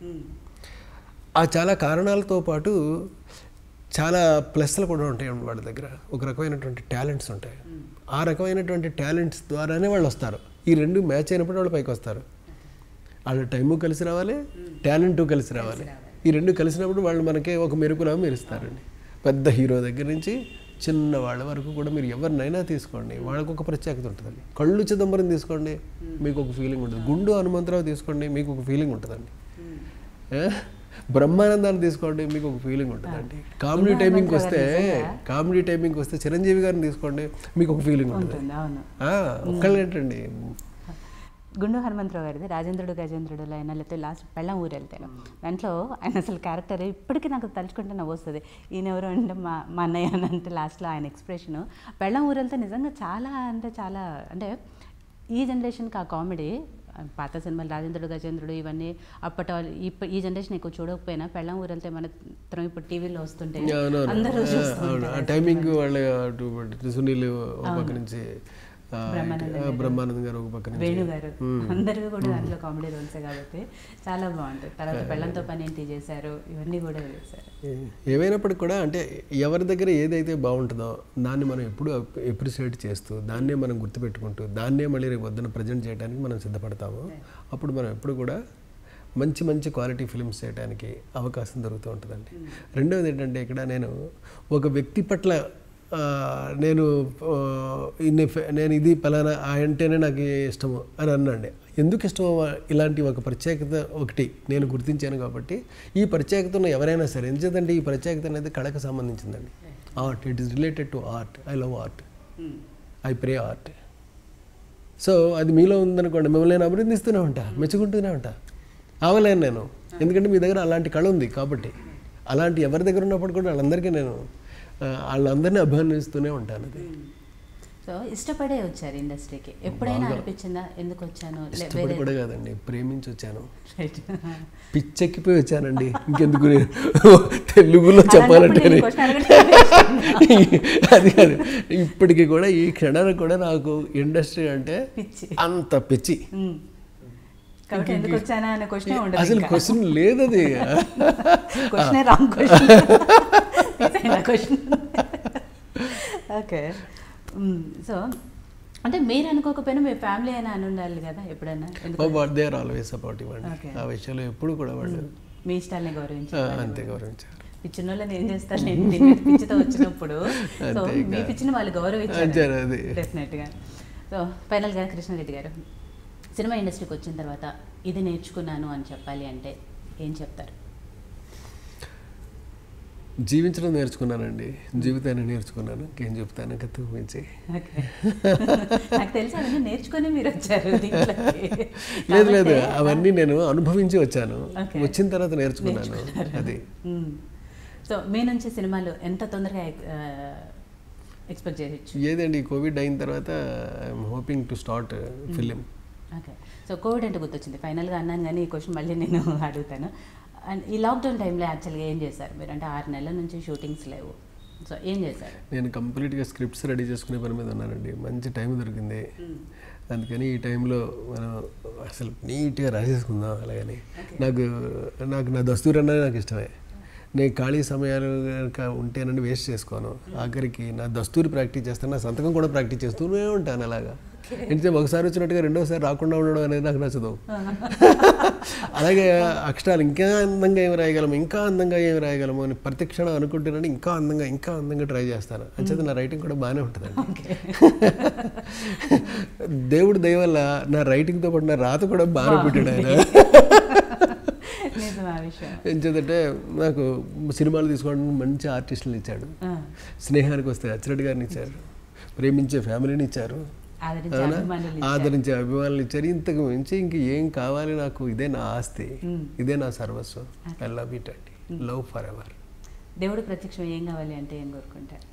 ఆ చాలా కారణాలతో పాటు చాలా ప్లస్లు కూడా ఉంటాయి వాళ్ళ దగ్గర ఒక రకమైనటువంటి టాలెంట్స్ ఉంటాయి ఆ రకమైనటువంటి టాలెంట్స్ ద్వారానే వాళ్ళు వస్తారు ఈ రెండు మ్యాచ్ అయినప్పుడు వాళ్ళు పైకి వస్తారు వాళ్ళ టైము కలిసి రావాలి టాలెంటు కలిసి రావాలి ఈ రెండు కలిసినప్పుడు వాళ్ళు మనకే ఒక మెరుపులా మెరుస్తారండి పెద్ద హీరో దగ్గర నుంచి చిన్న వాళ్ళ వరకు కూడా మీరు ఎవరినైనా తీసుకోండి వాళ్ళకు ఒక ప్రత్యేకత ఉంటుందండి కళ్ళు చిదంబరం తీసుకోండి మీకు ఒక ఫీలింగ్ ఉంటుంది గుండు హనుమంతరావు తీసుకోండి మీకు ఒక ఫీలింగ్ ఉంటుందండి ఏ? బ్రహ్మానందాన్ని తీసుకోండి మీకు ఒక ఫీలింగ్ ఉంటుందండి కామెడీ టైమింగ్కి వస్తే కామెడీ టైమింగ్కి వస్తే చిరంజీవి గారిని తీసుకోండి మీకు ఒక ఫీలింగ్ ఉంటుంది ఉంటుంది అవును ఒక్కళ్ళేంటండి గుండు హనుమంతరావు గారిది రాజేంద్రుడు గజేంద్రుడు అయినా లేకపోతే లాస్ట్ పెళ్ళం ఊరు వెళ్తాను దాంట్లో ఆయన అసలు క్యారెక్టర్ ఇప్పటికీ నాకు తలుచుకుంటే నవ్వు వస్తుంది ఈయన ఎవరు అంటే మా మా అన్నయ్య అని అంటే లాస్ట్లో ఆయన ఎక్స్ప్రెషన్ పెళ్ళం ఊరు వెళ్తే నిజంగా చాలా అంటే చాలా అంటే ఈ జనరేషన్కి ఆ కామెడీ పాత సినిమాలు రాజేంద్రుడు గజేంద్రుడు ఇవన్నీ అప్పటి వాళ్ళు ఇప్ప ఈ జనరేషన్ ఎక్కువ చూడకపోయినా పెళ్ళం ఊరు వెళ్తే మన తరం ఇప్పుడు టీవీలో వస్తుంటే అవునవును. అందరూ ఆ, చూస్తూ అవును. ఆ టైమింగ్ వాళ్ళ అటు ఇటు సునీల్ ఒక పక్క నుంచి ఆ, బ్రహ్మానందం ఆ, బ్రహ్మానందం గారు ఒక పక్క నుంచి వేణు గారు అందరివి కూడా దాంట్లో కామెడీ రోల్సే కాబట్టి చాలా బాగుంటుంది తర్వాత పెళ్ళంతో పని ఏంటి చేశారు ఇవన్నీ కూడా చేశారు ఏ- ఏమైనప్పటికీ కూడా అంటే ఎవరి దగ్గర ఏదైతే బాగుంటుందో దాన్ని మనం ఎప్పుడు ఎప్రిషియేట్ చేస్తూ దాన్నే మనం గుర్తుపెట్టుకుంటూ దాన్నే మళ్ళీ రేపు వద్దున ప్రజెంట్ చేయడానికి మనం సిద్ధపడతాము అప్పుడు మనం ఎప్పుడు కూడా మంచి మంచి క్వాలిటీ ఫిల్మ్స్ చేయడానికి అవకాశం దొరుకుతూ ఉంటుందండి రెండవది ఏంటంటే ఇక్కడ నేను ఒక వ్యక్తి పట్ల ఆ, నేను ఆ, ఇన్ని ఫె- నేను ఇది పలానా ఆ అంటేనే నాకు ఇష్టము అని అన్నాండి ఎందుకు ఇష్టమో ఇలాంటి ఒక ప్రత్యేకత ఒకటి నేను గుర్తించాను కాబట్టి ఈ ప్రత్యేకత ఉన్న ఎవరైనా సరే ఎందుకంటే ఈ ప్రత్యేకత అనేది కళకు సంబంధించిందండి art it is related to art I love art I pray art so అది మీలో ఉందనుకోండి మిమ్మల్ని నేను అభినందిస్తూనే ఉంటా మెచ్చుకుంటూనే ఉంటా అవలేను నేను ఎందుకంటే మీ దగ్గర అలాంటి కళ ఉంది కాబట్టి అలాంటి ఎవరి దగ్గర ఉన్నప్పుడు కూడా వాళ్ళందరికీ నేను ఆ, వాళ్ళందరినీ అభిమానిస్తూనే ఉంటాను అది సో ఇష్టపడే వచ్చారు ఇండస్ట్రీకి ఎప్పుడైనా అనిపించిందా ఎందుకు వచ్చాను లే- ఇష్టపడి వేరే కూడా కాదండి ప్రేమించి వచ్చాను రైట్ పిచ్చెక్కిపోయి వచ్చానండి ఇంకెందుకు నేను తెలుగులో చెప్పాలంటే అలాంటప్పుడు నేను question అడగడం అది కాదు ఇప్పటికీ కూడా ఈ క్షణానికి కూడా నాకు ఇండస్ట్రీ అంటే పిచ్చి అంత పిచ్చి మ్మ్. కాబట్టి ఎందుకు వచ్చానా అనే క్వశ్చన్ ఉండదు అసలు క్వశ్చన్ లేదు అది question wrong question question okay so అంటే మీరు అనుకోకపోయినా మీ ఫ్యామిలీ అయినా అని ఉండాలి కదా ఎప్పుడైనా ఎందుకు దే ఆర్ ఆల్వేస్ సపోర్ట్ ఇవ్వండి Okay. ఆ విషయంలో ఎప్పుడు కూడా వాళ్ళు మీ ఇష్టాలని ఆ, గౌరవించాలి అంతే గౌరవించారు ఈ చిన్నోళ్ళని ఏం చేస్తారు నేను దీని మీద పిచ్చితో వచ్చినప్పుడు సో అంతే మీ ఇంకా. పిచ్చిని వాళ్ళు అంతే గౌరవించారు అది డెఫినెట్గా సో ఫైనల్గా కృష్ణారెడ్డి గారు సినిమా ఇండస్ట్రీకి వచ్చిన తర్వాత ఇది నేర్చుకున్నాను అని చెప్పాలి అంటే ఏం చెప్తారు జీవించడం నేర్చుకున్నానండి జీవితాన్ని నేర్చుకున్నాను ఇంకేం చెప్తాను ఇంకా తూపించి ఓకే నాకు తెలిసి అవన్నీ నేర్చుకొని మీరు వచ్చారు దీంట్లోకి. లేదు లేదు కాబట్టి, అవన్నీ నేను అనుభవించి వచ్చాను Okay. వచ్చిన తర్వాత నేర్చుకున్నాను నేర్చుకున్నారు. అది మ్మ్. సో మీ నుంచి సినిమాలు ఎంత తొందరగా ఎక్స్పెక్ట్ చేయొచ్చు ఏదండి కోవిడ్ అయిన తర్వాత I'm hoping to start film okay so covid అంటే గుర్తొచ్చింది ఫైనల్గా అన్నాను కానీ ఈ క్వశ్చన్ మళ్ళీ నేను అడుగుతాను అండ్ ఈ లాక్డౌన్ టైంలో యాక్చువల్గా ఏం చేశారు మీరు అంటే ఆరు నెలల నుంచి షూటింగ్స్ లేవు సో ఏం చేశారు నేను కంప్లీట్గా స్క్రిప్ట్స్ రెడీ చేసుకునే పని మీద ఉన్నానండి మంచి టైం దొరికింది అందుకని ఈ టైంలో మనం అసలు నీట్గా రాసేసుకుందాం అలాగని నాకు నాకు నా దస్తూరి అన్నది నాకు ఇష్టమే నేను ఖాళీ సమయాలు కనుక ఉంటేనండి వేస్ట్ చేసుకోను ఆఖరికి నా దస్తూరి ప్రాక్టీస్ చేస్తాను నా సంతకం కూడా ప్రాక్టీస్ చేస్తూనే ఉంటాను అలాగా అంటే ఒకసారి వచ్చినట్టుగా రెండోసారి రాకుండా ఉండడం అనేది నాకు నచ్చదు అలాగే అక్షరాలు ఇంకా అందంగా ఏమి రాయగలము ఇంకా అందంగా ఏమి రాయగలము అని ప్రతి క్షణం అనుకుంటున్నాను ఇంకా అందంగా ఇంకా అందంగా ట్రై చేస్తాను అంచేత నా రైటింగ్ కూడా బాగానే ఉంటుందండి దేవుడు దయ వల్ల నా రైటింగ్తో పాటు నా రాత కూడా బాగానే పెట్టాడు ఆయన నిజం ఆ విషయం ఎంచేదంటే నాకు సినిమాలు తీసుకోవడానికి మంచి ఆర్టిస్టులు ఇచ్చాడు ఆ, స్నేహానికి వస్తే అచ్చిరెడ్డి గారిని ఇచ్చారు ప్రేమించే ఫ్యామిలీని ఇచ్చారు ఆదరించే అవునా? అభిమానులు ఇచ్చారు. ఆదరించే అభిమానులు ఇచ్చారు ఇంతకు మించి ఇంక ఏం కావాలి నాకు ఇదే నా ఆస్తి మ్మ్. ఇదే నా సర్వస్వం ఐ లవ్ ఇట్ అండి లవ్ ఫర్ ఎవర్ దేవుడు ప్రత్యక్షం ఏం కావాలి అంటే ఏం కోరుకుంటారు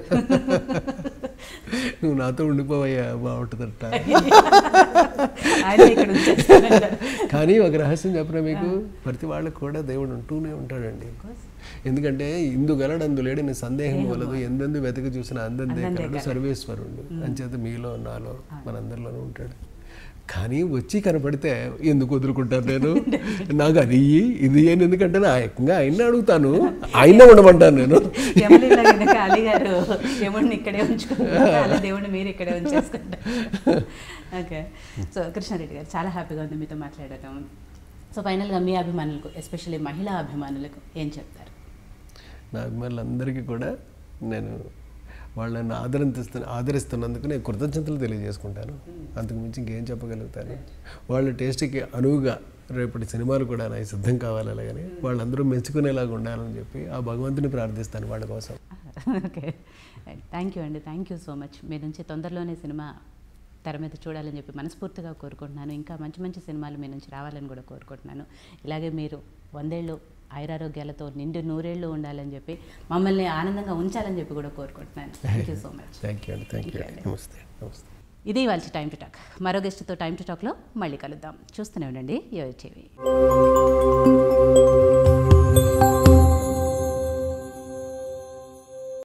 నువ్వు నాతో ఉండిపోవయ్యా బాగుంటుందట ఆయన ఇక్కడ ఉంచేస్తారంటారు. కానీ ఒక రహస్యం చెప్పరా మీకు ప్రతి వాళ్ళకు కూడా దేవుడు ఉంటూనే ఉంటాడండి ఎందుకంటే ఇందు గలడు అందు లేడని సందేహం వలదు ఎందెందు వెతక చూసిన అందందే అందందే కలడు కలడు. సర్వేశ్వరుడు అంచేత మీలో నాలో మనందరిలోనూ ఉంటాడు కానీ వచ్చి కనపడితే ఎందుకు వదులుకుంటాను నేను నాకు అది ఇయ్యి, ఇది అని ఎందుకంటే నా ఏకంగా ఆయన అడుగుతాను ఆయన ఉండమంటాను నేను యమలీల కనుక అలీ గారు యముడిని ఇక్కడే ఉంచుకుంటారు అలా దేవుడిని మీరు ఇక్కడే ఉంచేసుకుంటారు ఓకే సో కృష్ణారెడ్డి గారు చాలా హ్యాపీగా ఉంది మీతో మాట్లాడటం సో ఫైనల్గా మీ అభిమానులకు ఎస్పెషల్లీ మహిళా అభిమానులకు ఏం చెప్తారు నా అభిమానులందరికీ కూడా నేను వాళ్ళని ఆదరిస్తున్న ఆదరిస్తున్నందుకు నేను కృతజ్ఞతలు తెలియజేసుకుంటాను అంతకు మించి ఇంకేం చెప్పగలుగుతాను వాళ్ళ టేస్ట్కి అనువుగా రేపటి సినిమాలు కూడా నాకు సిద్ధం కావాలి అలాగని వాళ్ళందరూ మెచ్చుకునేలాగా ఉండాలని చెప్పి ఆ భగవంతుని ప్రార్థిస్తాను వాళ్ళ కోసం ఓకే థ్యాంక్ యూ అండి థ్యాంక్ యూ సో మచ్ మీ నుంచి తొందరలోనే సినిమా తెర మీద చూడాలని చెప్పి మనస్ఫూర్తిగా కోరుకుంటున్నాను ఇంకా మంచి మంచి సినిమాలు మీ నుంచి రావాలని కూడా కోరుకుంటున్నాను ఇలాగే మీరు వందేళ్ళు ఆయురారోగ్యాలతో నిండు నూరేళ్ళు ఉండాలని చెప్పి మమ్మల్ని ఆనందంగా ఉంచాలని చెప్పి కూడా కోరుకుంటున్నాను thank you so much thank you అండి థ్యాంక్ యూ నమస్తే నమస్తే ఇది వాళ్ళ టైం టు టాక్ మరో గెస్ట్తో టైం టు టాక్లో మళ్ళీ కలుద్దాం చూస్తూనే ఉండండి టీవీ